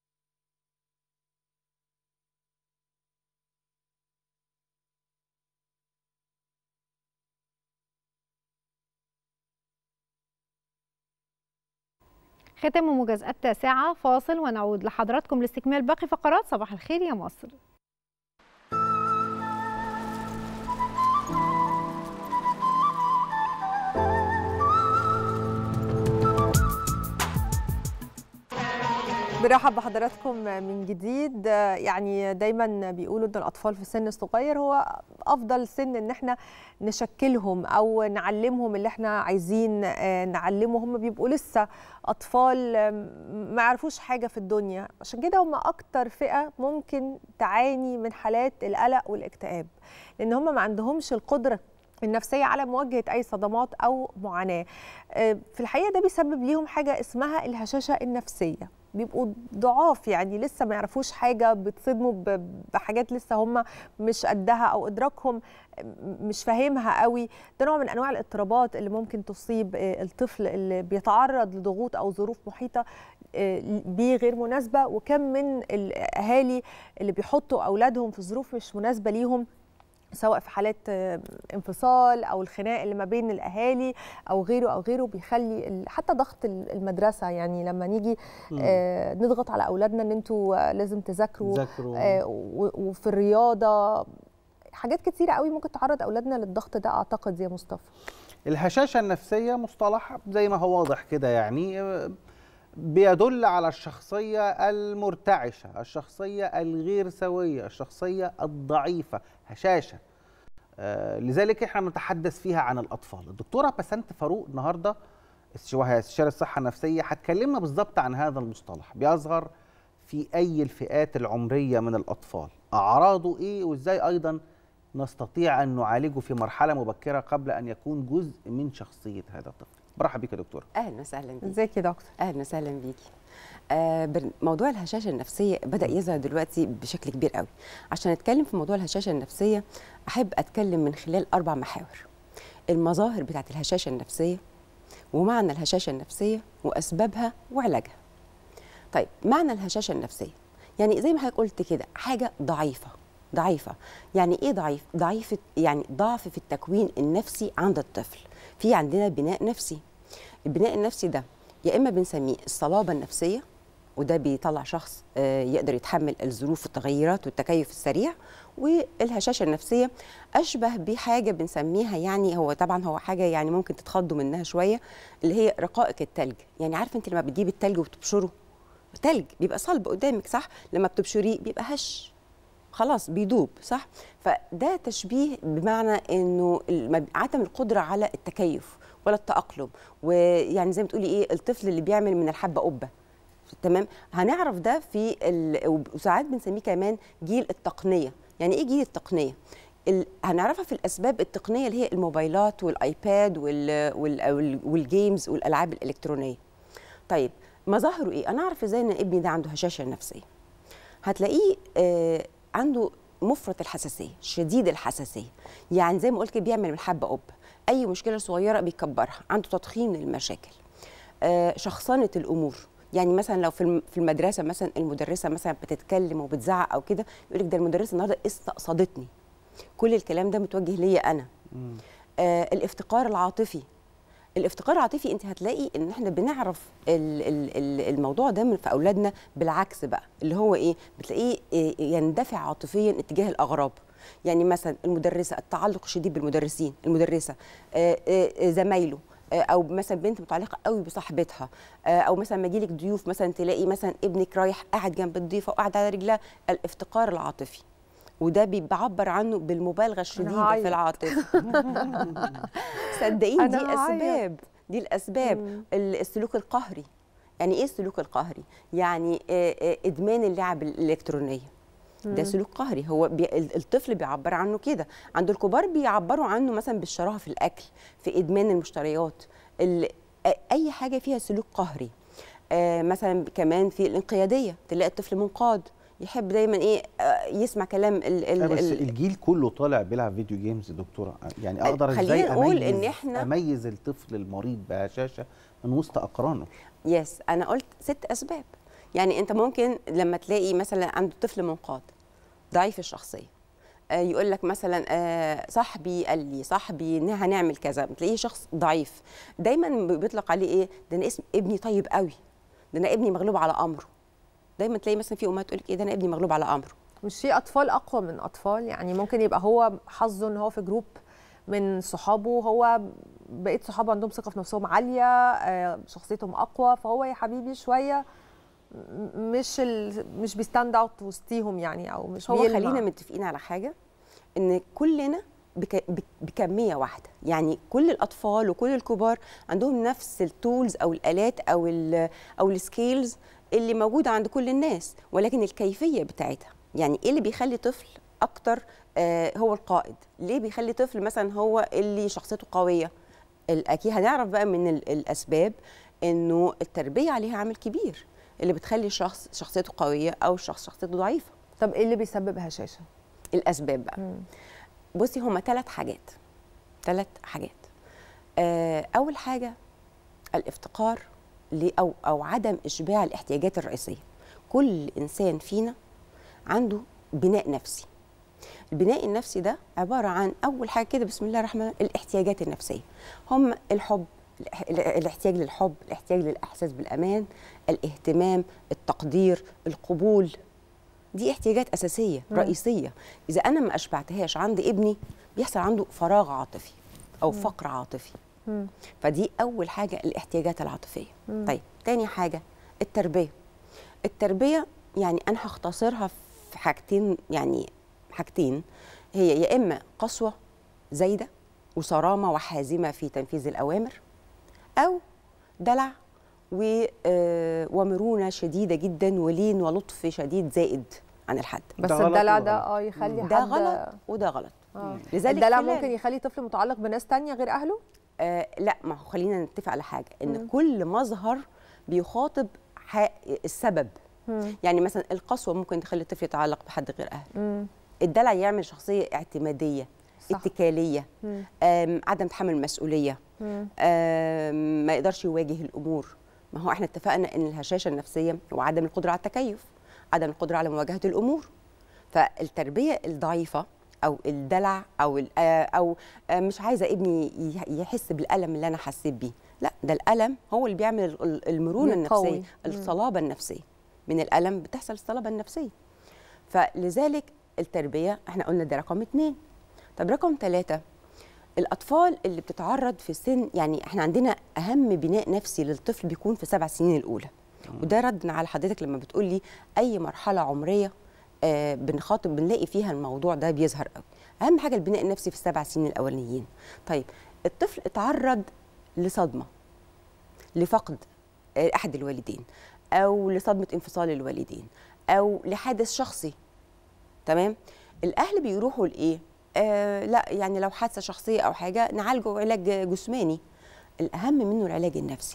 ختام موجز التاسعة فاصل ونعود لحضراتكم لاستكمال باقي فقرات صباح الخير يا مصر برحب بحضراتكم من جديد يعني دايما بيقولوا ان الاطفال في السن الصغير هو افضل سن ان احنا نشكلهم او نعلمهم اللي احنا عايزين نعلمه هم بيبقوا لسه اطفال ما يعرفوش حاجه في الدنيا عشان كده هم اكتر فئه ممكن تعاني من حالات القلق والاكتئاب لان هم ما عندهمش القدره النفسيه على مواجهه اي صدمات او معاناه في الحقيقه ده بيسبب ليهم حاجه اسمها الهشاشه النفسيه بيبقوا ضعاف يعني لسه ما يعرفوش حاجه بيتصدموا بحاجات لسه هم مش قدها او ادراكهم مش فاهمها قوي ده نوع من انواع الاضطرابات اللي ممكن تصيب الطفل اللي بيتعرض لضغوط او ظروف محيطه بيه غير مناسبه وكم من الاهالي اللي بيحطوا اولادهم في ظروف مش مناسبه ليهم سواء في حالات انفصال او الخناق اللي ما بين الاهالي او غيره او غيره بيخلي حتى ضغط المدرسه يعني لما نيجي آه نضغط على اولادنا ان انتوا لازم تذاكروا آه وفي الرياضه حاجات كتيره قوي ممكن تعرض اولادنا للضغط ده اعتقد يا مصطفى الهشاشه النفسيه مصطلح زي ما هو واضح كده يعني بيدل على الشخصية المرتعشة الشخصية الغير سوية الشخصية الضعيفة هشاشة آه لذلك احنا نتحدث فيها عن الأطفال الدكتورة بسنت فاروق النهاردة وهي استشارة الصحة النفسية هتكلمنا بالظبط عن هذا المصطلح بيظهر في أي الفئات العمرية من الأطفال أعراضه إيه وإزاي أيضا نستطيع أن نعالجه في مرحلة مبكرة قبل أن يكون جزء من شخصية هذا الطفل برحب بيك يا دكتوره اهلا وسهلا بيكي ازيك يا دكتور اهلا وسهلا بيكي آه موضوع الهشاشه النفسيه بدا يظهر دلوقتي بشكل كبير قوي عشان اتكلم في موضوع الهشاشه النفسيه احب اتكلم من خلال اربع محاور المظاهر بتاعت الهشاشه النفسيه ومعنى الهشاشه النفسيه واسبابها وعلاجها طيب معنى الهشاشه النفسيه يعني زي ما حضرتك قلت كده حاجه ضعيفه ضعيفه يعني ايه ضعيف ضعيف يعني ضعف في التكوين النفسي عند الطفل في عندنا بناء نفسي البناء النفسي ده يا اما بنسميه الصلابه النفسيه وده بيطلع شخص يقدر يتحمل الظروف والتغيرات والتكيف السريع والهشاشه النفسيه اشبه بحاجه بنسميها يعني هو طبعا هو حاجه يعني ممكن تتخضوا منها شويه اللي هي رقائق التلج يعني عارفه انت لما بتجيبي التلج وبتبشره تلج بيبقى صلب قدامك صح لما بتبشريه بيبقى هش خلاص بيدوب صح فده تشبيه بمعنى انه عدم القدره على التكيف ولا التاقلم ويعني زي ما تقولي ايه الطفل اللي بيعمل من الحبه قبه تمام هنعرف ده في وساعات بنسميه كمان جيل التقنيه يعني ايه جيل التقنيه ال... هنعرفها في الاسباب التقنيه اللي هي الموبايلات والايباد وال... وال... والجيمز والالعاب الالكترونيه طيب مظاهره ايه انا اعرف ازاي ان ابني ده عنده هشاشه نفسيه هتلاقيه آه عنده مفرط الحساسيه شديد الحساسيه يعني زي ما قلت كده بيعمل من حبه قبه اي مشكله صغيره بيكبرها عنده تضخيم للمشاكل آه شخصنه الامور يعني مثلا لو في في المدرسه مثلا المدرسه مثلا بتتكلم وبتزعق او كده يقول لك ده المدرسه النهارده استقصدتني كل الكلام ده متوجه ليا انا آه الافتقار العاطفي الافتقار العاطفي انت هتلاقي ان احنا بنعرف ال ال الموضوع ده من في اولادنا بالعكس بقى اللي هو ايه بتلاقيه يندفع عاطفيا اتجاه الاغراب يعني مثلا المدرسه التعلق الشديد بالمدرسين المدرسه زمايله او مثلا بنت متعلقه قوي بصاحبتها او مثلا ما يجيلك ضيوف مثلا تلاقي مثلا ابنك رايح قاعد جنب الضيفه وقاعد على رجلها الافتقار العاطفي وده بيعبر عنه بالمبالغه الشديده في العاطفه صدقيني دي اسباب دي الاسباب السلوك القهري يعني ايه السلوك القهري يعني ادمان اللعب الالكترونيه ده سلوك قهري هو بي الطفل بيعبر عنه كده عند الكبار بيعبروا عنه مثلا بالشراهه في الاكل في ادمان المشتريات اي حاجه فيها سلوك قهري آه مثلا كمان في الانقياديه تلاقي الطفل منقاد يحب دايما ايه يسمع كلام ال ال بس الجيل كله طالع بيلعب فيديو جيمز دكتوره يعني اقدر ازاي نقول ان احنا اميز الطفل المريض بهشاشه من وسط اقرانه يس انا قلت ست اسباب يعني انت ممكن لما تلاقي مثلا عنده طفل منقاد ضعيف الشخصيه آه يقول لك مثلا آه صاحبي قال لي صاحبي هنعمل كذا بتلاقيه شخص ضعيف دايما بيطلق عليه ايه ده انا اسم ابني طيب قوي ده انا ابني مغلوب على امره دايما تلاقي مثلا في امهات تقول لك ايه ده انا ابني مغلوب على امره مش في اطفال اقوى من اطفال يعني ممكن يبقى هو حظه ان هو في جروب من صحابه هو بقيت صحابه عندهم ثقه في نفسهم عاليه شخصيتهم اقوى فهو يا حبيبي شويه م- مش ال... مش بيستاند اوت وسطيهم يعني او مش هو بيلمع. خلينا متفقين على حاجه ان كلنا بك... بك... بكميه واحده يعني كل الاطفال وكل الكبار عندهم نفس التولز او الالات او ال... او السكيلز اللي موجوده عند كل الناس ولكن الكيفيه بتاعتها يعني ايه اللي بيخلي طفل اكتر آه هو القائد ليه بيخلي طفل مثلا هو اللي شخصيته قويه ال- اكيد هنعرف بقى من ال... الاسباب انه التربيه عليها عامل كبير اللي بتخلي الشخص شخصيته قويه او الشخص شخصيته ضعيفه طب ايه اللي بيسبب هشاشه الاسباب بقى بصي هما ثلاث حاجات ثلاث حاجات آه اول حاجه الافتقار ل- او او عدم اشباع الاحتياجات الرئيسيه كل انسان فينا عنده بناء نفسي البناء النفسي ده عباره عن اول حاجه كده بسم الله الرحمن الرحيم الاحتياجات النفسيه هم الحب الاح- الاحتياج للحب الاحتياج للاحساس بالامان الاهتمام التقدير القبول دي احتياجات اساسيه مم. رئيسيه اذا انا ما اشبعتهاش عند ابني بيحصل عنده فراغ عاطفي او مم. فقر عاطفي مم. فدي اول حاجه الاحتياجات العاطفيه مم. طيب تاني حاجه التربيه التربيه يعني انا هختصرها في حاجتين يعني حاجتين هي يا اما قسوه زايده وصرامه وحازمه في تنفيذ الاوامر او دلع و آه، ومرونه شديده جدا ولين ولطف شديد زائد عن الحد بس الدلع ده اه يخلي ده حد غلط وده غلط اه لذلك الدلع خلال- ممكن يخلي طفل متعلق بناس تانية غير اهله آه لا ما هو خلينا نتفق على حاجه ان مم. كل مظهر بيخاطب ح- السبب مم. يعني مثلا القسوه ممكن تخلي الطفل يتعلق بحد غير اهله مم. الدلع يعمل شخصيه اعتماديه صح. اتكاليه مم. آم، عدم تحمل المسؤوليه مم. آم، ما يقدرش يواجه الامور ما هو احنا اتفقنا ان الهشاشه النفسيه وعدم القدره على التكيف عدم القدره على مواجهه الامور فالتربيه الضعيفه او الدلع او ال- آه، او آه، مش عايزه ابني ي- يحس بالالم اللي انا حسيت بيه لا ده الالم هو اللي بيعمل ال- ال- المرونه بيقوي. النفسيه مم. الصلابه النفسيه من الالم بتحصل الصلابه النفسيه فلذلك التربيه احنا قلنا ده رقم اتنين طب رقم ثلاثة الأطفال اللي بتتعرض في سن يعني احنا عندنا أهم بناء نفسي للطفل بيكون في سبع سنين الأولى وده رد على حضرتك لما بتقول لي أي مرحلة عمرية آه بنخاطب بنلاقي فيها الموضوع ده بيظهر قوي أهم حاجة البناء النفسي في السبع سنين الأولانيين طيب الطفل اتعرض لصدمة لفقد آه، أحد الوالدين أو لصدمة انفصال الوالدين أو لحادث شخصي تمام الاهل بيروحوا لايه آه لا يعني لو حادثه شخصيه او حاجه نعالجه علاج جسماني الاهم منه العلاج النفسي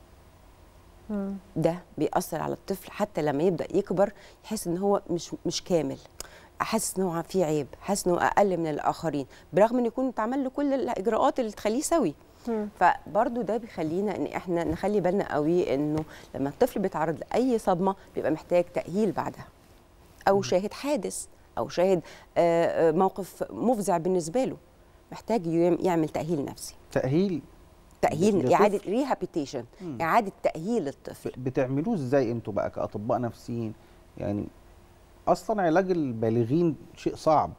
ده بيأثر على الطفل حتى لما يبدأ يكبر يحس ان هو مش مش كامل حاسس ان هو فيه عيب حاسس ان هو اقل من الاخرين برغم ان يكون اتعمل له كل الاجراءات اللي تخليه سوي فبرضو ده بيخلينا ان احنا نخلي بالنا قوي انه لما الطفل بيتعرض لاي صدمه بيبقى محتاج تاهيل بعدها او شاهد حادث او شاهد آه، آه، موقف مفزع بالنسبه له محتاج يعم- يعمل تاهيل نفسي تاهيل تاهيل لطفل؟ اعاده ريهابيتيشن مم. اعاده تاهيل الطفل بتعملوه ازاي انتوا بقى كاطباء نفسيين يعني اصلا علاج البالغين شيء صعب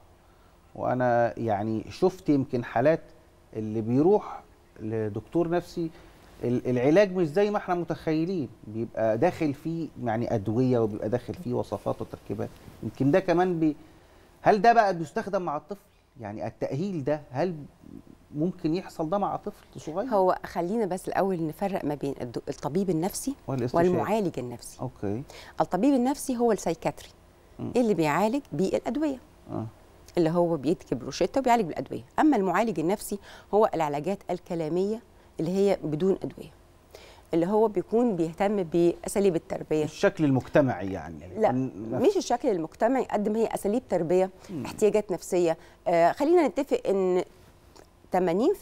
وانا يعني شفت يمكن حالات اللي بيروح لدكتور نفسي ال- العلاج مش زي ما احنا متخيلين بيبقى داخل فيه يعني ادويه وبيبقى داخل فيه وصفات وتركيبات يمكن ده كمان بي هل ده بقى بيستخدم مع الطفل يعني التاهيل ده هل ممكن يحصل ده مع طفل صغير هو خلينا بس الاول نفرق ما بين الد- الطبيب النفسي والاستشاري. والمعالج النفسي اوكي الطبيب النفسي هو السايكاتري مم. اللي بيعالج بالادويه اه اللي هو بيكتب روشته وبيعالج بالادويه اما المعالج النفسي هو العلاجات الكلاميه اللي هي بدون ادويه اللي هو بيكون بيهتم باساليب التربيه الشكل المجتمعي يعني لا ن- مش الشكل المجتمعي قد ما هي اساليب تربيه مم. احتياجات نفسيه آه خلينا نتفق ان 80%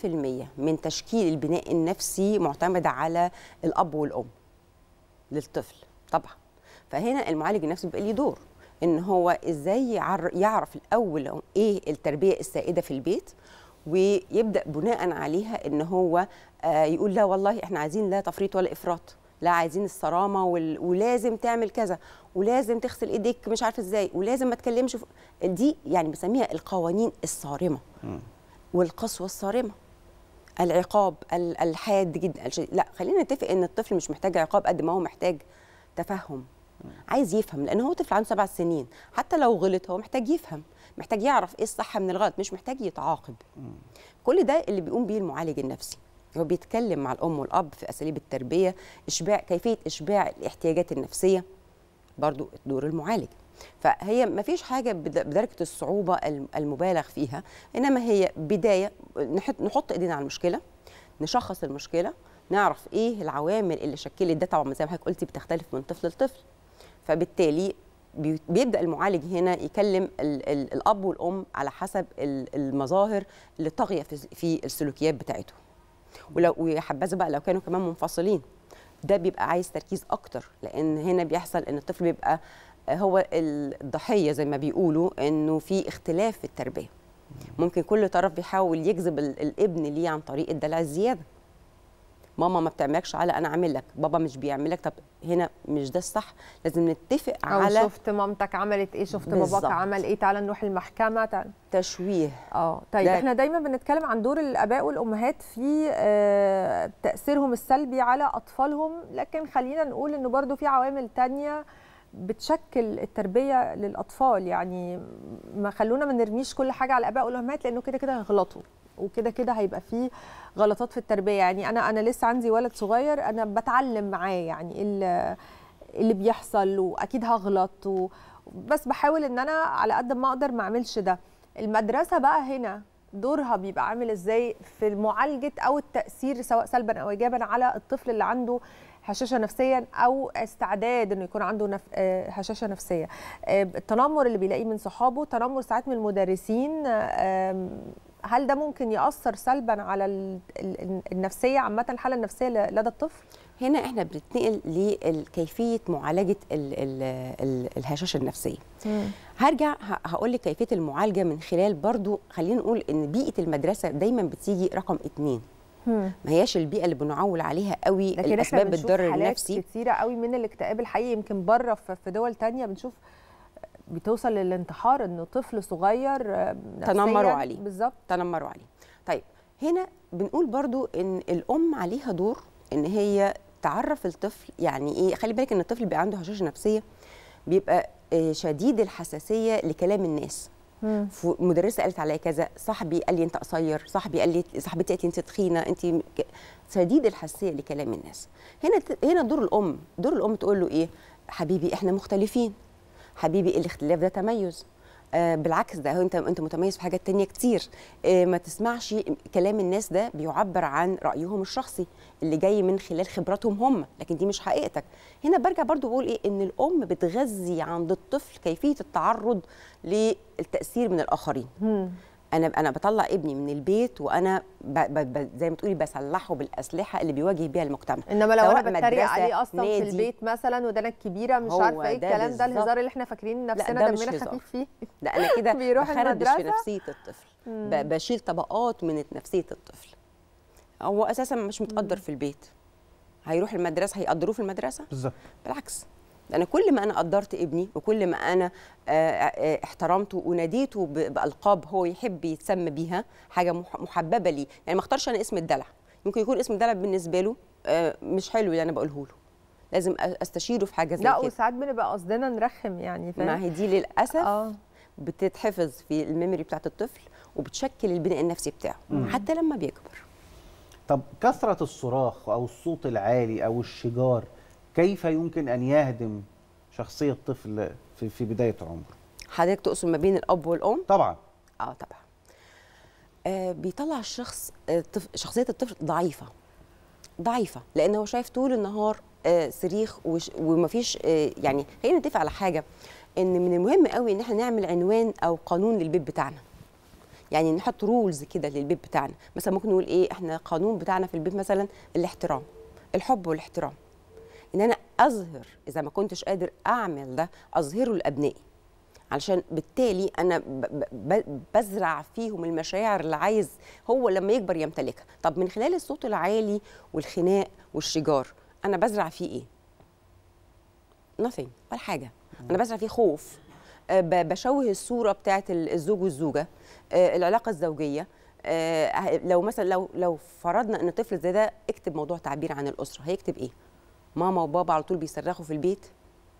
من تشكيل البناء النفسي معتمد على الاب والام للطفل طبعا فهنا المعالج النفسي بيبقى ليه دور ان هو ازاي يعر- يعرف الاول ايه التربيه السائده في البيت ويبدا بناء عليها ان هو آه، يقول لا والله احنا عايزين لا تفريط ولا افراط لا عايزين الصرامه وال... ولازم تعمل كذا ولازم تغسل ايديك مش عارفه ازاي ولازم ما تكلمش ف... دي يعني بسميها القوانين الصارمه مم. والقسوه الصارمه العقاب ال- الحاد جدا الشديد. لا خلينا نتفق ان الطفل مش محتاج عقاب قد ما هو محتاج تفهم عايز يفهم لان هو طفل عنده سبع سنين حتى لو غلط هو محتاج يفهم محتاج يعرف ايه الصح من الغلط مش محتاج يتعاقب كل ده اللي بيقوم بيه المعالج النفسي هو بيتكلم مع الام والاب في اساليب التربيه اشباع كيفيه اشباع الاحتياجات النفسيه برضو دور المعالج فهي ما فيش حاجه بد- بدرجه الصعوبه الم- المبالغ فيها انما هي بدايه نحط نحط ايدينا على المشكله نشخص المشكله نعرف ايه العوامل اللي شكلت ده طبعا زي ما حضرتك قلتي بتختلف من طفل لطفل فبالتالي بي- بيبدا المعالج هنا يكلم ال ال الاب والام على حسب ال- المظاهر اللي طاغيه في, في السلوكيات بتاعتهم ولو ويا حبذا بقى لو كانوا كمان منفصلين ده بيبقى عايز تركيز اكتر لان هنا بيحصل ان الطفل بيبقى هو الضحيه زي ما بيقولوا انه في اختلاف في التربيه ممكن كل طرف بيحاول يجذب ال- الابن ليه عن طريق الدلع الزياده ماما ما بتعملكش على انا اعمل لك بابا مش بيعملك طب هنا مش ده الصح لازم نتفق او على شفت مامتك عملت ايه شفت بالظبط. باباك عمل ايه تعالى نروح المحكمه تعالى تشويه اه طيب ده- احنا دايما بنتكلم عن دور الاباء والامهات في آه، تاثيرهم السلبي على اطفالهم لكن خلينا نقول انه برضو في عوامل تانية بتشكل التربيه للاطفال يعني ما خلونا ما نرميش كل حاجه على الاباء والامهات لانه كده كده هيغلطوا وكده كده هيبقى فيه غلطات في التربيه يعني انا انا لسه عندي ولد صغير انا بتعلم معاه يعني إيه اللي اللي بيحصل واكيد هغلط و... بس بحاول ان انا على قد ما اقدر ما اعملش ده المدرسه بقى هنا دورها بيبقى عامل ازاي في معالجه او التاثير سواء سلبا او ايجابا على الطفل اللي عنده هشاشه نفسيا او استعداد انه يكون عنده نف... آه، هشاشه نفسيه آه، التنمر اللي بيلاقيه من صحابه تنمر ساعات من المدرسين آم، هل ده ممكن ياثر سلبا على ال- ال- النفسيه عامه الحاله النفسيه ل- لدى الطفل هنا احنا بنتنقل لكيفيه معالجه ال ال ال الهشاشه النفسيه هرجع ه- هقول لك كيفيه المعالجه من خلال برضو خلينا نقول ان بيئه المدرسه دايما بتيجي رقم اتنين ما هياش البيئه اللي بنعول عليها قوي لكن احنا الاسباب بنشوف الضرر حالات النفسي كتيره قوي من الاكتئاب الحقيقي يمكن بره في في دول تانية بنشوف بتوصل للانتحار انه طفل صغير آه، نفسياً تنمروا عليه بالظبط تنمروا عليه طيب هنا بنقول برضو ان الام عليها دور ان هي تعرف الطفل يعني ايه خلي بالك ان الطفل بيبقى عنده هشاشه نفسيه بيبقى آه، شديد الحساسيه لكلام الناس ف- مدرسه قالت عليا كذا صاحبي قال لي انت قصير صاحبي قال لي صاحبتي قالت لي انت تخينه انت م- ك- شديد الحساسيه لكلام الناس هنا ت- هنا دور الام دور الام تقول له ايه حبيبي احنا مختلفين حبيبي الاختلاف ده تميز آه بالعكس ده هو انت انت متميز في حاجات تانية كتير آه ما تسمعش كلام الناس ده بيعبر عن رايهم الشخصي اللي جاي من خلال خبراتهم هم لكن دي مش حقيقتك هنا برجع برضو بقول ايه ان الام بتغذي عند الطفل كيفيه التعرض للتاثير من الاخرين انا انا بطلع ابني من البيت وانا ب ب ب زي ما تقولي بسلحه بالاسلحه اللي بيواجه بيها المجتمع انما لو سواء انا بتريق مدرسة، عليه اصلا في نادي. البيت مثلا ودانا الكبيره مش هو عارفه ايه ده الكلام ده بالظبط. الهزار اللي احنا فاكرين لا، نفسنا ده مش دمنا هزار. خفيف فيه لا انا كده بيروح بخربش في المدرسة. نفسيه الطفل مم. ب- بشيل طبقات من نفسيه الطفل هو اساسا مش متقدر في البيت هيروح المدرسه هيقدروه في المدرسه بالظبط بالعكس انا كل ما انا قدرت ابني وكل ما انا آه، آه، احترمته وناديته ب- بالقاب هو يحب يتسمى بيها حاجه مح- محببه ليه يعني ما اختارش انا اسم الدلع ممكن يكون اسم الدلع بالنسبه له آه، مش حلو اللي انا بقوله له لازم أ- استشيره في حاجه زي لا كده وساعات بنبقى قصدنا نرخم يعني فاهم ما هي دي للاسف بتتحفظ في الميموري بتاعت الطفل وبتشكل البناء النفسي بتاعه مم. حتى لما بيكبر طب كثرة الصراخ أو الصوت العالي أو الشجار كيف يمكن أن يهدم شخصية الطفل في, في بداية عمره؟ حضرتك تقصد ما بين الاب والام طبعا اه طبعا آه بيطلع الشخص آه طف- شخصيه الطفل ضعيفه ضعيفه لان هو شايف طول النهار آه صريخ وش- ومفيش آه يعني خلينا نتفق على حاجه ان من المهم قوي ان احنا نعمل عنوان او قانون للبيت بتاعنا يعني نحط رولز كده للبيت بتاعنا مثلا ممكن نقول ايه احنا القانون بتاعنا في البيت مثلا الاحترام الحب والاحترام ان انا اظهر اذا ما كنتش قادر اعمل ده اظهره لابنائي علشان بالتالي انا ب- ب- بزرع فيهم المشاعر اللي عايز هو لما يكبر يمتلكها طب من خلال الصوت العالي والخناق والشجار انا بزرع فيه ايه nothing ولا حاجه انا بزرع فيه خوف آه، ب- بشوه الصوره بتاعت ال- الزوج والزوجه آه، العلاقه الزوجيه آه، لو مثلا لو لو فرضنا ان طفل زي ده اكتب موضوع تعبير عن الاسره هيكتب ايه ماما وبابا على طول بيصرخوا في البيت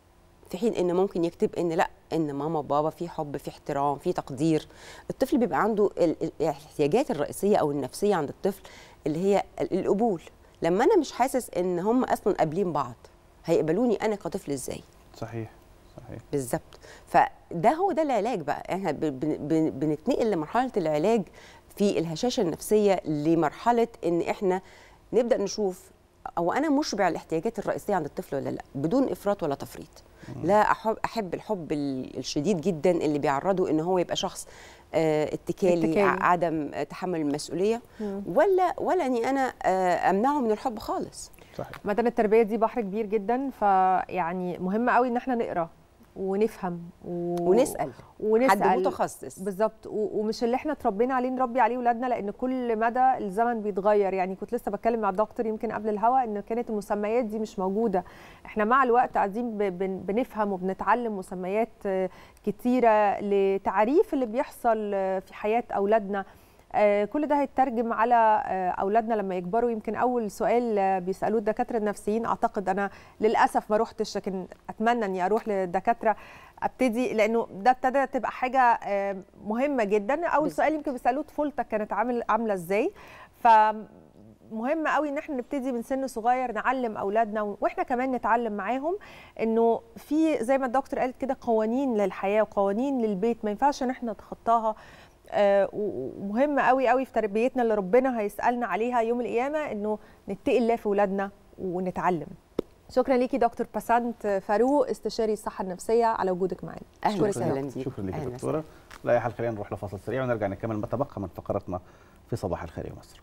في حين ان ممكن يكتب ان لا ان ماما وبابا في حب في احترام في تقدير الطفل بيبقى عنده ال- ال- الاحتياجات الرئيسيه او النفسيه عند الطفل اللي هي ال- القبول لما انا مش حاسس ان هم اصلا قابلين بعض هيقبلوني انا كطفل ازاي صحيح صحيح بالظبط فده هو ده العلاج بقى احنا ب- بن- بن- بنتنقل لمرحله العلاج في الهشاشه النفسيه لمرحله ان احنا نبدا نشوف او انا مشبع الاحتياجات الرئيسيه عند الطفل ولا لا بدون افراط ولا تفريط لا احب احب الحب ال- الشديد جدا اللي بيعرضه ان هو يبقى شخص آه، اتكالي, اتكالي. ع- عدم آه، تحمل المسؤوليه مم. ولا ولا اني انا آه، امنعه من الحب خالص صحيح مدام التربيه دي بحر كبير جدا فيعني مهم قوي ان احنا نقرا ونفهم و... ونسأل. ونسال حد متخصص. بالظبط و... ومش اللي احنا اتربينا عليه نربي عليه ولادنا لان كل مدى الزمن بيتغير يعني كنت لسه بتكلم مع الدكتور يمكن قبل الهوا ان كانت المسميات دي مش موجوده احنا مع الوقت قاعدين ب... بن... بنفهم وبنتعلم مسميات آه، كتيره لتعريف اللي بيحصل آه، في حياه اولادنا آه، كل ده هيترجم على آه، اولادنا لما يكبروا يمكن اول سؤال آه، بيسالوه الدكاتره النفسيين اعتقد انا للاسف ما روحتش لكن اتمنى اني اروح للدكاتره ابتدي لانه ده ابتدى تبقى حاجه آه، مهمه جدا اول سؤال يمكن بيسالوه طفولتك كانت عامل عامله ازاي ف مهم قوي ان احنا نبتدي من سن صغير نعلم اولادنا و- واحنا كمان نتعلم معاهم انه في زي ما الدكتور قالت كده قوانين للحياه وقوانين للبيت ما ينفعش ان احنا نتخطاها آه، و- ومهم قوي قوي في تربيتنا اللي ربنا هيسالنا عليها يوم القيامه انه نتقي الله في اولادنا ونتعلم شكرا ليكي دكتور باسانت فاروق استشاري الصحه النفسيه على وجودك معانا أهلاً أشكرك يا وسهلاً دكتور. بيك. شكرا لك يا أهلاً دكتوره لا يا حال خلينا نروح لفاصل سريع ونرجع نكمل ما تبقى من فقراتنا في صباح الخير يا مصر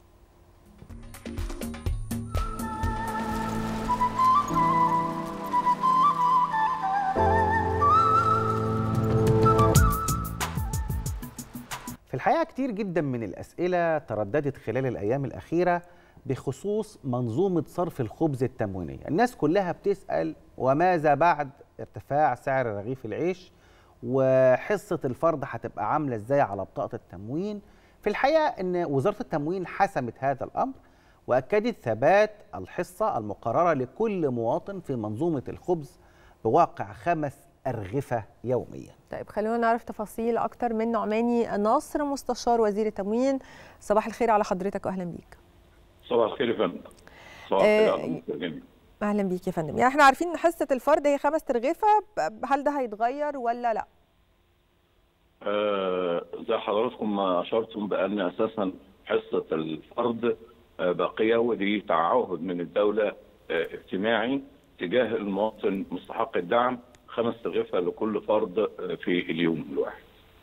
في الحقيقه كتير جدا من الاسئله ترددت خلال الايام الاخيره بخصوص منظومه صرف الخبز التموينيه الناس كلها بتسال وماذا بعد ارتفاع سعر رغيف العيش وحصه الفرد هتبقى عامله ازاي على بطاقه التموين في الحقيقه ان وزاره التموين حسمت هذا الامر واكدت ثبات الحصه المقرره لكل مواطن في منظومه الخبز بواقع خمس ارغفه يوميا طيب خلونا نعرف تفاصيل اكتر من نعماني ناصر مستشار وزير التموين صباح الخير على حضرتك واهلا بيك صباح الخير يا فندم صباح آه، الخير على المستمعين. اهلا بيك يا فندم يعني احنا عارفين ان حصه الفرد هي خمس ترغيفه ب- هل ده هيتغير ولا لا آه، زي حضراتكم ما اشرتم بان اساسا حصه الفرد آه، باقيه ودي تعهد من الدوله آه، اجتماعي تجاه المواطن مستحق الدعم خمس ترغيفه لكل فرد آه، في اليوم الواحد.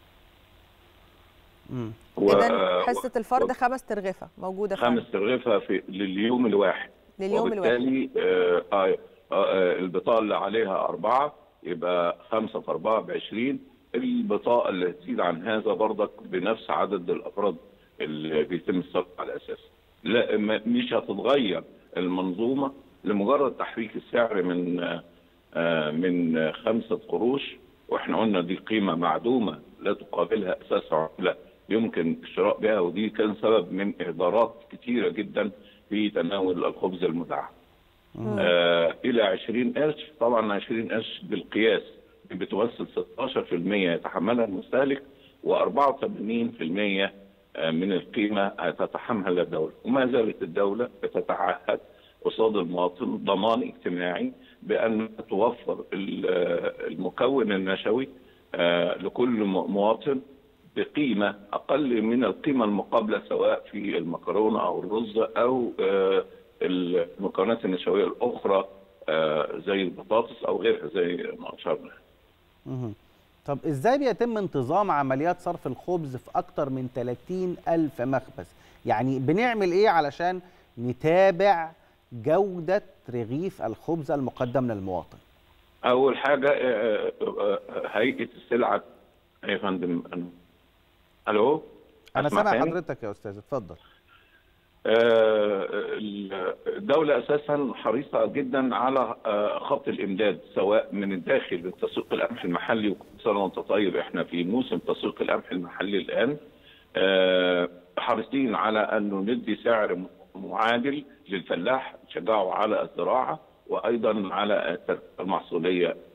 و- اذا حصه الفرد و- خمس ترغيفه موجوده فعلا خمس ترغيفه في لليوم الواحد لليوم وبالتالي آه آه آه آه البطاقه اللي عليها اربعه يبقى خمسه في اربعه ب 20 البطاقه اللي تزيد عن هذا برضك بنفس عدد الافراد اللي بيتم الصرف على اساسه. لا ما- مش هتتغير المنظومه لمجرد تحريك السعر من آه، آه، من آه، خمسه قروش واحنا قلنا دي قيمه معدومه لا تقابلها اساس عمله يمكن الشراء بها ودي كان سبب من اهدارات كتيره جدا في تناول الخبز المدعم. آه الى 20 قرش طبعا 20 قرش بالقياس بتمثل 16% يتحملها المستهلك و84% من القيمه هتتحملها الدوله وما زالت الدوله بتتعهد قصاد المواطن ضمان اجتماعي بان توفر ال- المكون النشوي آه، لكل م- مواطن بقيمه اقل من القيمه المقابله سواء في المكرونه او الرز او آه، المكونات النشويه الاخرى آه، زي البطاطس او غيرها زي ما اشرنا مهم. طب ازاي بيتم انتظام عمليات صرف الخبز في اكتر من 30 الف مخبز يعني بنعمل ايه علشان نتابع جودة رغيف الخبز المقدم للمواطن اول حاجه آه، آه، آه، هيئه السلعه يا فندم أنا- الو انا أسمع سامع تاني؟ حضرتك يا استاذ اتفضل آه، الدولة أساسا حريصة جدا على آه، خط الإمداد سواء من الداخل لتسويق القمح المحلي وكل سنة وأنت طيب إحنا في موسم تسويق القمح المحلي الآن آه، حريصين على أنه ندي سعر م- معادل للفلاح نشجعه على الزراعة وأيضا على التربية المحصولية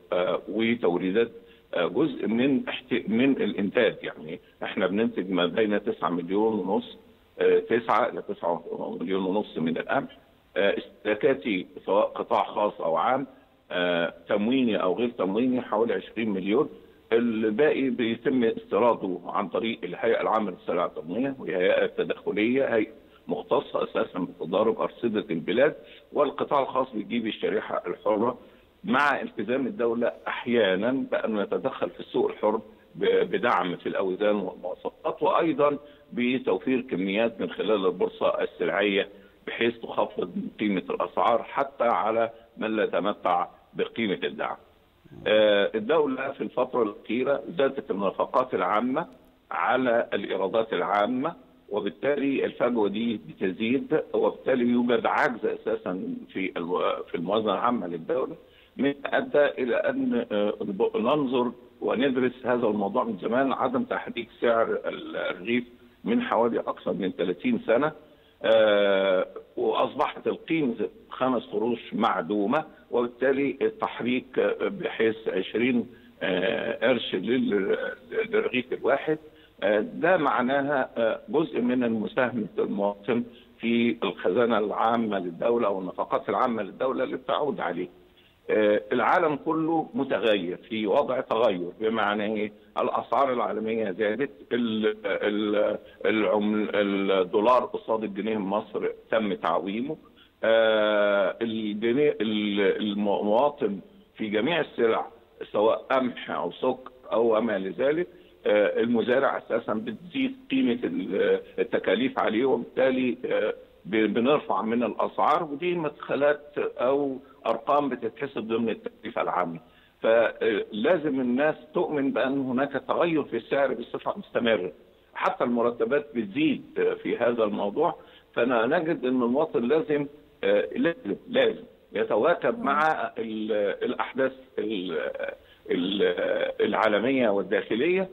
آه، وتوريدات آه، جزء من احت- من الانتاج يعني احنا بننتج ما بين 9 مليون ونص 9 الى 9 مليون ونص من القمح آه، استهلاكاتي سواء قطاع خاص او عام آه، تمويني او غير تمويني حوالي 20 مليون الباقي بيتم استيراده عن طريق الهيئه العامه للسلع التموينيه وهي هيئه تداخليه هيئه مختصه اساسا بتضارب ارصده البلاد والقطاع الخاص بيجيب الشريحه الحره مع التزام الدوله احيانا بان يتدخل في السوق الحر ب- بدعم في الاوزان والمواصفات وايضا بتوفير كميات من خلال البورصه السلعيه بحيث تخفض من قيمه الاسعار حتى على من لا يتمتع بقيمه الدعم. آه، الدولة في الفترة الأخيرة زادت النفقات العامة على الإيرادات العامة وبالتالي الفجوة دي بتزيد وبالتالي يوجد عجز أساسا في الو- في الموازنة العامة للدولة من أدى إلى أن آه، ننظر وندرس هذا الموضوع من زمان عدم تحريك سعر الرغيف من حوالي أكثر من 30 سنة آه، واصبحت القيمه خمس قروش معدومه وبالتالي التحريك آه، بحيث 20 آه، قرش لل- للرغيف الواحد آه، ده معناها آه، جزء من مساهمه المواطن في الخزانه العامه للدوله والنفقات العامه للدوله اللي بتعود عليه. آه، العالم كله متغير في وضع تغير بمعنى ايه؟ الاسعار العالميه زادت ال- ال- العمل الدولار قصاد الجنيه المصري تم تعويمه آه، الجنيه ال- المواطن في جميع السلع سواء قمح او سكر او ما لذلك آه، المزارع اساسا بتزيد قيمه ال- التكاليف عليه وبالتالي آه، ب- بنرفع من الاسعار ودي مدخلات او ارقام بتتحسب ضمن التكلفه العامه فلازم الناس تؤمن بان هناك تغير في السعر بصفه مستمره حتى المرتبات بتزيد في هذا الموضوع فنجد ان المواطن لازم آه، لازم لازم يتواكب مع ال- الاحداث ال- ال- العالميه والداخليه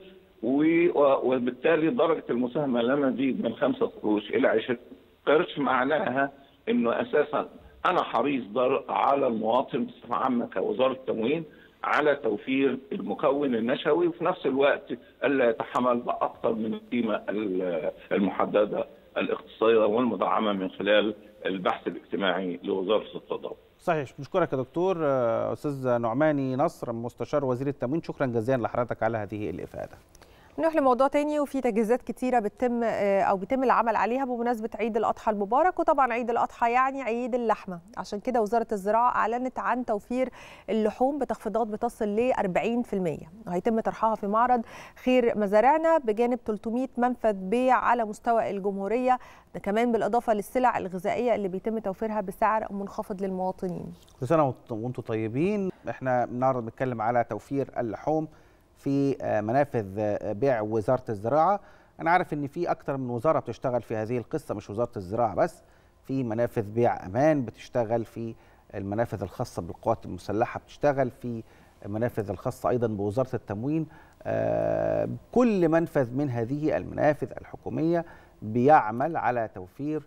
و- وبالتالي درجه المساهمه لما تزيد من 5 قروش الى 20 قرش معناها انه اساسا انا حريص در- على المواطن بصفه عامه كوزاره التموين على توفير المكون النشوي وفي نفس الوقت الا يتحمل باكثر من القيمه ال- المحدده الاقتصاديه والمدعمه من خلال البحث الاجتماعي لوزاره التضامن. صحيح بشكرك يا دكتور آه، استاذ نعماني نصر مستشار وزير التموين شكرا جزيلا لحضرتك على هذه الافاده نروح لموضوع تاني وفي تجهيزات كتيرة بتتم آه، أو بيتم العمل عليها بمناسبة عيد الأضحى المبارك وطبعا عيد الأضحى يعني عيد اللحمة عشان كده وزارة الزراعة أعلنت عن توفير اللحوم بتخفيضات بتصل ل 40% وهيتم طرحها في معرض خير مزارعنا بجانب 300 منفذ بيع على مستوى الجمهورية ده كمان بالإضافة للسلع الغذائية اللي بيتم توفيرها بسعر منخفض للمواطنين كل سنه وانت- وانتم طيبين احنا النهارده بنتكلم على توفير اللحوم في آه، منافذ آه، بيع وزاره الزراعه انا عارف ان في اكتر من وزاره بتشتغل في هذه القصه مش وزاره الزراعه بس في منافذ بيع امان بتشتغل في المنافذ الخاصه بالقوات المسلحه بتشتغل في المنافذ الخاصه ايضا بوزاره التموين آه، كل منفذ من هذه المنافذ الحكوميه بيعمل على توفير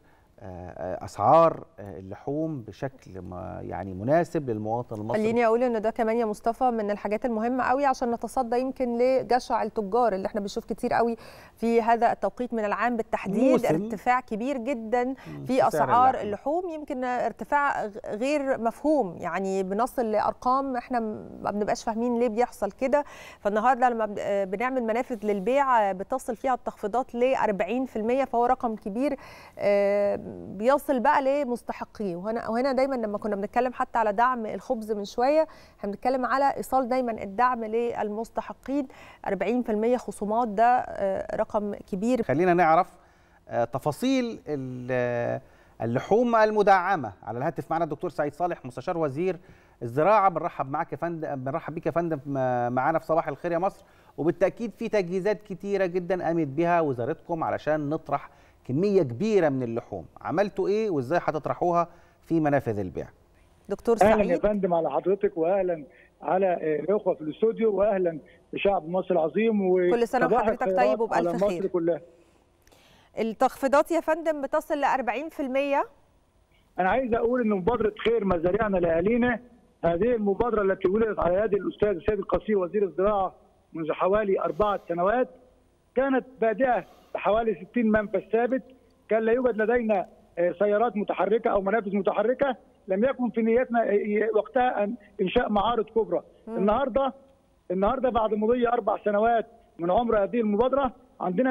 آه، اسعار آه، اللحوم بشكل ما- يعني مناسب للمواطن المصري خليني اقول ان ده كمان يا مصطفى من الحاجات المهمه قوي عشان نتصدى يمكن لجشع التجار اللي احنا بنشوف كتير قوي في هذا التوقيت من العام بالتحديد موسم. ارتفاع كبير جدا في في سعر اسعار اللحم. اللحوم يمكن ارتفاع غ- غير مفهوم يعني بنصل لارقام احنا م- ما بنبقاش فاهمين ليه بيحصل كده فالنهارده لما بن- آه، بنعمل منافذ للبيع آه، بتصل فيها التخفيضات ل 40% فهو رقم كبير آه، بيصل بقى لمستحقيه وهنا وهنا دايما لما كنا بنتكلم حتى على دعم الخبز من شويه احنا بنتكلم على ايصال دايما الدعم للمستحقين 40% خصومات ده آه، رقم كبير خلينا نعرف آه، تفاصيل ال- آه، اللحوم المدعمه على الهاتف معنا الدكتور سعيد صالح مستشار وزير الزراعه بنرحب معاك يا فندم بنرحب بيك يا فندم م- معانا في صباح الخير يا مصر وبالتاكيد في تجهيزات كتيره جدا قامت بها وزارتكم علشان نطرح كميه كبيره من اللحوم عملتوا ايه وازاي هتطرحوها في منافذ البيع دكتور اهلا يا فندم على حضرتك واهلا على آه، الاخوه في الاستوديو واهلا بشعب مصر العظيم كل سنة وصباح وحضرتك الخيرات طيب وبألف على مصر خير. كلها التخفيضات يا فندم بتصل ل 40% انا عايز اقول ان مبادره خير مزارعنا لاهالينا هذه المبادره التي ولدت على يد الاستاذ السيد القصي وزير الزراعه منذ حوالي اربعه سنوات كانت بادئه بحوالي 60 منفذ ثابت كان لا يوجد لدينا آه، سيارات متحركه او منافذ متحركه لم يكن في نيتنا آه، وقتها ان انشاء معارض كبرى النهارده النهارده بعد مضي اربع سنوات من عمر هذه المبادره عندنا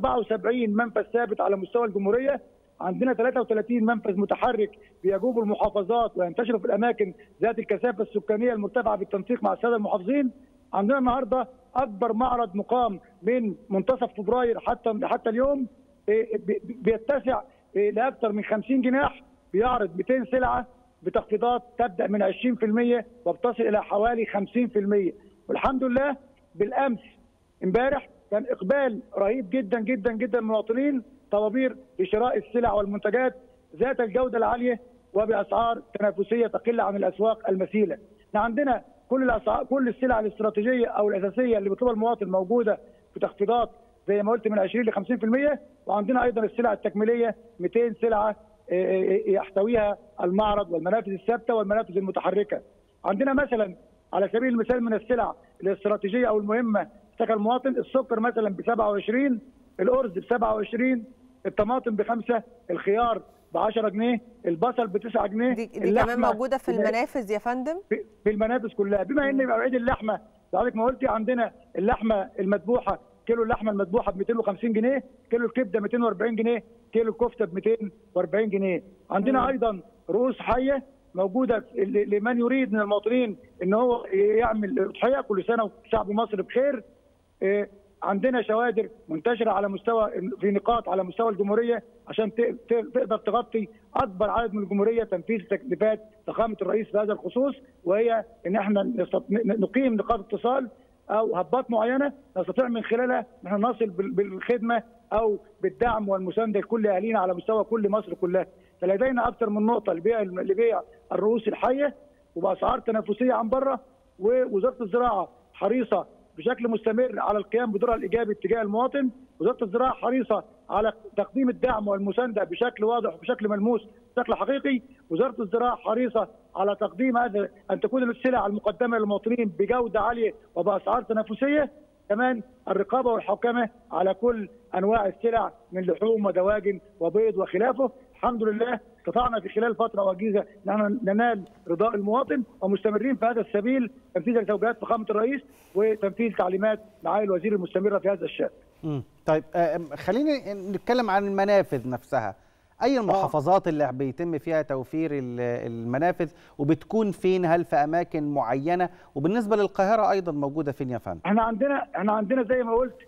274 منفذ ثابت على مستوى الجمهوريه عندنا 33 منفذ متحرك بيجوب المحافظات وينتشروا في الاماكن ذات الكثافه السكانيه المرتفعه بالتنسيق مع الساده المحافظين عندنا النهارده اكبر معرض مقام من منتصف فبراير حتى حتى اليوم إيه، بي- بيتسع إيه، لاكثر من 50 جناح بيعرض 200 سلعه بتخفيضات تبدا من 20% وبتصل الى حوالي 50% والحمد لله بالامس امبارح كان اقبال رهيب جدا جدا جدا من المواطنين طوابير لشراء السلع والمنتجات ذات الجوده العاليه وباسعار تنافسيه تقل عن الاسواق المثيله. احنا عندنا كل الاسعار كل السلع الاستراتيجيه او الاساسيه اللي بيطلبها المواطن موجوده في تخفيضات زي ما قلت من 20 ل 50% وعندنا ايضا السلع التكميليه 200 سلعه آه، آه، يحتويها المعرض والمنافذ الثابته والمنافذ المتحركه. عندنا مثلا على سبيل المثال من السلع الاستراتيجيه او المهمه اشتكى المواطن السكر مثلا ب 27 الارز ب 27 الطماطم بخمسه الخيار ب 10 جنيه البصل ب 9 جنيه دي, دي كمان اللحمة موجوده في ب- المنافذ يا فندم في- في المنافذ كلها بما ان يبقى عيد اللحمه حضرتك ما قلتي عندنا اللحمه المذبوحه كيلو اللحمه المذبوحه ب 250 جنيه كيلو الكبده 240 جنيه كيلو الكفته ب 240 جنيه عندنا مم. ايضا رؤوس حيه موجوده في- ل- لمن يريد من المواطنين ان هو يعمل اضحيه كل سنه وشعب مصر بخير إيه، عندنا شوادر منتشره على مستوى في نقاط على مستوى الجمهوريه عشان ت- ت- تقدر تغطي اكبر عدد من الجمهوريه تنفيذ تكليفات فخامه الرئيس في هذا الخصوص وهي ان احنا نستط- ن- نقيم نقاط اتصال او هبات معينه نستطيع من خلالها ان احنا نصل بال- بالخدمه او بالدعم والمسانده لكل اهالينا على مستوى كل مصر كلها فلدينا اكثر من نقطه لبيع لبيع الرؤوس الحيه وباسعار تنافسيه عن بره ووزاره الزراعه حريصه بشكل مستمر على القيام بدورها الايجابي تجاه المواطن، وزاره الزراعه حريصه على تقديم الدعم والمسانده بشكل واضح وبشكل ملموس بشكل حقيقي، وزاره الزراعه حريصه على تقديم هذا ان تكون السلع المقدمه للمواطنين بجوده عاليه وباسعار تنافسيه، كمان الرقابه والحوكمه على كل انواع السلع من لحوم ودواجن وبيض وخلافه، الحمد لله استطعنا في خلال فتره وجيزه ان احنا ننال رضاء المواطن ومستمرين في هذا السبيل تنفيذا لتوجيهات فخامه الرئيس وتنفيذ تعليمات معالي الوزير المستمره في هذا الشان. مم. طيب آه، خلينا نتكلم عن المنافذ نفسها اي المحافظات اللي بيتم فيها توفير ال- المنافذ وبتكون فين هل في اماكن معينه وبالنسبه للقاهره ايضا موجوده فين يا فندم احنا عندنا احنا عندنا زي ما قلت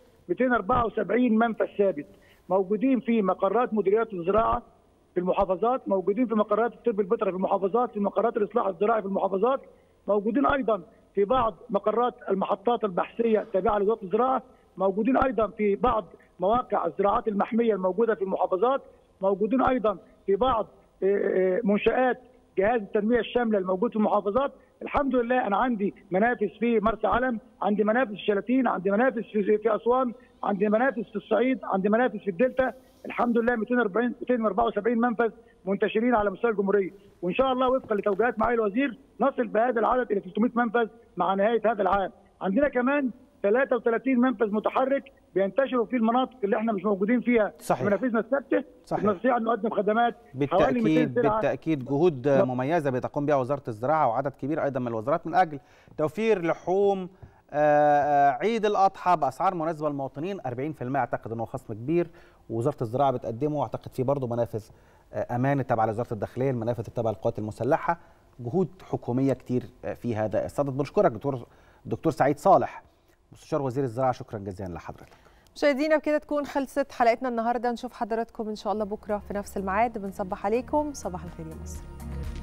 274 منفذ ثابت موجودين في مقرات مديريات الزراعه في المحافظات موجودين في مقرات الطب البيطري في المحافظات في مقرات الاصلاح الزراعي في المحافظات موجودين ايضا في بعض مقرات المحطات البحثيه التابعه لوزاره الزراعه موجودين ايضا في بعض مواقع الزراعات المحميه الموجوده في المحافظات موجودين ايضا في بعض آه، آه، منشات جهاز التنميه الشامله الموجود في المحافظات الحمد لله انا عندي منافذ في مرسى علم عندي منافذ في شلاتين عندي منافذ في في اسوان عندي منافذ في الصعيد عندي منافذ في الدلتا الحمد لله 240 274 منفذ منتشرين على مستوى الجمهوريه وان شاء الله وفقا لتوجيهات معالي الوزير نصل بهذا العدد الى 300 منفذ مع نهايه هذا العام عندنا كمان 33 منفذ متحرك بينتشروا في المناطق اللي احنا مش موجودين فيها صحيح. منافذنا الثابته صحيح. نستطيع ان نقدم خدمات حوالي 200 بالتاكيد سلعه بالتاكيد جهود مميزه بتقوم بها وزاره الزراعه وعدد كبير ايضا من الوزارات من اجل توفير لحوم آه، آه، عيد الاضحى باسعار مناسبه للمواطنين 40% اعتقد انه خصم كبير ووزاره الزراعه بتقدمه واعتقد في برضه منافذ آه، امان تبع لوزاره الداخليه المنافذ تبع القوات المسلحه جهود حكوميه كتير آه، في هذا الصدد بنشكرك دكتور دكتور سعيد صالح مستشار وزير الزراعه شكرا جزيلا لحضرتك مشاهدينا بكده تكون خلصت حلقتنا النهارده نشوف حضراتكم ان شاء الله بكره في نفس الميعاد بنصبح عليكم صباح الخير يا مصر